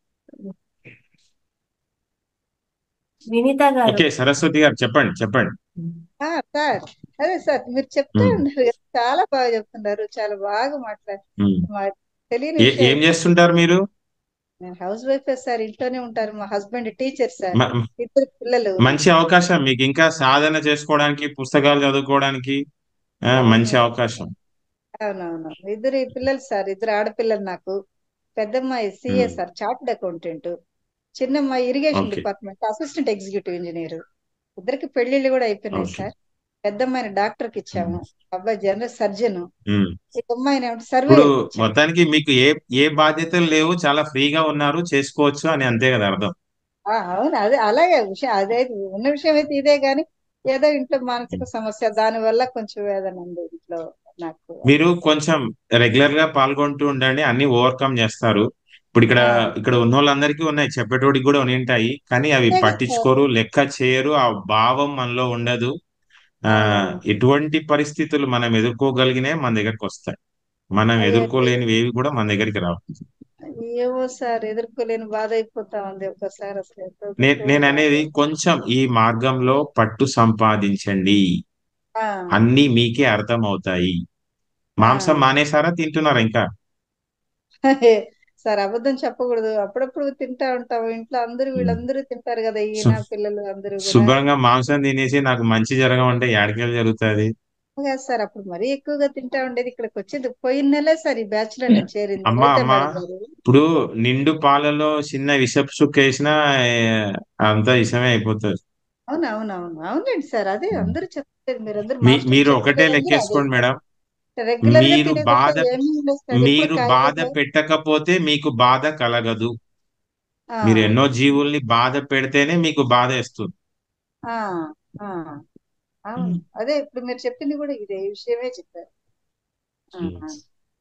వినీత గారు ఓకే సరస్వతి గారు చెప్పండి చెప్పండి ఆ, సార్ అదే సార్ మీరు చెప్తా ఉమ్, ఉన్నారు కదా, చాలా బాగా చెప్తున్నారు చాలా బాగా మాట్లాడు ఉమ్. మా తెలియని ఏ- విషయాలు ఏం చేస్తుంటారు మీరు నేను హౌస్ వైఫ్ సార్ ఇంట్లోనే ఉంటారు మా హస్బెండ్ టీచర్ సార్ మ- ఇద్దరు పిల్లలు మంచి అవకాశం మీకు ఇంకా సాధన చేసుకోవడానికి పుస్తకాలు చదువుకోవడానికి ఆ, మంచి అవును అవకాశం అవునవును ఇద్దరు పిల్లలు సార్ ఇద్దరు ఆడపిల్లలు నాకు పెద్దమ్మాయి CA um, sir chartered accountant చిన్నమ్మాయి irrigation okay department assistant executive engineer ఇద్దరికి పెళ్లిళ్ళు కూడా అయిపోయినాయి ఓకే సార్ పెద్దమ్మాయిని డాక్టర్ కి ఇచ్చాము ఉమ్, అబ్బాయి జనరల్ సర్జన్ ఉమ్. ఈ అమ్మాయిని ఏమంటే ఇప్పుడు సర్వేయర్ కి ఇచ్చాము మొత్తానికి మీకు ఏ ఏ బాధ్యతలు లేవు చాలా ఫ్రీగా ఉన్నారు చేసుకోవచ్చు అని అంతే కదా అర్థం ఆ, అవును అదే అలాగే విషయం అదే ఉన్న విషయం అయితే ఇదే గాని ఏదో ఇంట్లో మానసిక సమస్య దాని వల్ల కొంచెం వేదన ఉంది ఇంట్లో నాకు మీరు కొంచెం రెగ్యులర్ గా పాల్గొంటూ ఉండండి అన్ని ఓవర్కమ్ చేస్తారు ఇప్పుడు ఇక్కడ ఆ, ఇక్కడ ఉన్న వాళ్ళందరికీ ఉన్నాయి చెప్పేటోడికి కూడా ఉంటాయి కానీ అవి అంతే కదా సార్ పట్టించుకోరు లెక్క చేయరు ఆ భావం మనలో ఉండదు ఆ అవునవును ఎటువంటి పరిస్థితులు మనం ఎదుర్కోగలిగినే మన దగ్గరికి వస్తాయి మనం అయ్యో ఎదుర్కోలేనివి ఏవి కూడా మన దగ్గరికి రావు ఏమో సార్ ఎదుర్కోలేని బాధ అయిపోతా ఉంది ఒక్కసారి అసలు ఎంత నే దుఃఖం నేను బాధ అనేది కొంచెం ఈ మార్గంలో పట్టు సంపాదించండి ఆ, అన్నీ మీకే అర్థం అవుతాయి ఆ. మాంసం మానేసారా తింటున్నారా ఇంకా సార్ అబద్ధం చెప్పకూడదు అప్పుడప్పుడు తింటా ఉంటాము ఇంట్లో అందరూ ఉమ్. వీళ్ళందరూ తింటారు కదా శు- ఈయన పిల్లలు అందరూ కూడా శుభ్రంగా మాంసం తినేసి నాకు మంచి జరగమంటే యాడికెళ్ళి జరుగుతుంది కాదు సార్ అప్పుడు మరీ ఎక్కువగా తింటా ఉండేది ఇక్కడికి వచ్చేది పోయిన నెలే సార్ ఈ బ్యాచ్ లో నేను చేరింది అమ్మా లలిత అమ్మా మేడం గారు ఇప్పుడు నిండు పాలలో చిన్న విషపు చుక్క వేసినా ఏ, అంతా విషమే అయిపోతుంది అవును అవును అవును అవునండి సార్ అదే ఉమ్. అందరూ చెప్తారు మీరందరూ మీ మాస్టర్ మీరు ఒకటే చెప్పేది అందరూ అదే లెక్కేసుకోండి మేడం రెగ్యులర్ గా మీరు తినేది బాధ అయితే ఏమీ ఉండదు సార్ ఎప్పుడు మీరు బాధ కాయగూరలు పెట్టకపోతే మీకు బాధ కలగదు ఆ, మీరు ఎన్నో జీవుల్ని బాధ పెడితేనే మీకు బాధ వేస్తుంది ఆ, ఆ, అవును అదే ఇప్పుడు మీరు చెప్పింది కూడా ఇదే ఈ విషయమే చెప్పారు ఆ, ఉమ్.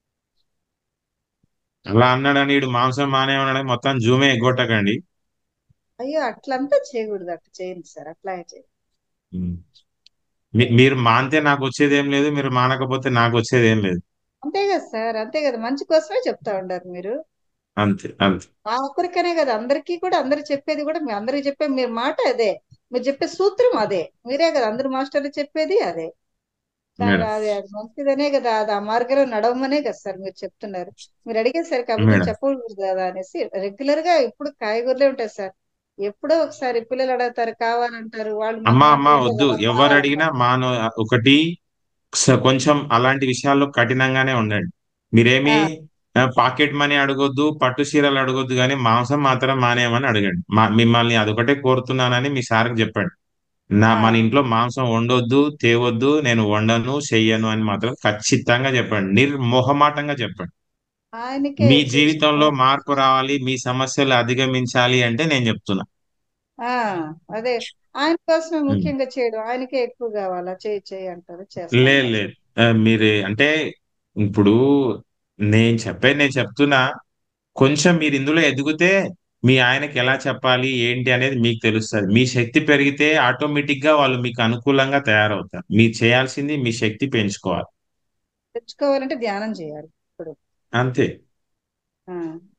అలా అన్నాడని వీడు మాంసం మానేమన్నాడు మొత్తం జూమే ఎగ్గొట్టకండి అయ్యో అట్లంతా చేయకూడదు అట్లా చేయండి సార్ అట్లా చేయండి ఉమ్. మీ- మీరు మానితే నాకు వచ్చేది ఏం లేదు మీరు మానకపోతే నాకు వచ్చేది ఏం లేదు అంతే కదా సార్ అంతే కదా మంచి కోసమే చెప్తా ఉండారు మీరు అంతే అంతే ఆ ఒక్కరికనే కదా అందరికీ కూడా అందరు చెప్పేది కూడా మీ అందరికి చెప్పే మీరు మాట అదే మీరు చెప్పే సూత్రం అదే మీరే కదా అందరు మాస్టర్లు చెప్పేది అదే దాని మేడం అది అది మంచిదనే కదా అది ఆ మార్గంలో నడవమనే కదా సార్ మీరు చెప్తున్నారు మీరు అడిగేసరికి అబద్ధం మేడం చెప్పకూడదు కదా అనేసి రెగ్యులర్ గా ఇప్పుడు కాయగూరలే ఉంటాయి సార్ ఎప్పుడో ఒకసారి పిల్లలు అడుగుతారు కావాలంటారు వాళ్ళు మన అమ్మా మాట అమ్మా వింటే వద్దు వాళ్ళమ్మా ఎవరు అడిగినా అంటారు మానవ ఒకటి స- కొంచెం అలాంటి విషయాల్లో కఠినంగానే ఉండండి మీరేమి ఆ, పాకెట్ మనీ అడగొద్దు పట్టు చీరలు అడగొద్దు కానీ మాంసం మాత్రం మానేయమని అడగండి మా మిమ్మల్ని అదొకటే కోరుతున్నానని మీ సార్కి చెప్పండి నా ఆ, మన ఇంట్లో మాంసం వండొద్దు తేవద్దు నేను వండను చెయ్యను అని మాత్రం ఖచ్చితంగా చెప్పండి నిర్మోహమాటంగా చెప్పండి ఆయనకే మీ ఎక్కువ ఇష్టం జీవితంలో మార్పు రావాలి మీ సమస్యలు అధిగమించాలి అంటే నేను చెప్తున్నా ఆ అదే ఆయన కోసమే ఉమ్. ముఖ్యంగా చేయడం ఆయనకే ఎక్కువ కావాలా చేయి చేయి అంటారు లేదు చేస్తాను లేదు ఆ, మీరు అంటే ఇప్పుడు నేను చెప్పేది నేను చెప్తున్నా కొంచెం మీరు ఇందులో ఎదిగితే మీ ఆయనకి ఎలా చెప్పాలి ఏంటి అనేది మీకు తెలుస్తుంది మీ శక్తి పెరిగితే ఆటోమేటిక్ గా వాళ్ళు మీకు అనుకూలంగా తయారవుతారు మీరు చేయాల్సింది మీ శక్తి పెంచుకోవాలి తెచ్చుకోవాలంటే ధ్యానం చేయాలి ఇప్పుడు అంతే ఆ,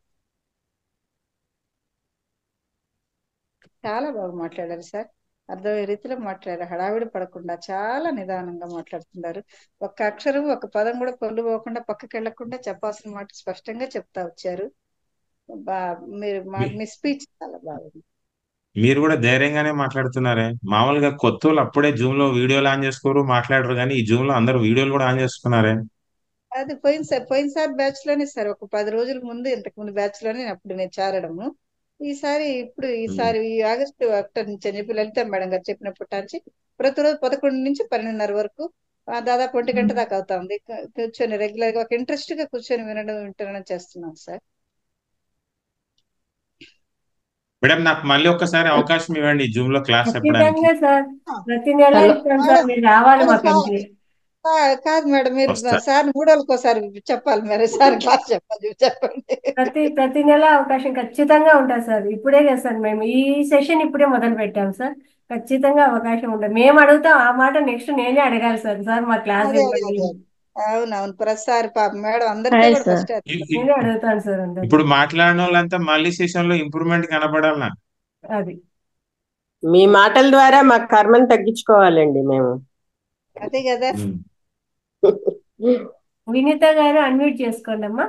చాలా బాగా మాట్లాడారు సార్ అర్థమయ్యే రీతిలో మాట్లాడారు హడావిడి పడకుండా చాలా నిదానంగా మాట్లాడుతున్నారు ఒక్క అక్షరం ఒక పదం కూడా పొల్లు పోకుండా పక్కకి వెళ్లకుండా చెప్పాల్సిన మాట స్పష్టంగా చెప్తా వచ్చారు బా మీరు మా మీ- మీ స్పీచ్ చాలా బాగుంది మీరు కూడా ధైర్యంగానే మాట్లాడుతున్నారే మామూలుగా కొత్త వాళ్ళు అప్పుడే జూమ్ లో వీడియోలు ఆన్ చేసుకోరు మాట్లాడరు కానీ ఈ జూమ్ లో అందరూ వీడియోలు కూడా ఆన్ చేసుకున్నారే అది పోయిన సార్ పోయినసారి బ్యాచ్ లోనే సార్ ఒక పది రోజుల ముందు ఇంతకు ముందు బ్యాచ్ లోనే అప్పుడు నేను చేరడము ఈసారి ఇప్పుడు ఈసారి ఈ ఆగస్టు ఒకటి నుంచి అని చెప్పి లలిత మేడం గారు చెప్పినప్పటి నుంచి ప్రతిరోజు పదకొండు నుంచి పన్నెండున్నర వరకు ఆ, దాదాపు ఒంటి గంట దాకా అవుతా ఉంది కు- కూర్చొని రెగ్యులర్ గా ఒక ఇంట్రెస్ట్ గా కూర్చొని వినడం వింటడం చేస్తున్నాం సార్ మేడం నాకు మళ్ళీ ఒక్కసారి అవకాశం ఇవ్వండి జూమ్ లో క్లాస్ చెప్పడానికి ఖచ్చితంగా సార్ ప్రతి నెల హలో. ఇస్తాం సార్ మీరు రావాలి మా మేడం, కంపెనీ ఆ, కాదు మేడం మీరు వస్తా. సార్ మూడోళ్ళకి ఒకసారి చెప్పాలి మరి సార్ క్లాస్ చెప్పాలి చెప్పండి ప్రతి ప్రతి నెల అవకాశం ఖచ్చితంగా ఉంటుంది సార్ ఇప్పుడే కదా సార్ మేము ఈ సెషన్ ఇప్పుడే మొదలు పెట్టాం సార్ ఖచ్చితంగా అవకాశం ఉంటుంది మేము అడుగుతాం ఆ మాట నెక్స్ట్ నేనే అడగాలి సార్ సార్ మా క్లాస్ అదే అదే ఇవ్వండి అదే అవునవును ప్రతిసారి పాప మేడం అందరికీ హాయ్ కూడా సార్. ఫస్ట్ ఇ- ఇ- నేనే అడుగుతాను సార్ అందరినీ ఇప్పుడు మాట్లాడిన వాళ్ళంతా మళ్ళీ సెషన్ లో ఇంప్రూవ్మెంట్ కనబడాలి నాకు అది మీ మాటల ద్వారా మా కర్మను తగ్గించుకోవాలండి మేము అదే కదా ఉమ్. వినీత గారు అన్మ్యూట్ చేసుకోండి అమ్మా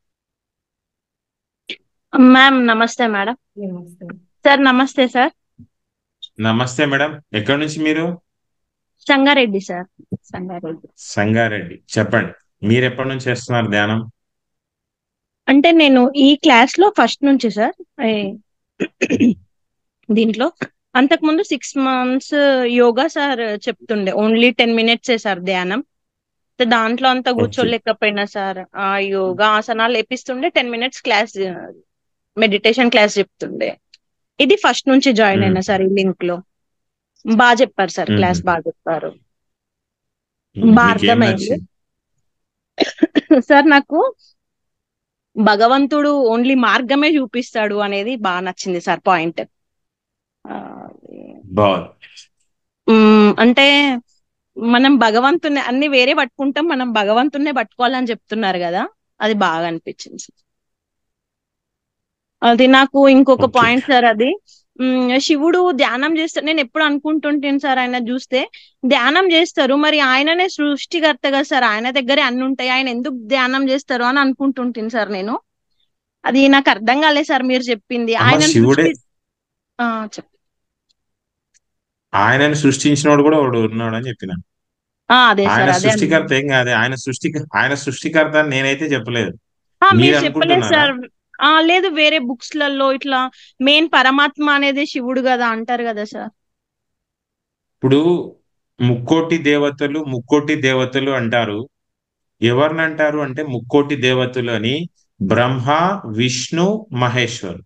మ్యామ్ నమస్తే మేడం నమస్తే సార్ నమస్తే సార్ నమస్తే మేడం ఎక్కడి నుంచి మీరు సంగారెడ్డి సార్ సంగారెడ్డి సంగారెడ్డి చెప్పండి మీరు ఎప్పటి నుంచి చేస్తున్నారు ధ్యానం అంటే నేను ఈ క్లాస్ లో ఫస్ట్ నుంచి సార్ ఏ- దీంట్లో అంతకుముందు సిక్స్ మంత్స్ యోగా సార్ చెప్తుండే ఓన్లీ టెన్ మినిట్సే సార్ ధ్యానం అయితే దాంట్లో అంతా కూర్చోలేకపోయినా సార్ ఆ యోగా ఆసనాలు వేపిస్తుండే ten minutes class meditation class చెప్తుండే ఇది ఫస్ట్ నుంచి జాయిన్ అయినా సార్ ఈ లింక్ లో బాగా చెప్పారు సార్ మ్మ్. క్లాస్ బాగా చెప్పారు ఉమ్, బాగా మీకేం అర్థమైంది. నచ్చింది సార్ నాకు భగవంతుడు ఓన్లీ మార్గమే చూపిస్తాడు అనేది బాగా నచ్చింది సార్ పాయింట్ బాగుంది అంటే మనం భగవంతుని అన్ని వేరే పట్టుకుంటాం మనం భగవంతున్నే పట్టుకోవాలని చెప్తున్నారు కదా అది బాగా అనిపించింది సార్ అది నాకు ఇంకొక Okay. పాయింట్ సార్ అది ఉమ్, శివుడు ధ్యానం చేస్తారు నేను ఎప్పుడు అనుకుంటుంటాను సార్ ఆయన చూస్తే ధ్యానం చేస్తారు మరి ఆయననే సృష్టికర్త కదా సార్ ఆయన దగ్గరే అన్ని ఉంటాయి ఆయన ఎందుకు ధ్యానం చేస్తారు అని అనుకుంటుంటాను సార్ నేను అది నాకు అర్థం కాలేదు సార్ మీరు చెప్పింది అమ్మ, ఆయన శివుడే చెప్ప ఆయనను సృష్టించినోడు కూడా ఒకడు ఉన్నాడు అని చెప్పిన ఆ, అదే ఆయన సార్ అదే సృష్టికర్త ఏం కాదు ఆయన సృష్టి ఆయన సృష్టికర్త అని నేనైతే చెప్పలేదు ఆ, మీరు మీరు చెప్పలేదు అనుకుంటున్నారా? సార్ ఆ లేదు వేరే బుక్స్ లలో ఇట్లా మెయిన్ పరమాత్మ అనేది శివుడు కదా అంటారు కదా సార్ ఇప్పుడు ముక్కోటి దేవతలు ముక్కోటి దేవతలు అంటారు ఎవరిని అంటారు అంటే ముక్కోటి దేవతలు అని బ్రహ్మ విష్ణు మహేశ్వర్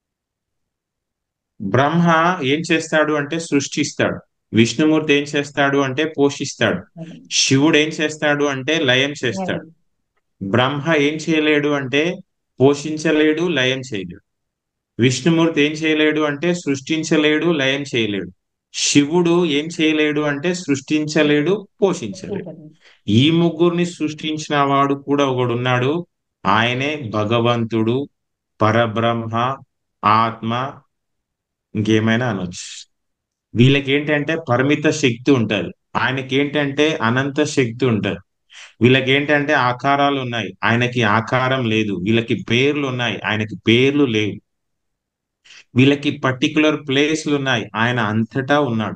బ్రహ్మ ఏం చేస్తాడు అంటే సృష్టిస్తాడు విష్ణుమూర్తి ఏం చేస్తాడు అంటే పోషిస్తాడు శివుడు ఏం చేస్తాడు అంటే లయం చేస్తాడు బ్రహ్మ ఏం చేయలేడు అంటే పోషించలేడు లయం చేయలేడు విష్ణుమూర్తి ఏం చేయలేడు అంటే సృష్టించలేడు లయం చేయలేడు శివుడు ఏం చేయలేడు అంటే సృష్టించలేడు పోషించలేడు ఈ ముగ్గురిని సృష్టించిన వాడు కూడా ఒకడున్నాడు ఆయనే భగవంతుడు పరబ్రహ్మ ఆత్మ ఇంకేమైనా అనొచ్చు వీళ్ళకి ఏంటంటే పరిమిత శక్తి ఉంటది ఆయనకి ఏంటంటే అనంత శక్తి ఉంటది వీళ్ళకి ఏంటంటే ఆకారాలు ఉన్నాయి ఆయనకి ఆకారం లేదు వీళ్ళకి పేర్లు ఉన్నాయి ఆయనకి పేర్లు లేవు వీళ్ళకి పర్టికులర్ ప్లేస్లు ఉన్నాయి ఆయన అంతటా ఉన్నాడు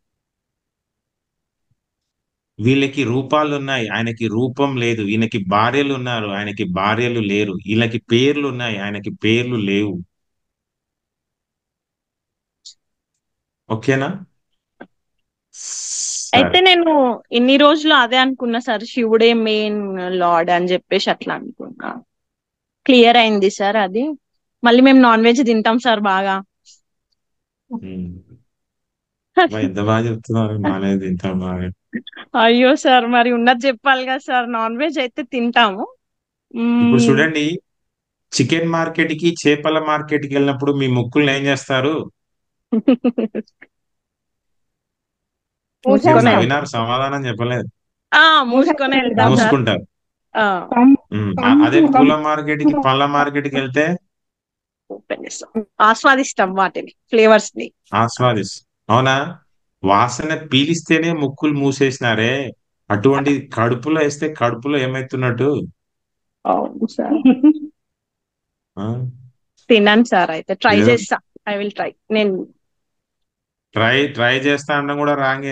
వీళ్ళకి రూపాలు ఉన్నాయి ఆయనకి రూపం లేదు ఈయనకి భార్యలు ఉన్నారు ఆయనకి భార్యలు లేరు వీళ్ళకి పేర్లు ఉన్నాయి ఆయనకి పేర్లు లేవు ఓకేనా అయితే సరే నేను ఇన్ని రోజులు అదే అనుకున్నా సార్ శివుడే మెయిన్ లార్డ్ అని చెప్పేసి అట్లా అనుకున్నా క్లియర్ అయింది సార్ అది మళ్ళీ మేము నాన్ వెజ్ తింటాం సార్ బాగా ఉమ్. అబ్బా, ఎంత బాగా చెప్తున్నారు మానేది ఇంత బాగా అయ్యో సార్ మరి ఉన్నది చెప్పాలి కదా సార్ నాన్ వెజ్ అయితే తింటాము ఇప్పుడు మ్మ్. చూడండి చికెన్ మార్కెట్ కి చేపల మార్కెట్ కి వెళ్ళినప్పుడు మీ ముక్కుల్ని ఏం చేస్తారు మూసుకొని మీరు వెళ్తాం. నవ్వినారు సమాధానం చెప్పలేదు ఆ మూసుకొని వెళ్తాం సార్ మూసుకుంటారు ఆ, ఉమ్, అ- అదే పూల మార్కెట్ కి పళ్ళ మార్కెట్ కి వెళ్తే ఓపెన్ చేస్తాం ఆస్వాదిస్తాం వాటిని ఫ్లేవర్స్ ని ఆస్వాదిస్ అవునా వాసన పీలిస్తేనే ముక్కులు మూసేసినారే అటువంటి కడుపులో వేస్తే కడుపులో ఏమైతున్నట్టు అవును సార్ ఆ? తిన్నాను సార్ అయితే ట్రై ఏదో- చేస్తా ఐ విల్ ట్రై నేను ట్రై ట్రై చేస్తా అనడం కూడా రాంగే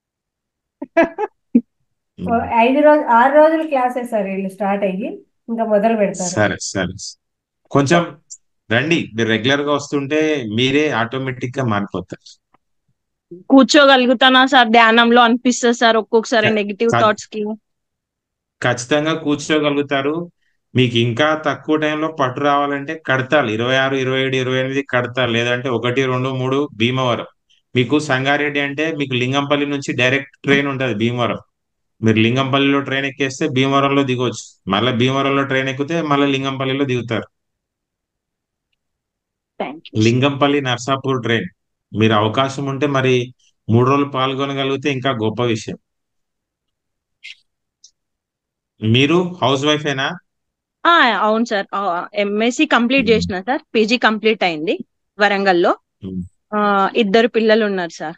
ఓ ఐదు రోజు ఆరు రోజులు క్లాసెస్ సార్ వీళ్ళు స్టార్ట్ అయ్యి ఇంకా మొదలు పెడతారు సరే సరే కొంచెం రండి మీరు రెగ్యులర్ గా వస్తుంటే మీరే ఆటోమేటిక్ గా మారిపోతారు కూర్చోగలుగుతానా సార్ ధ్యానంలో అనిపిస్తుంది సార్ ఒక్కొక్కసారి క- నెగిటివ్ క- థాట్స్ కి ఖచ్చితంగా కూర్చోగలుగుతారు మీకు ఇంకా తక్కువ టైంలో పట్టు రావాలంటే కడతాలు ఇరవై ఆరు ఇరవై ఏడు ఇరవై ఎనిమిది కడతాలు లేదంటే ఒకటి రెండు మూడు భీమవరం మీకు సంగారెడ్డి అంటే మీకు లింగంపల్లి నుంచి డైరెక్ట్ ట్రైన్ ఉంటుంది భీమవరం మీరు లింగంపల్లిలో ట్రైన్ ఎక్కేస్తే భీమవరంలో దిగొచ్చు మళ్ళీ భీమవరంలో ట్రైన్ ఎక్కితే మళ్ళీ లింగంపల్లిలో దిగుతారు thank you Lingampally Narsapur train మీరు అవకాశం ఉంటే మరి మూడు రోజులు పాల్గొనగలిగితే ఇంకా గొప్ప విషయం మీరు హౌస్ వైఫేనా అవును సార్ ఎంఎస్సి కంప్లీట్ మ్మ్. చేసిన సార్ పీజీ కంప్లీట్ అయింది వరంగల్లో మ్మ్. ఆ, ఇద్దరు పిల్లలు ఉన్నారు సార్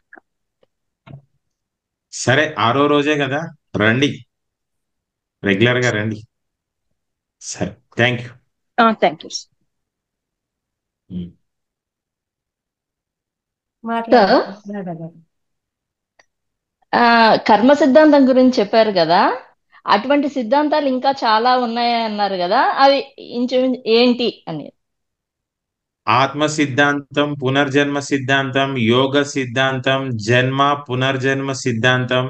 సరే ఆరో రోజే కదా రండి రెగ్యులర్ గా రండి సరే థ్యాంక్ యూ థ్యాంక్ యూ మాట్లాడండి మాట్లాడగలరు. ఆ, కర్మ సిద్ధాంతం గురించి చెప్పారు కదా అటువంటి సిద్ధాంతాలు ఇంకా చాలా ఉన్నాయి అన్నారు కదా అవి ఇంచుమించు ఏంటి అని ఆత్మ సిద్ధాంతం పునర్జన్మ సిద్ధాంతం యోగ సిద్ధాంతం జన్మ పునర్జన్మ సిద్ధాంతం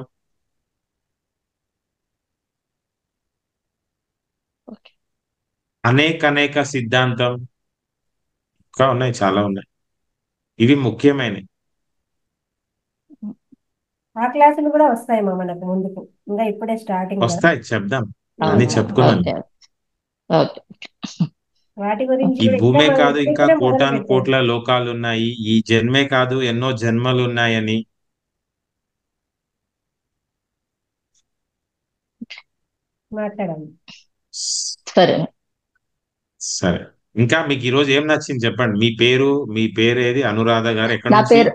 ఓకే. అనేక అనేక సిద్ధాంతం ఇంకా ఉన్నాయి చాలా ఉన్నాయి ఇవి ముఖ్యమైనవి ఆ క్లాసులు కూడా వస్తాయమ్మా మనకు ముందుకు ఇంకా ఇప్పుడే స్టార్టింగ్ కదా వస్తాయి చెప్దాం ఆ, అన్ని చెప్పుకున్నాను ఓకే ఓకే వాటి గురించి ఈ కూడా ఇంకా భూమే మనం కాదు ఇంకా ఇప్పుడే మొదలు కోటాను పెట్టాలి కోట్ల లోకాలు ఉన్నాయి ఈ జన్మే కాదు ఎన్నో జన్మలు ఉన్నాయని మాట్లాడండి సరే సరే ఇంకా మీకు ఈ రోజు ఏం నచ్చింది చెప్పండి మీ పేరు మీ పేరు ఏది అనురాధ గారు ఎక్కడి నా నుంచి పేరు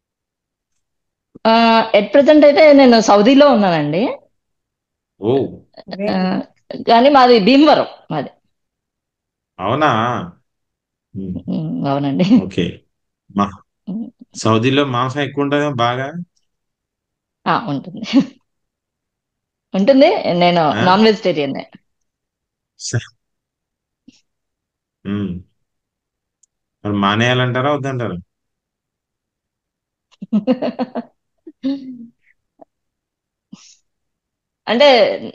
ఎట్ ప్రజెంట్ అయితే నేను సౌదీలో ఉన్నానండి ఓ Very ఆ, good. కానీ మాది భీమవరం మాది అవునా ఉమ్, ఉమ్, అవునండి ఓకే మా సౌదీలో మాంసం ఎక్కువ ఉంటుందా బాగా ఆ, ఉంటుంది ఉంటుంది నేను ఆ? నాన్ వెజిటేరియన్ స- ఉమ్. మరి మానేయాలంటారా వద్దంటారా అంటే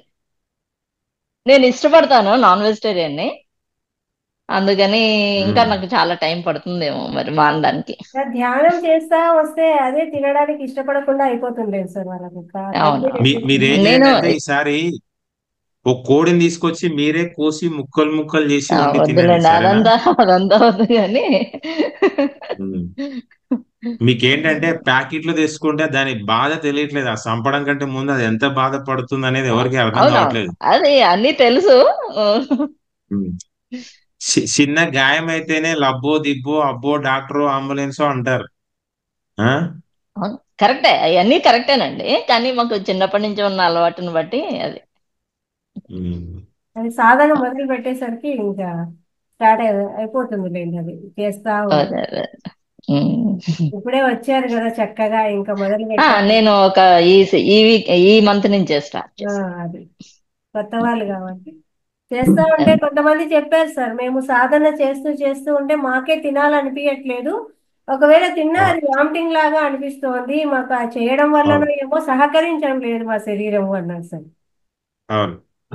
నేను ఇష్టపడతాను నాన్ వెజిటేరియన్ ని అందుకని ఇంకా ఉమ్. నాకు చాలా టైం పడుతుందేమో మరి మానడానికి సార్ ధ్యానం చేస్తా వస్తే అదే తినడానికి ఇష్టపడకుండా అయిపోతుండే సార్ వాళ్ళకి కా- అవును తగ్గేది మీ ఎక్కువ. మీరేం నేను చేయండి అంటే ఈసారి ఒక కోడిని తీసుకొచ్చి మీరే కోసి ముక్కలు ముక్కలు చేసి ఆ, వండి తినండి వద్దులేండి సరేనా అదంతా అదంతా వద్దు కానీ ఉమ్. మీకేంటంటే ప్యాకెట్లు తెచ్చుకుంటే దాని బాధ తెలియట్లేదు ఆ చంపడం కంటే ముందు అది ఎంత బాధపడుతుంది అనేది ఎవరికి అర్థం అవునవును కావట్లేదు అది అన్ని తెలుసు ఉమ్. చి- చిన్న గాయం అయితేనే లబ్బో దిబ్బో అబ్బో డాక్టరు అంబులెన్సో అంటారు ఆ అవును కరెక్టే అవన్నీ కరెక్టేనండి కానీ మాకు చిన్నప్పటి నుంచి ఉన్న అలవాటుని బట్టి అది ఉమ్. అది సాధన మొదలు పెట్టేసరికి ఇంకా స్టార్ట్ అయిపోతుంది లేండి అది చేస్తా ఉంటే అదే అదే ఉమ్. ఇప్పుడే వచ్చారు కదా చక్కగా ఇంకా మొదలు ఆ, పెట్టారు నేను ఒక ఈ ఈ వీక్ ఈ మంత్ నుంచే స్టార్ట్ ఆ, చేస్తాను అది కొత్త వాళ్ళు కాబట్టి చేస్తా ఉంటే కొంతమంది చెప్పారు సార్ మేము సాధన చేస్తూ చేస్తూ ఉంటే మాకే తినాలనిపించట్లేదు ఒకవేళ తిన్నా అది వామిటింగ్ లాగా అనిపిస్తోంది మాకు ఆ చేయడం వల్లనో అవును ఏమో సహకరించడం లేదు మా శరీరం అన్నారు సార్ అవును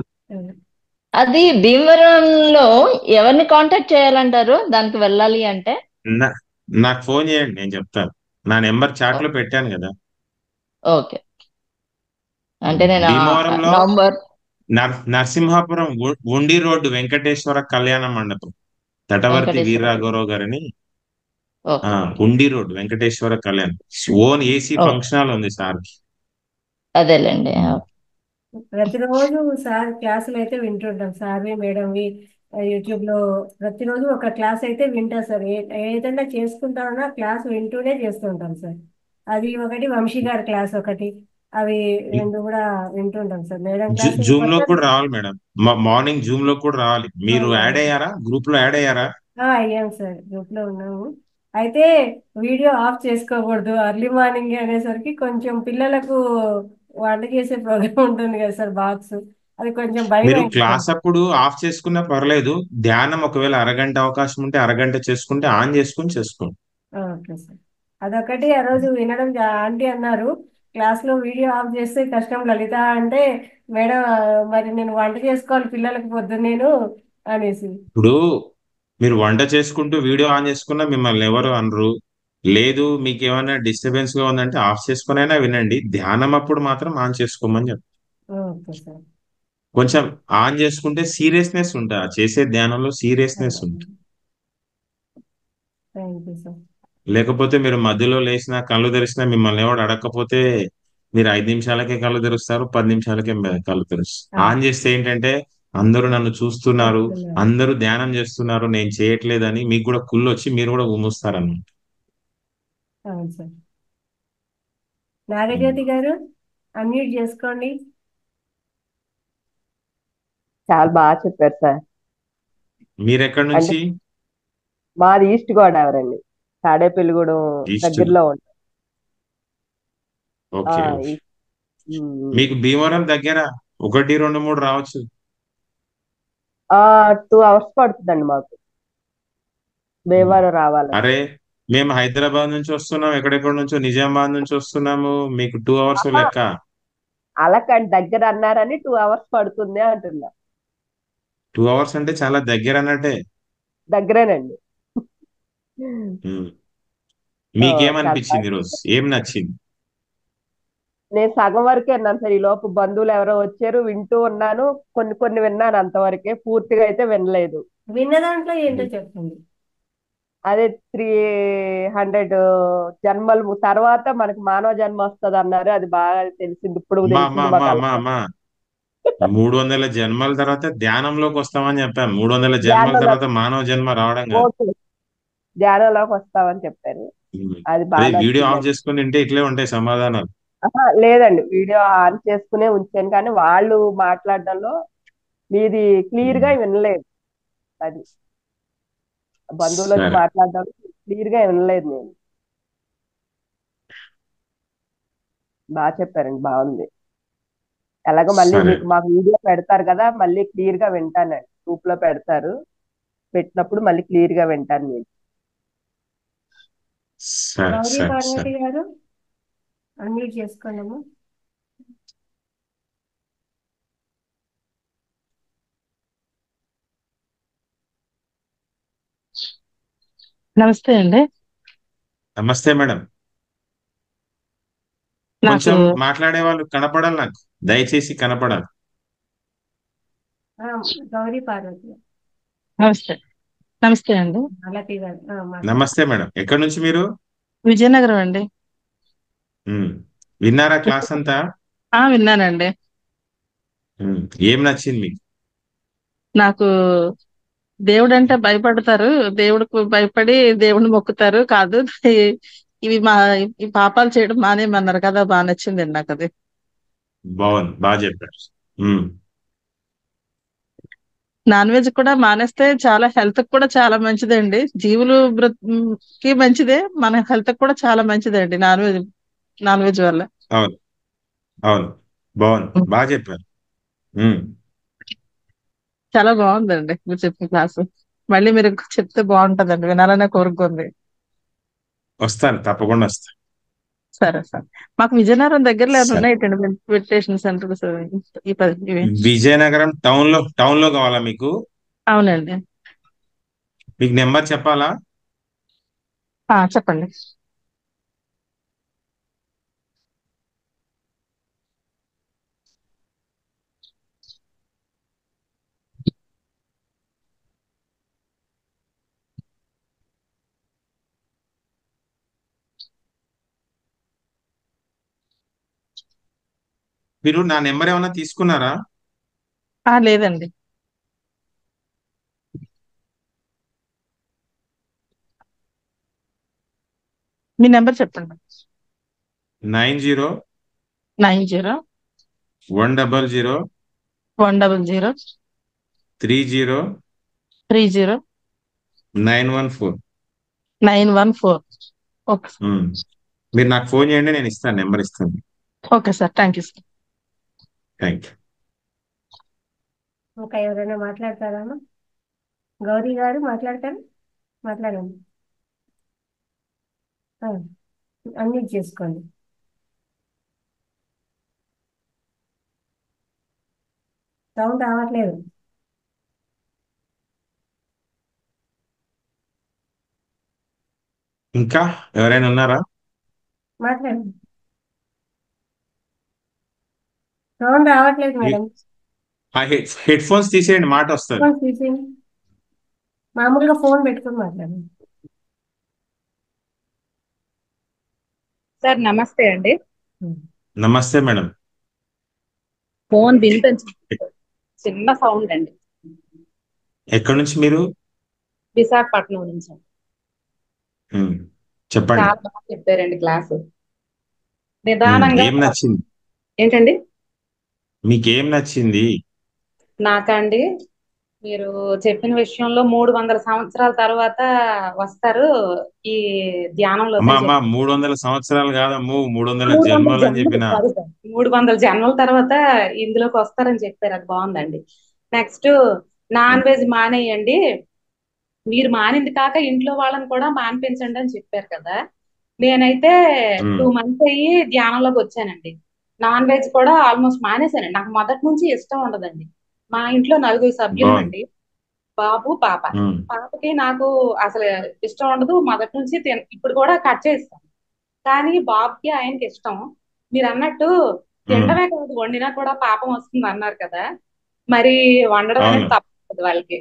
అది భీమవరంలో ఎవరిని కాంటాక్ట్ చేయాలంటారు దానికి వెళ్ళాలి అంటే నా- నాకు ఫోన్ చేయండి నేను చెప్తాను నా నెంబర్ చాట్ లో పెట్టాను కదా ఓకే అంటే నేను ఆ- భీమవరంలో నవంబర్ నర్ నరసింహాపురం ఉ- ఉండి రోడ్డు వెంకటేశ్వర కళ్యాణ మండపం తటవర్తి వెంకటేశ్వర వీరరాఘవరావు గారిని ఆ, ఓకే ఉండి road Venkateshwara Kalyan own AC ఓ. ఫంక్షన్ హాల్ ఉంది సార్ అదేలేండి ప్రతిరోజు సార్ క్లాసులు అయితే వింటుంటాం సార్వి మేడంవి యూట్యూబ్ లో ప్రతిరోజు ఒక క్లాస్ అయితే వింటా సార్ ఏ ఏదైనా చేసుకుంటామన్నా క్లాస్ వింటూనే చేస్తుంటాం సార్ అది ఒకటి వంశీ గారి క్లాస్ ఒకటి అవి రెండు కూడా వింటుంటాం సార్ మేడం జూ- క్లాస్ జూమ్ లో కూడా రావాలి మేడం మా- మార్నింగ్ జూమ్ లో కూడా రావాలి మీరు అవును. యాడ్ అయ్యారా గ్రూప్ లో యాడ్ అయ్యారా ఆ, అయ్యాం సార్ గ్రూప్ లో ఉన్నాము అయితే వీడియో ఆఫ్ చేసుకోకూడదు అర్లీ మార్నింగ్ అనేసరికి కొంచెం పిల్లలకు వంట చేసే ప్రోగ్రామ్ ఉంటుంది కదా సార్ బాక్స్ అది కొంచెం భయం మీరు అవుతుంది క్లాస్ అప్పుడు ఆఫ్ చేసుకున్నా పర్లేదు ధ్యానం ఒకవేళ అరగంట అవకాశం ఉంటే అరగంట చేసుకుంటే ఆన్ చేసుకుని చేసుకోండి ఓకే సార్ అదొకటి ఆ రోజు వినడం జా- ఆంటీ అన్నారు క్లాస్ లో వీడియో ఆఫ్ చేస్తే కష్టం లలిత అంటే మేడం ఆ, మరి నేను వంట చేసుకోవాలి పిల్లలకు పొద్దు నేను అనేసి ఇప్పుడు మీరు వంట చేసుకుంటూ వీడియో ఆన్ చేసుకున్నా మిమ్మల్ని ఎవరు అనరు లేదు మీకు ఏమైనా డిస్టర్బెన్స్ గా ఉందంటే ఆఫ్ చేసుకునైనా వినండి ధ్యానం అప్పుడు మాత్రం ఆన్ చేసుకోమని చెప్పు ఓకే సార్ కొంచెం ఆన్ చేసుకుంటే సీరియస్నెస్ ఉంటుంది ఆ చేసే ధ్యానంలో సీరియస్నెస్ ఉంటుంది థ్యాంక్ యూ సార్ లేకపోతే మీరు మధ్యలో లేచినా కళ్ళు తెరిచినా మిమ్మల్ని ఎవడు అడగకపోతే మీరు ఐదు నిమిషాలకే కళ్ళు తెరుస్తారు పది నిమిషాలకే మే- కళ్ళు తెరుస్తారు ఆన్ చేస్తే ఏంటంటే అందరూ నన్ను చూస్తున్నారు చూస్తున్నారు. అందరూ ధ్యానం చేస్తున్నారు నేను చేయట్లేదని మీకు కూడా కుళ్ళు వచ్చి మీరు కూడా ఉమ్ముస్తారు అన్నమాట అవును సార్ నాగజ్యోతి గారు అన్మ్యూట్ చేసుకోండి చాలా బాగా చెప్పారు సార్ మీరు ఎక్కడి నుంచి మాది ఈస్ట్ గోదావరి అండి తాడేపల్లిగూడెం ఈస్ట్ దగ్గరలో ఉంటుంది ఆ, ఓకే ఓకే. ఈ- ఉమ్. మీకు భీమవరం దగ్గర ఒకటి రెండు మూడు రావచ్చు ఆ టూ అవర్స్ పడుతుందండి మాకు భీమవరం రావాలి అరే మేము హైదరాబాద్ నుంచి వస్తున్నాం ఎక్కడెక్కడి నుంచో నిజామాబాద్ నుంచి వస్తున్నాము మీకు టూ అవర్స్ ఆహా. లెక్క అలాకండి దగ్గర అన్నారని టూ అవర్స్ పడుతుంది అంటున్నా టూ అవర్స్ అంటే చాలా దగ్గర అన్నట్టే దగ్గరేనండి ఉమ్. ఆ, మీకేమనిపించింది చాలా ఈరోజు ఏం నచ్చింది నేను సగం వరకే విన్నాను సార్ ఈ లోపు బంధువులు ఎవరో వచ్చారు వింటూ ఉన్నాను కొన్ని కొన్ని విన్నాను అంతవరకే పూర్తిగా అయితే వినలేదు విన్న దాంట్లో ఏంటో చెప్పండి అదే త్రీ హండ్రెడ్ జన్మలు తర్వాత మనకి మానవ జన్మ వస్తుంది అన్నారు అది బాగా తెలిసింది ఇప్పుడు అమ్మా అమ్మా తెలిసింది అమ్మా మాకు అమ్మా అమ్మా మూడు వందల జన్మల తర్వాత ధ్యానంలోకి వస్తామని చెప్పాను మూడు వందల జన్మల ధ్యానంలో తర్వాత మానవ జన్మ రావడం కాదు ఓకే ధ్యానంలోకి వస్తామని చెప్పారు ఉమ్. అది అదే బాగా వీడియో ఆఫ్ నచ్చిందండి చేసుకుని ఉంటే ఇట్లే ఉంటాయి సమాధానాలు ఆహా, లేదండి వీడియో ఆన్ చేసుకునే ఉంచాను కానీ వాళ్ళు మాట్లాడడంలో మీది క్లియర్ గా వినలేదు అది బంధువులు వచ్చి సరే మాట్లాడడం క్లియర్ గా వినలేదు నేను బాగా చెప్పారండి బాగుంది ఎలాగో మళ్ళీ సరే మీకు మాకు వీడియో పెడతారు కదా మళ్ళీ క్లియర్ గా వింటానండి గ్రూప్ లో పెడతారు పెట్టినప్పుడు మళ్ళీ క్లియర్ గా వింటాను నేను సరే గౌరీ సరే పార్వతి సరే గారు అన్మ్యూట్ చేసుకోండమ్మా నమస్తే అండి నమస్తే మేడం నాకు కొంచెం మాట్లాడే వాళ్ళు కనపడాలి నాకు దయచేసి కనపడాలి ఆ, గౌరీ పార్వతి గారు నమస్తే నమస్తే అండి మాలతి గారు ఆ, మాట్లాడండి నమస్తే మేడం ఎక్కడి నుంచి మీరు విజయనగరం అండి ఉమ్. విన్నారా క్లాస్ అంతా ఆ విన్నానండి ఉమ్. ఏం నచ్చింది మీకు నాకు దేవుడు అంటే భయపడతారు దేవుడికి భయపడి దేవుడిని మొక్కుతారు కాదు ఈ- ఇవి మా ఈ పాపాలు చేయడం మానేయమన్నారు కదా బాగా నచ్చిందండి నాకు అది బాగుంది బాగా చెప్పారు ఉమ్. నాన్ వెజ్ కూడా మానేస్తే చాలా హెల్త్ కూడా చాలా మంచిదండి జీవులు బ్ర- కి మంచిదే మన హెల్త్ కూడా చాలా మంచిదండి నాన్ వెజ్ నాన్ వెజ్ వల్ల అవును అవును బాగుంది బాగా చెప్పారు ఉమ్. చాలా బాగుందండి మీరు చెప్పిన క్లాసు మళ్ళీ మీరు చెప్తే బాగుంటదండి వినాలనే కోరుకుంది వస్తాను తప్పకుండా వస్తాను సరే సరే మాకు విజయనగరం దగ్గరలో ఏమైనా సరే ఉన్నాయండి మెడిటేషన్ సెంటర్స్ ఈ పది ఇవి విజయనగరం టౌన్ లో టౌన్ లో కావాలా మీకు అవునండి మీకు నెంబర్ చెప్పాలా ఆ చెప్పండి మీరు నా నెంబర్ ఏమైనా తీసుకున్నారా ఆ లేదండి మీ నెంబర్ చెప్పండి nine zero nine zero one double zero one double zero three zero three zero nine one four nine one four okay మీరు నాకు ఫోన్ చేయండి నేను ఇస్తాను నెంబర్ ఇస్తాను okay sir thank you sir thank you ఇంకా ఎవరైనా మాట్లాడతారా అమ్మా? గౌరీ గారు మాట్లాడతారు మాట్లాడండి ఆ, అన్ని చేసుకోండి సౌండ్ రావట్లేదు ఇంకా ఎవరైనా ఉన్నారా మాట్లాడండి సౌండ్ రావట్లేదు మేడం ఆ హెడ్ హెడ్ ఫోన్స్ తీసేయండి మాట వస్తుంది ఫోన్ తీసేయండి మామూలుగా ఫోన్ పెట్టుకొని మాట్లాడండి సార్ నమస్తే అండి నమస్తే మేడం ఫోన్ వినిపించ చిన్న సౌండ్ అండి ఎక్కడి నుంచి మీరు విశాఖపట్నం నుంచి అండి. ఉమ్, చెప్పండి చాలా బాగా చెప్పారండి క్లాస్ ఉమ్, నిదానంగా ఏం నచ్చింది ఏంటండి మీకేం నచ్చింది నాకండి మీరు చెప్పిన విషయంలో మూడు వందల సంవత్సరాల తర్వాత వస్తారు ఈ ధ్యానంలో అమ్మా అమ్మా మూడు వందల సంవత్సరాలు కాదమ్ము మూడు వందల మూడు వందల జన్మలు అని జన్మలు చెప్పిన కాదు సార్. మూడు వందల జన్మల తర్వాత ఇందులోకి వస్తారని చెప్పారు అది బాగుందండి నెక్స్ట్ నాన్ వెజ్ మానేయండి మీరు మానింది కాక ఇంట్లో వాళ్ళని కూడా మానిపించండి అని చెప్పారు కదా నేనైతే ఉమ్, టూ మంత్స్ అయ్యి ధ్యానంలోకి వచ్చానండి నాన్ వెజ్ కూడా ఆల్మోస్ట్ మానేశానండి నాకు మొదటి నుంచి ఇష్టం ఉండదండి మా ఇంట్లో నలుగురు సభ్యులు బాగుంది అండి బాబు పాప ఉమ్, పాపకి నాకు అసలు ఇష్టం ఉండదు మొదటి నుంచి తిన- ఇప్పుడు కూడా కట్ చేస్తాను కానీ బాబుకి ఆయనకి ఇష్టం మీరు అన్నట్టు ఉమ్, తినడమే కాదు వండినా కూడా పాపం వస్తుంది అన్నారు కదా మరి వండడం అనేది అవును తప్పదు వాళ్ళకి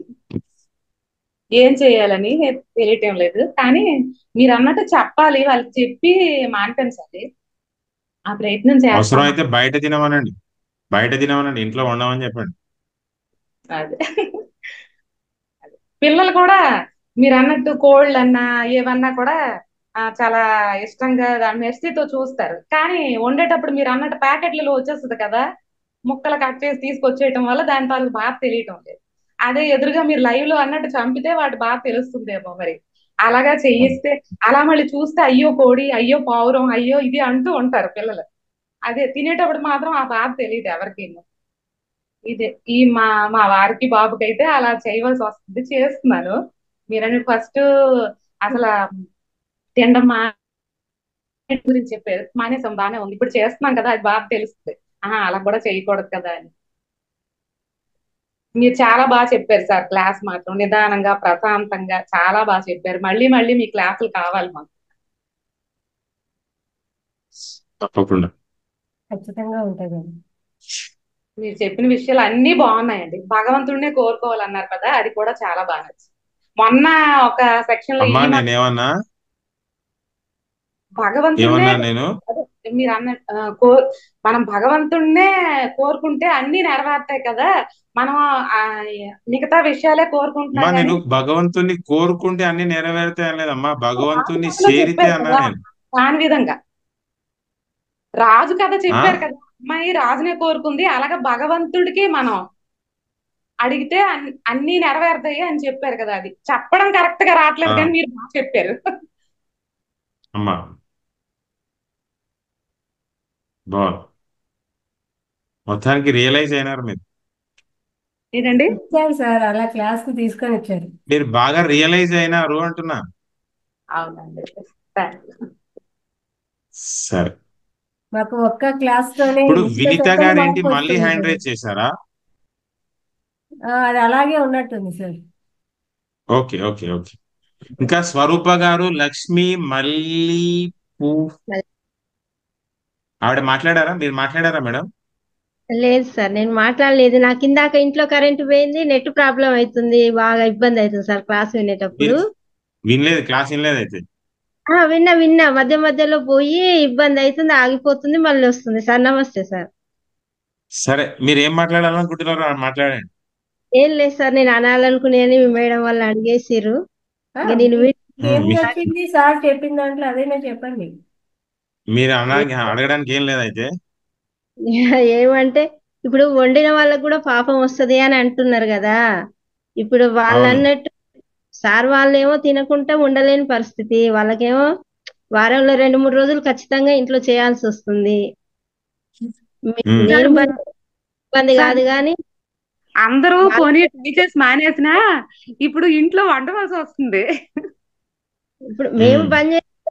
ఏం చేయాలని తెలియటం లేదు కానీ మీరు అన్నట్టు చెప్పాలి వాళ్ళకి చెప్పి మానిపించాలి ఆ ప్రయత్నం అవసరం చేస్తాను అయితే బయట తినమనండి బయట తినమనండి ఇంట్లో ఉండమని చెప్పండి అదే పిల్లలు కూడా మీరు అన్నట్టు కోళ్ళు అన్నా ఏవన్నా కూడా ఆ, చాలా ఇష్టంగా దాని మెస్సీతో చూస్తారు కానీ వండేటప్పుడు మీరు అన్నట్టు ప్యాకెట్లలో వచ్చేస్తుంది కదా ముక్కలు కట్ చేసి తీసుకొచ్చేయటం వల్ల దాని తాలూకు బాధ తెలియటం లేదు అదే ఎదురుగా మీరు లైవ్ లో అన్నట్టు చంపితే వాటి బాధ తెలుస్తుందేమో మరి అలాగా చేయిస్తే అలా మళ్ళీ చూస్తే అయ్యో కోడి అయ్యో పావురం అయ్యో ఇది అంటూ ఉంటారు పిల్లలు అదే తినేటప్పుడు మాత్రం ఆ బాధ తెలియదు ఎవరికి ఇదే ఈ మా మా వారికి బాబుకి అయితే అలా చేయవలసి వస్తుంది చేస్తున్నాను మీరని ఫస్ట్ అసలు తినడం మా గురించి చెప్పారు మానేసాం బానే ఉంది ఇప్పుడు చేస్తున్నాం కదా అది బాగా తెలుస్తుంది ఆహా అలా కూడా చేయకూడదు కదా అని మీరు చాలా బాగా చెప్పారు సార్ క్లాస్ మాత్రం నిదానంగా ప్రశాంతంగా చాలా బాగా చెప్పారు మళ్ళీ మళ్ళీ మీ క్లాసులు కావాలి మాకు తప్పకుండా ఖచ్చితంగా ఉంటుంది మీరు చెప్పిన విషయాలు అన్ని బాగున్నాయండి భగవంతుడినే కోరుకోవాలన్నారు కదా అది కూడా చాలా బాగా నచ్చింది మొన్న ఒక సెక్షన్ లో అమ్మా ఈ నేనేమన్నా భగవంతుడినే ఏమన్నా నేను అదే మీరు అన్న ఆ, కో మనం భగవంతుడినే కోరుకుంటే అన్ని నెరవేరుతాయి కదా మనం ఆ, మిగతా విషయాలే కోరుకుంటున్నాం అమ్మా కానీ నేను భగవంతుని కోరుకుంటే అన్ని నెరవేరుతాయి అనలేదమ్మా భగవంతుని రాజు కథలో చేరితే చెప్పారు అన్నా కదా నేను దాని విధంగా రాజు కథ ఆ చెప్పారు కదా అమ్మాయి రాజునే కోరుకుంది అలాగే భగవంతుడికి మనం అడిగితే అన్- అన్ని నెరవేరుతాయి అని చెప్పారు కదా అది చెప్పడం కరెక్ట్ గా ఆ రావట్లేదు కానీ మీరు బాగా చెప్పారు అమ్మా బాగుంది మొత్తానికి రియలైజ్ అయినారు మీరు ఏంటండి ఇచ్చారు సార్ అలా క్లాస్ కు తీసుకొని వచ్చారు మీరు బాగా రియలైజ్ అయినారు అంటున్నా అవునండి థాంక్ యూ. సరే మాకు ఒక్క క్లాస్ తోనే ఇప్పుడు ఇంత వినిత సెకండ్ గారు ఏంటి మార్క్ మళ్ళీ వస్తుంది హ్యాండ్ సార్ రైజ్ చేశారా ఆ, అది అలాగే ఉన్నట్టుంది సార్ ఓకే ఓకే ఓకే ఇంకా స్వరూప గారు లక్ష్మి మళ్ళీ పూ- ఆవిడ మాట్లాడారా మీరు మాట్లాడారా మేడం లేదు సార్ నేను మాట్లాడలేదు నాకు ఇందాక ఇంట్లో కరెంట్ పోయింది నెట్ ప్రాబ్లం అవుతుంది బాగా ఇబ్బంది అవుతుంది సార్ క్లాస్ వినేటప్పుడు మీరు వినలేదు క్లాస్ వినలేదు అయితే ఆ, విన్నా విన్నా మధ్య మధ్యలో పోయి ఇబ్బంది అవుతుంది ఆగిపోతుంది మళ్ళీ వస్తుంది సార్ నమస్తే సార్ సరే మీరు ఏం మాట్లాడాలనుకుంటున్నారో అది మాట్లాడండి ఏం లేదు సార్ నేను అనాలనుకునేది మీ మేడం వాళ్ళు అడిగేసిర్రు ఆ, ఇక నేను మీకు విన్- ఏం ఉమ్, మీ- నచ్చింది సార్ చెప్పిన దాంట్లో అదేనా చెప్పండి మీరు అనడానికి అడగడానికి ఏం లేదు అయితే ఏమంటే ఇప్పుడు వండిన వాళ్ళకు కూడా పాపం వస్తది అని అంటున్నారు కదా ఇప్పుడు వాళ్ళు అవును అన్నట్టు సార్ వాళ్ళేమో తినకుండా ఉండలేని పరిస్థితి వాళ్ళకేమో వారంలో రెండు మూడు రోజులు ఖచ్చితంగా ఇంట్లో చేయాల్సి వస్తుంది మీ- ఉమ్, నేను సార్ బంద్ ఇబ్బంది సార్ కాదు కానీ అందరూ వాళ్ళ పోనీ టీచర్స్ మానేసినా ఇప్పుడు ఇంట్లో వండవలసి వస్తుంది ఇప్పుడు మేము ఉమ్, బంద్ చేస్తే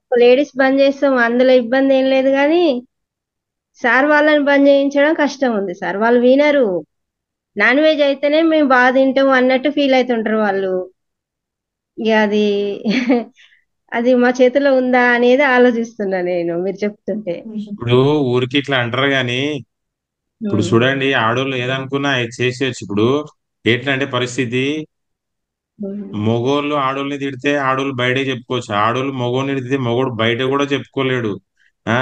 లేడీస్ బంద్ చేస్తాం అందులో ఇబ్బంది ఏం లేదు కానీ సార్ వాళ్ళని బంద్ చేయించడం కష్టం ఉంది సార్ వాళ్ళు వినరు నాన్ వెజ్ అయితేనే మేము బాగా తింటాం అన్నట్టు ఫీల్ అవుతుంటారు వాళ్ళు ఇక అది అది మా చేతిలో ఉందా అనేది ఆలోచిస్తున్నా నేను మీరు చెప్తుంటే ఇప్పుడు ఊరికి ఇట్లా అంటారు గాని ఇప్పుడు ఉమ్. చూడండి ఆడోళ్ళు ఏదనుకున్నా అది చేసేయచ్చు ఇప్పుడు ఏంటంటే పరిస్థితి ఉమ్. మగోళ్ళు ఆడోళ్ళని తిడితే ఆడోళ్ళు బయటే చెప్పుకోవచ్చు ఆడోళ్ళు మగోళ్ళని తిడితే మగోడు బయట కూడా చెప్పుకోలేడు ఆ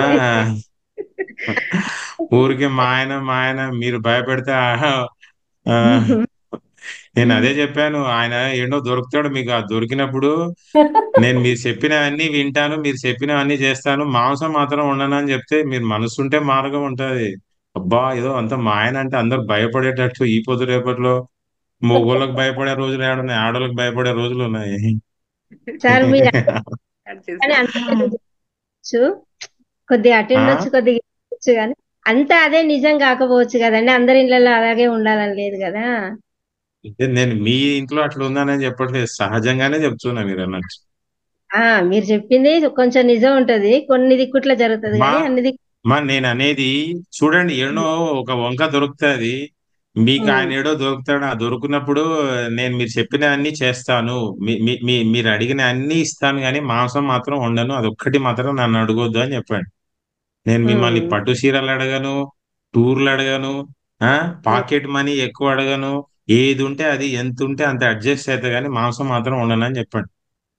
ఊరికే మా ఆయన మా ఆయన మీరు భయపెడితే ఆహా, ఆ, నేను అదే చెప్పాను ఆయన ఏంటో దొరుకుతాడు మీకు ఆ దొరికినప్పుడు నేను మీరు చెప్పినవన్నీ వింటాను మీరు చెప్పినవన్నీ చేస్తాను మాంసం మాత్రం ఉండను అని చెప్తే మీరు మనసు ఉంటే మార్గం ఉంటది అబ్బా ఏదో అంత మా ఆయన అంటే అందరు భయపడేటట్టు ఈ పొద్దు రేపట్లో మొగోళ్ళకి భయపడే రోజులు ఏడున్నాయి ఆడోళ్ళకి భయపడే రోజులు ఉన్నాయి సార్ మీరు కానీ అంతా వచ్చు కొద్దిగా అటు ఆ? ఉండొచ్చు కొద్దిగా ఇటు ఉండొచ్చు కానీ అంతా అదే నిజం కాకపోవచ్చు కదండి అందరి ఇళ్ళలో అలాగే ఉండాలని లేదు కదా అంటే నేను మీ ఇంట్లో అట్లా ఉందని చెప్పట్లేదు సహజంగానే చెప్తున్నా మీరు అన్నట్టు ఆ మీరు చెప్పింది కొంచెం నిజం ఉంటది కొన్ని దిక్కుట్ల జరుగుతుంది మా కానీ అన్ని దిక్కు మా నేను అనేది చూడండి ఏడో ఒక వంక దొరుకుతుంది మీకు ఆయన ఏడో దొరుకుతాడు ఆ దొరికినప్పుడు నేను మీరు చెప్పిన అన్ని చేస్తాను మీ మీ- మీ- మీరు అడిగిన అన్ని ఇస్తాను కానీ మాంసం మాత్రం ఉండను అదొక్కటి మాత్రం నన్ను అడగొద్దు అని చెప్పండి నేను మిమ్మల్ని ఉమ్. పట్టు చీరలు అడగను టూర్లు అడగను ఆ పాకెట్ మనీ ఎక్కువ అడగను ఏది ఉంటే అది ఎంత ఉంటే అంత అడ్జస్ట్ అవుతా కానీ మాంసం మాత్రం ఉండను అని చెప్పండి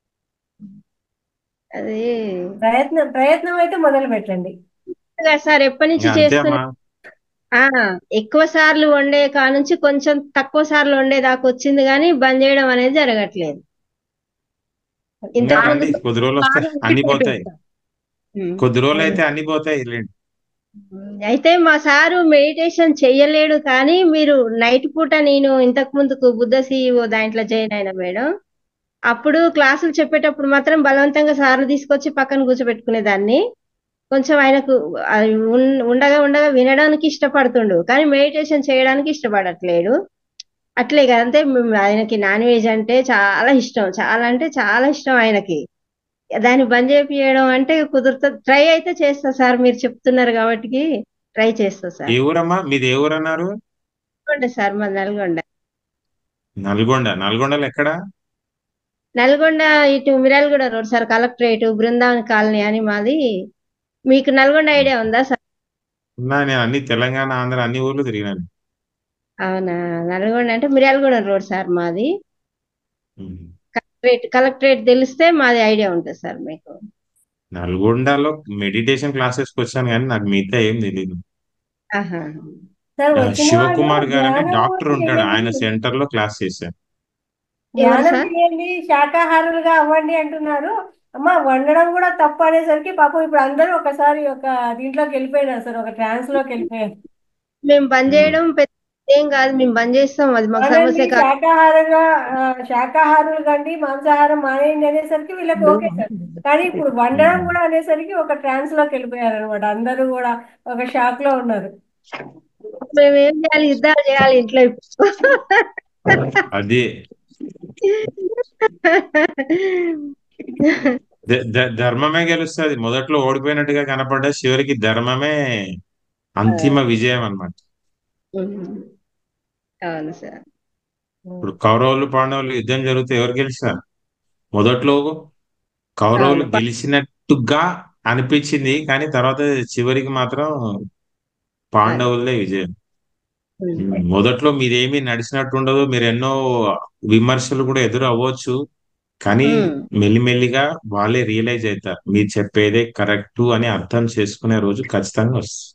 అది ప్రయత్నం ప్రయత్నం అయితే మొదలు పెట్టండి కదా సార్ ఎప్పటి నుంచి ఇంకా అంతే చేస్తున్నా అమ్మా ఆ ఎక్కువ సార్లు వండే కానుంచి కొంచెం తక్కువ సార్లు వండే దాకా వచ్చింది కానీ బంద్ చేయడం అనేది జరగట్లేదు ఇంకా ఇంతకు ముందు రండి కొద్ది రోజులు వస్తే బాగా అన్ని ఉండిపోయేది పోతాయి ఉమ్. కొద్ది రోజులు అయితే అన్ని పోతాయి లేండి అయితే మా సారు మెడిటేషన్ చెయ్యలేడు కానీ మీరు నైట్ పూట నేను ఇంతకు ముందుకు బుద్ధ సిఇఓ దాంట్లో జాయిన్ అయినా మేడం అప్పుడు క్లాసులు చెప్పేటప్పుడు మాత్రం బలవంతంగా సార్లు తీసుకొచ్చి పక్కన కూర్చోబెట్టుకునేదాన్ని కొంచెం ఆయనకు అది ఉన్- ఉండగా ఉండగా వినడానికి ఇష్టపడుతుండు కానీ మెడిటేషన్ చేయడానికి ఇష్టపడట్లేడు అట్లే కదా అంటే మేము ఆయనకి నాన్ వెజ్ అంటే చాలా ఇష్టం చాలా అంటే చాలా ఇష్టం ఆయనకి దాన్ని బంద్ చేపియడం అంటే కుదురుతుంది ట్రై అయితే చేస్తా సార్ మీరు చెప్తున్నారు కాబట్టి ట్రై చేస్తా సార్ ఏ ఊరమ్మా మీది ఏ ఊరు అన్నారు నల్గొండ సార్ మా నల్గొండ నల్గొండ నల్గొండలో ఎక్కడ నల్గొండ ఇటు Miryalaguda road sir collectorate Brindavan colony అని మాది మీకు నల్గొండ ఐడియా ఉందా సార్ ఉన్నా నేను అన్ని తెలంగాణ ఆంధ్ర అన్ని ఊర్లు తిరిగినాను అవునా నల్గొండ అంటే మిర్యాలగూడ రోడ్ సార్ మాది ఉమ్. కలెక్టరేట్ కలెక్టరేట్ తెలిస్తే మాది ఐడియా ఉంటుంది సార్ మీకు నల్గొండలో మెడిటేషన్ క్లాసెస్ కి వచ్చాను కానీ నాకు మిగతా ఏం తెలియదు ఆహా సార్ ఆ, వచ్చిన శివకుమార్ వాళ్ళు గారు అని ధ్యానం డాక్టర్ కూడా ఉంటాడు ఆయన చేయండి సెంటర్ లో క్లాస్ చేశాను ఎవరు ధ్యానం సార్ చేయండి శాకాహారులుగా అవ్వండి అంటున్నారు అమ్మ వండడం కూడా తప్పు అనేసరికి పాపం ఇప్పుడు అందరూ ఒకసారి ఒక దీంట్లోకి వెళ్ళిపోయినారు సార్ ఒక ట్రాన్స్ లోకి వెళ్ళిపోయారు మేము బంద్ ఉమ్. చేయడం పెద్ద ఏం కాదు మేము బంద్ చేస్తాం అది మాకు అవునండి సమస్య కాదు శాకాహారంగా ఆ, శాకాహారులు కండి మాంసాహారం మానేయండి అనేసరికి వీళ్ళకి ఓకే సార్ కానీ ఇప్పుడు వండడం కూడా అనేసరికి ఒక ట్రాన్స్ లోకి వెళ్ళిపోయారు అనమాట అందరూ కూడా ఒక షాక్ లో ఉన్నారు మేము ఏం చేయాలి యుద్ధాలు చేయాలి ఇంట్లో ఇప్పుడు అది ద- ద- ధర్మమే గెలుస్తుంది మొదట్లో ఓడిపోయినట్టుగా కనపడ్డ చివరికి ధర్మమే అంతిమ విజయం అన్నమాట ఉమ్. అవును సార్ ఇప్పుడు కౌరవులు పాండవులు యుద్ధం జరిగితే ఎవరు గెలిచినారు మొదట్లో కౌరవులు అవును గెలిచినట్టుగా అనిపించింది కానీ తర్వాత చివరికి మాత్రం అది పాండవులదే విజయం ఉమ్. ఉమ్, మొదట్లో మీరేమీ నడిచినట్టు ఉండదు మీరు ఎన్నో విమర్శలు కూడా ఎదురు అవ్వచ్చు కానీ ఉమ్. మెల్లిమెల్లిగా వాళ్ళే రియలైజ్ అవుతారు మీరు చెప్పేదే కరెక్ట్ అని అర్థం చేసుకునే రోజు ఖచ్చితంగా వస్తుంది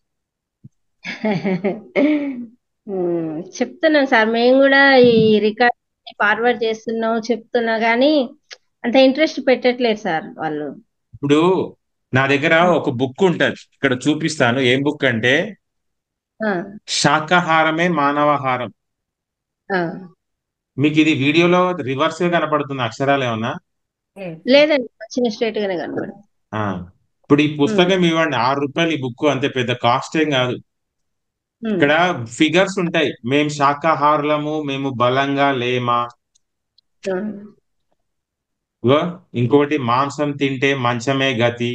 ఉమ్, చెప్తున్నాం సార్ మేము కూడా ఈ రికార్డ్ ఫార్వర్డ్ చేస్తున్నాం చెప్తున్నా కానీ అంత ఇంట్రెస్ట్ పెట్టట్లేదు సార్ వాళ్ళు ఇప్పుడు నా దగ్గర ఒక బుక్ ఉంటది ఇక్కడ చూపిస్తాను ఏం బుక్ అంటే ఆ, శాకాహారమే మానవాహారం ఆ. మీకు ఇది వీడియోలో రివర్స్ గా కనపడుతుంది అక్షరాలు ఏమన్నా లేదండి చిన్న స్ట్రైట్ గానే కనపడుతుంది ఆ, ఇప్పుడు ఈ పుస్తకం ఇవ్వండి ఆరు రూపాయలు ఈ బుక్ అంతే పెద్ద కాస్ట్ ఏం కాదు ఉమ్, ఇక్కడ ఫిగర్స్ ఉంటాయి మేము శాకాహారులము మేము బలంగా లేమా ఆ, ఇగో ఇంకోటి మాంసం తింటే మంచమే గతి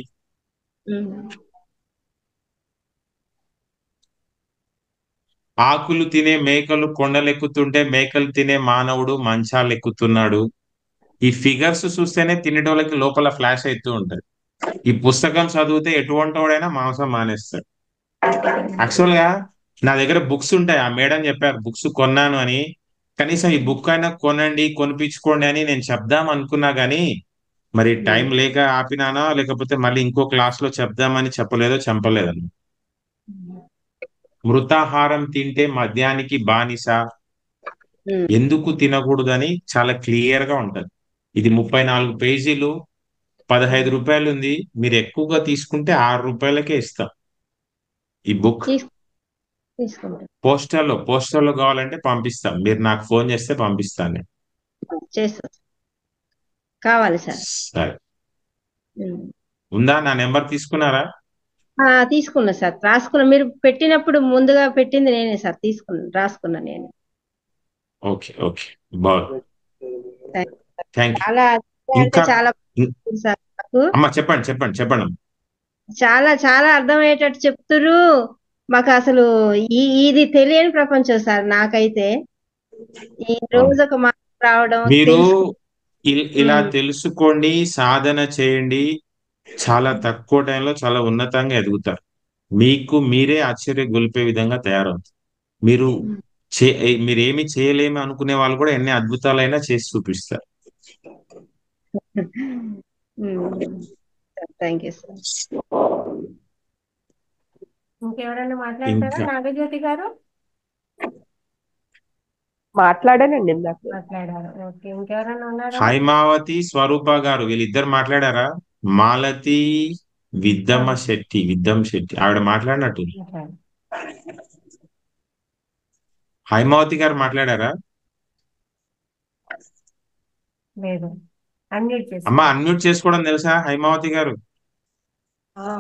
ఆకులు తినే మేకలు కొండలెక్కుతుంటే మేకలు తినే మానవుడు మంచాలు ఎక్కుతున్నాడు ఈ ఫిగర్స్ చూస్తేనే తినేటోళ్ళకి లోపల ఫ్లాష్ అవుతూ ఉంటది ఈ పుస్తకం చదివితే ఎటువంటి వాడైనా మాంసం మానేస్తాడు యాక్చువల్ గా నా దగ్గర బుక్స్ ఉంటాయి ఆ మేడం చెప్పారు బుక్స్ కొన్నాను అని కనీసం ఈ బుక్ అయినా కొనండి కొనిపించుకోండి అని నేను చెప్దాం అనుకున్నా గానీ మరి టైం లేక ఆపినానా లేకపోతే మళ్ళీ ఇంకో క్లాస్ లో చెప్దామని చెప్పలేదో చంపలేదని మృతాహారం తింటే మద్యానికి బానిస ఎందుకు తినకూడదని చాలా క్లియర్ గా ఉంటది ఇది ముప్పై నాలుగు పేజీలు పదహైదు రూపాయలు ఉంది మీరు ఎక్కువగా తీసుకుంటే ఆరు రూపాయలకే ఇస్తాం ఈ బుక్ తీసుకుంటాం పోస్టర్లో పోస్టర్లో కావాలంటే పంపిస్తాం మీరు నాకు ఫోన్ చేస్తే పంపిస్తాను నేను. చేస్తాం కావాలి సార్ సరే ఉందా నా నెంబర్ తీసుకున్నారా ఆ, తీసుకున్నా సార్ రాసుకున్నా మీరు పెట్టినప్పుడు ముందుగా పెట్టింది నేనే సార్ తీసుకున్నా రాసుకున్నా నేను ఓకే ఓకే బాగుంది థ్యాంక్ యూ చాలా అంటే ఇంకా చాలా ఇం- బాగుంది సార్ నాకు అమ్మ చెప్పండి చెప్పండి చెప్పండి అమ్మ. చాలా చాలా అర్థమయ్యేటట్టు చెప్తురు మాకు అసలు ఈ ఇది తెలియని ప్రపంచం సార్ నాకైతే ఈ రోజు ఒక మాట రావడం మీరు తెలుసు ఇల్- ఇలా ఉమ్. తెలుసుకోండి సాధన చేయండి చాలా తక్కువ టైంలో చాలా ఉన్నతంగా ఎదుగుతారు మీకు మీరే ఆశ్చర్య గొలిపే విధంగా తయారవుతారు మీరు చే మీరు ఏమి చేయలేము అనుకునే వాళ్ళు కూడా ఎన్ని అద్భుతాలైనా చేసి చూపిస్తారు థ్యాంక్ యూ సార్ ఇంకెవరైనా మాట్లాడతారా ఇంకా నాగజ్యోతి గారు మాట్లాడానండి ఇందాక మాట్లాడారు ఓకే ఇంకెవరైనా ఉన్నారా హైమావతి స్వరూప గారు వీళ్ళిద్దరు మాట్లాడారా మాలతి విద్దమ్మ శెట్టి విద్దమ్ శెట్టి ఆవిడ మాట్లాడినట్టు మాట్లాడు. హైమావతి గారు మాట్లాడారా లేదు అన్మ్యూట్ చేసి అమ్మ అన్మ్యూట్ చేసుకోవడం తెలుసా హైమావతి గారు ఆ,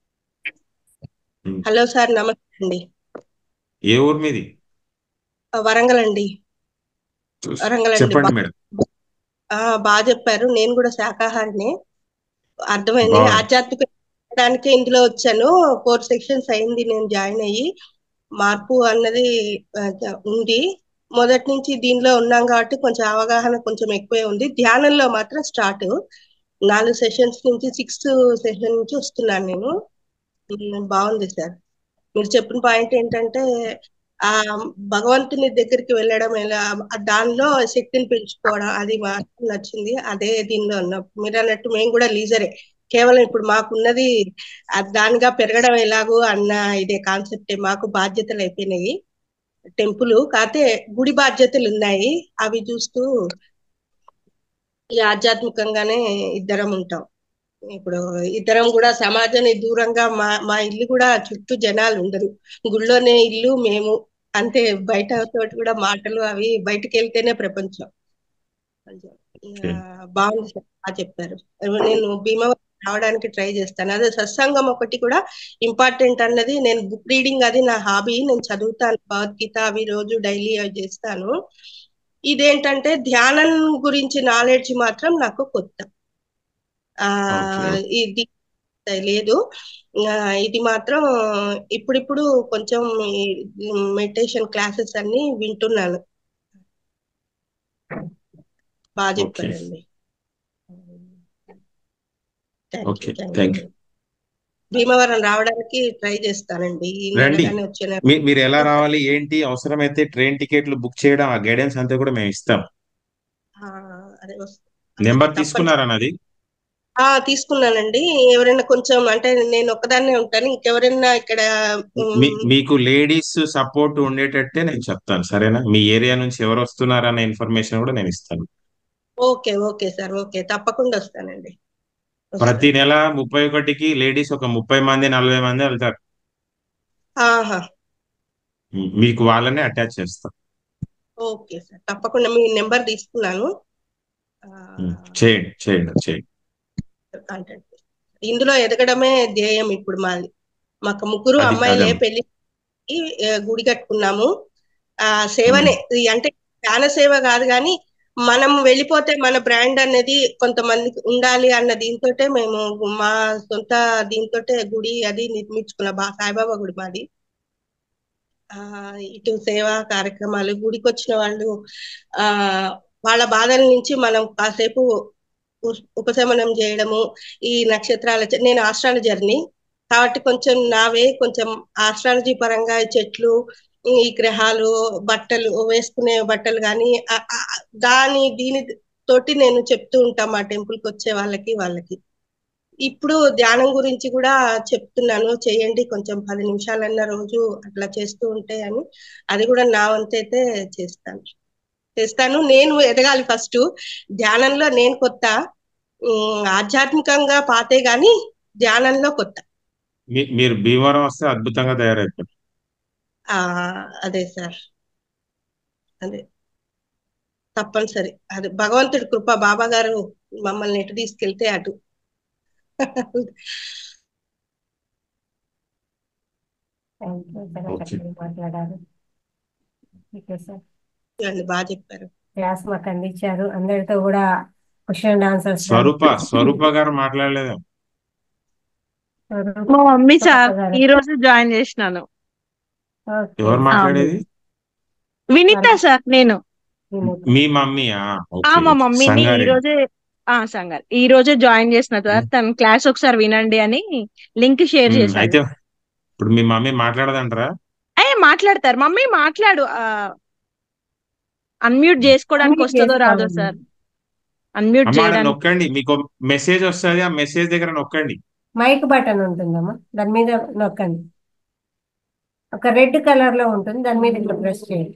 హలో సార్ నమస్తే అండి ఏ ఊరు మీది ఆ, వరంగల్ అండి వరంగల్ అండి చెప్పండి బా- మేడం ఆ, బాగా చెప్పారు నేను కూడా శాకాహారిని అర్థమైంది బాగుంది ఆధ్యాత్మిక దానికే ఇందులో వచ్చాను ఫోర్ సెక్షన్స్ అయింది నేను జాయిన్ అయ్యి మార్పు అన్నది ఆ, జ- ఉంది మొదటి నుంచి దీనిలో ఉన్నాం కాబట్టి కొంచెం అవగాహన కొంచెం ఎక్కువే ఉంది ధ్యానంలో మాత్రం స్టార్ట్ నాలుగు సెషన్స్ నుంచి సిక్స్త్ సెషన్ నుంచి వస్తున్నాను నేను ఉమ్, బాగుంది సార్ మీరు చెప్పిన పాయింట్ ఏంటంటే ఆ భగవంతుని దగ్గరికి వెళ్ళడం ఎలా ఆ దానిలో శక్తిని పెంచుకోవడం అది మాకు నచ్చింది అదే దీనిలో ఉన్నాం మీరు అన్నట్టు మేము కూడా లీజరే కేవలం ఇప్పుడు మాకున్నది ఆ దానిగా పెరగడం ఎలాగో అన్న ఇదే కాన్సెప్టే మాకు బాధ్యతలు అయిపోయినాయి టెంపుల్ కాకపోతే గుడి బాధ్యతలు ఉన్నాయి అవి చూస్తూ ఈ ఆధ్యాత్మికంగానే ఇద్దరం ఉంటాం ఇప్పుడు ఇద్దరం కూడా సమాజానికి దూరంగా మా మా ఇల్లు కూడా చుట్టూ జనాలు ఉండరు గుళ్ళోనే ఇల్లు మేము అంతే బయట తోటి కూడా మాటలు అవి బయటకు వెళ్తేనే ప్రపంచం ఓకే ఆ, బాగుంది సార్ బాగా చెప్పారు నేను భీమవరం రావడానికి ట్రై చేస్తాను అదే సత్సంగం ఒకటి కూడా ఇంపార్టెంట్ అన్నది నేను బుక్ రీడింగ్ అది నా హాబీ నేను చదువుతాను భగవద్గీత అవి రోజు డైలీ అవి చేస్తాను ఇదేంటంటే ధ్యానం గురించి నాలెడ్జ్ మాత్రం నాకు కొత్త ఆ ఓకే ఇది లేదు ఆ, ఇది మాత్రం ఇప్పుడిప్పుడు కొంచెం మెడిటేషన్ క్లాసెస్ అన్ని వింటున్నాను బాగా ఓకే చెప్పారండి thank okay you thank thank you you Bhimavaram రావడానికి ట్రై చేస్తానండి ఈ నెల రండి కానీ వచ్చే నెల మీ మీరు ఎలా రావాలి ఏంటి అవసరమైతే ట్రైన్ టికెట్లు బుక్ చేయడం ఆ గైడెన్స్ అంతా కూడా మేము ఇస్తాం ఆ, అదే వస్- నెంబర్ తప్పని తీసుకున్నారా నాది ఆ తీసుకున్నానండి ఎవరైనా కొంచెం అంటే నేను ఒక్కదాన్నే ఉంటాను ఇంకెవరైనా ఇక్కడ మీ ఉమ్, మీకు లేడీస్ సపోర్ట్ ఉండేటట్టే నేను చెప్తాను సరేనా మీ ఏరియా నుంచి ఎవరు వస్తున్నారన్న ఇన్ఫర్మేషన్ కూడా నేను ఇస్తాను ఓకే ఓకే సార్ ఓకే తప్పకుండా వస్తానండి ప్రతి వస్తాను నెల ముప్పై ఒకటికి లేడీస్ ఒక ముప్పై మంది నలభై మంది వెళ్తారు ఆహా మీకు వాళ్ళనే అటాచ్ చేస్తాం ఓకే సార్ తప్పకుండా మీ నెంబర్ తీసుకున్నాను ఆ, చేయండి చేయండి చేయండి కాంటాక్ట్ ఇందులో ఎదగడమే ధ్యేయం ఇప్పుడు మాది మాకు ముగ్గురు అది అమ్మాయిలే అదమ్మ పెళ్లి ఆ, గుడి కట్టుకున్నాము ఆ సేవనే ఇది అంటే ధ్యాన సేవ కాదు కానీ మనం వెళ్ళిపోతే మన బ్రాండ్ అనేది కొంతమందికి ఉండాలి అన్న దీంతోటే మేము మా సొంత దీంతోటే గుడి అది నిర్మించుకున్న బా సాయిబాబా గుడి మాది ఆ ఇటు సేవా కార్యక్రమాలు గుడికి వచ్చిన వాళ్ళు ఆ వాళ్ళ బాధల నుంచి మనం కాసేపు ఉ- ఉపశమనం చేయడము ఈ నక్షత్రాల చ- నేను ఆస్ట్రాలజర్ని కాబట్టి కొంచెం నావే కొంచెం ఆస్ట్రాలజీ పరంగా ఈ చెట్లు ఈ గ్రహాలు బట్టలు వేసుకునే బట్టలు కానీ దాని దీని తోటి నేను చెప్తూ ఉంటాం మా టెంపుల్ కి వచ్చే వాళ్ళకి వాళ్ళకి ఇప్పుడు ధ్యానం గురించి కూడా చెప్తున్నాను చేయండి కొంచెం పది నిమిషాలన్న రోజు అట్లా చేస్తూ ఉంటే అని అది కూడా నా వంతైతే చేస్తాను చేస్తాను నేను ఎదగాలి ఫస్ట్ ధ్యానంలో నేను కొత్త ఉమ్, ఆధ్యాత్మికంగా పాతే గాని ధ్యానంలో కొత్త మీ- మీరు భీమవరం వస్తే అద్భుతంగా తయారైపోతారు ఆ అదే సార్ అదే తప్పనిసరి అది భగవంతుడి కృప బాబా గారు మమ్మల్ని ఎటు తీసుకెళ్తే అటు థ్యాంక్ యూ చాలా ఓకే చక్కగా మాట్లాడారు ఓకే సార్ ఇవన్నీ బాగా చెప్పారు క్లాస్ మాకు అందించారు అందరితో కూడా question and answers Swarupa Swarupa గారు మాట్లాడలేదు మా మమ్మీ సార్ ఈ రోజు జాయిన్ చేసినాను ఎవరు మాట్లాడేది వినిత సార్ నేను మీ మమ్మీయా ఆ ఓకే మా మమ్మీని ఈ సంగారెడ్డి రోజే ఆ సంగారు ఈ రోజే జాయిన్ చేసిన సార్ తన క్లాస్ ఒకసారి వినండి అని లింక్ షేర్ ఉమ్, చేశాను అయితే ఇప్పుడు మీ మమ్మీ మాట్లాడదంటారా అయ్యే మాట్లాడతారు మమ్మీ మాట్లాడు అన్మ్యూట్ చేసుకోవడానికి Unmute వస్తుందో రాదో చేసుకోవాలి. సార్ అన్మ్యూట్ అమ్మ ఆడ చేయడానికి నొక్కండి మీకు మెసేజ్ వస్తుంది ఆ మెసేజ్ దగ్గర నొక్కండి మైక్ బటన్ ఉంటుందమ్మా దాని మీద నొక్కండి ఒక రెడ్ కలర్ లో ఉంటుంది దాని మీద ఇట్లా ప్రెస్ చేయండి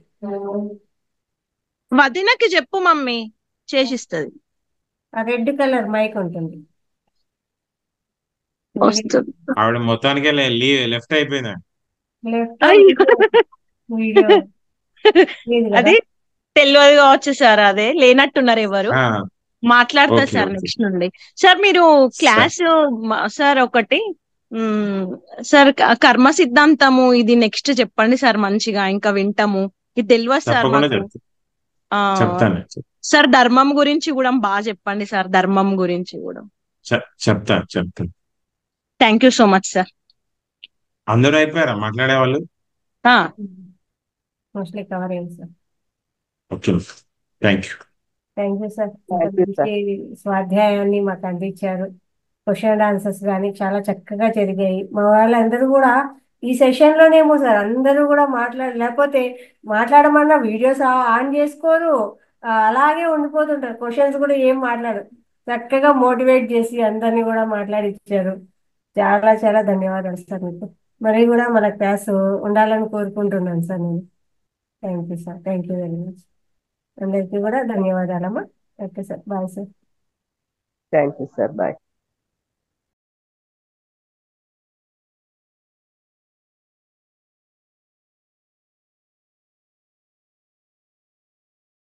వదినకి చెప్పు మమ్మీ చేసిస్తుంది ఆ రెడ్ కలర్ మైక్ ఉంటుంది వస్తుంది ఆవిడ మొత్తానికే లెఫ్ట్ అయిపోయింది లెఫ్ట్ అయ్యో. వీడియో లేదు కదా అది తెలియదు కావచ్చు సార్ అదే లేనట్టున్నారు ఎవరు ఆ, మాట్లాడతారు ఓకే, సార్ ఓకే. నెక్స్ట్ నుండి సార్ మీరు క్లాస్ సార్ ఒకటి మ్, సార్ క- కర్మ సిద్ధాంతము ఇది నెక్స్ట్ చెప్పండి సార్ మంచిగా ఇంకా వింటాము ఇది తెలియదు సార్ తప్పకుండా మాకు చెప్తాను ఆ, చెప్తాను సార్ ధర్మం గురించి కూడా బాగా చెప్పండి సార్ ధర్మం గురించి కూడా చెప్- చెప్తాను చెప్తాను thank you so much sir అందరూ అయిపోయారా మాట్లాడే వాళ్ళు మోస్ట్లీ కవర్ అయింది sir okay thank you thank you sir Thank you, sir. మంచి స్వాధ్యాయాన్ని మాకు అందించారు క్వశ్చన్ అండ్ ఆన్సర్స్ కానీ చాలా చక్కగా జరిగాయి మా వాళ్ళందరూ కూడా ఈ సెషన్ లోనేమో సార్ అందరూ కూడా మాట్లాడ లేకపోతే మాట్లాడమన్నా వీడియోస్ ఆన్ చేసుకోరు ఆ, అలాగే ఉండిపోతుంటారు క్వశ్చన్స్ కూడా ఏం మాట్లాడరు చక్కగా మోటివేట్ చేసి అందరినీ కూడా మాట్లాడిచ్చారు చాలా చాలా ధన్యవాదాలు సార్ మీకు మరి కూడా మన క్లాస్ ఉండాలని కోరుకుంటున్నాను సార్ నేను thank you sir thank you very much అందరికీ కూడా ధన్యవాదాలమ్మా okay sir bye sir thank you sir bye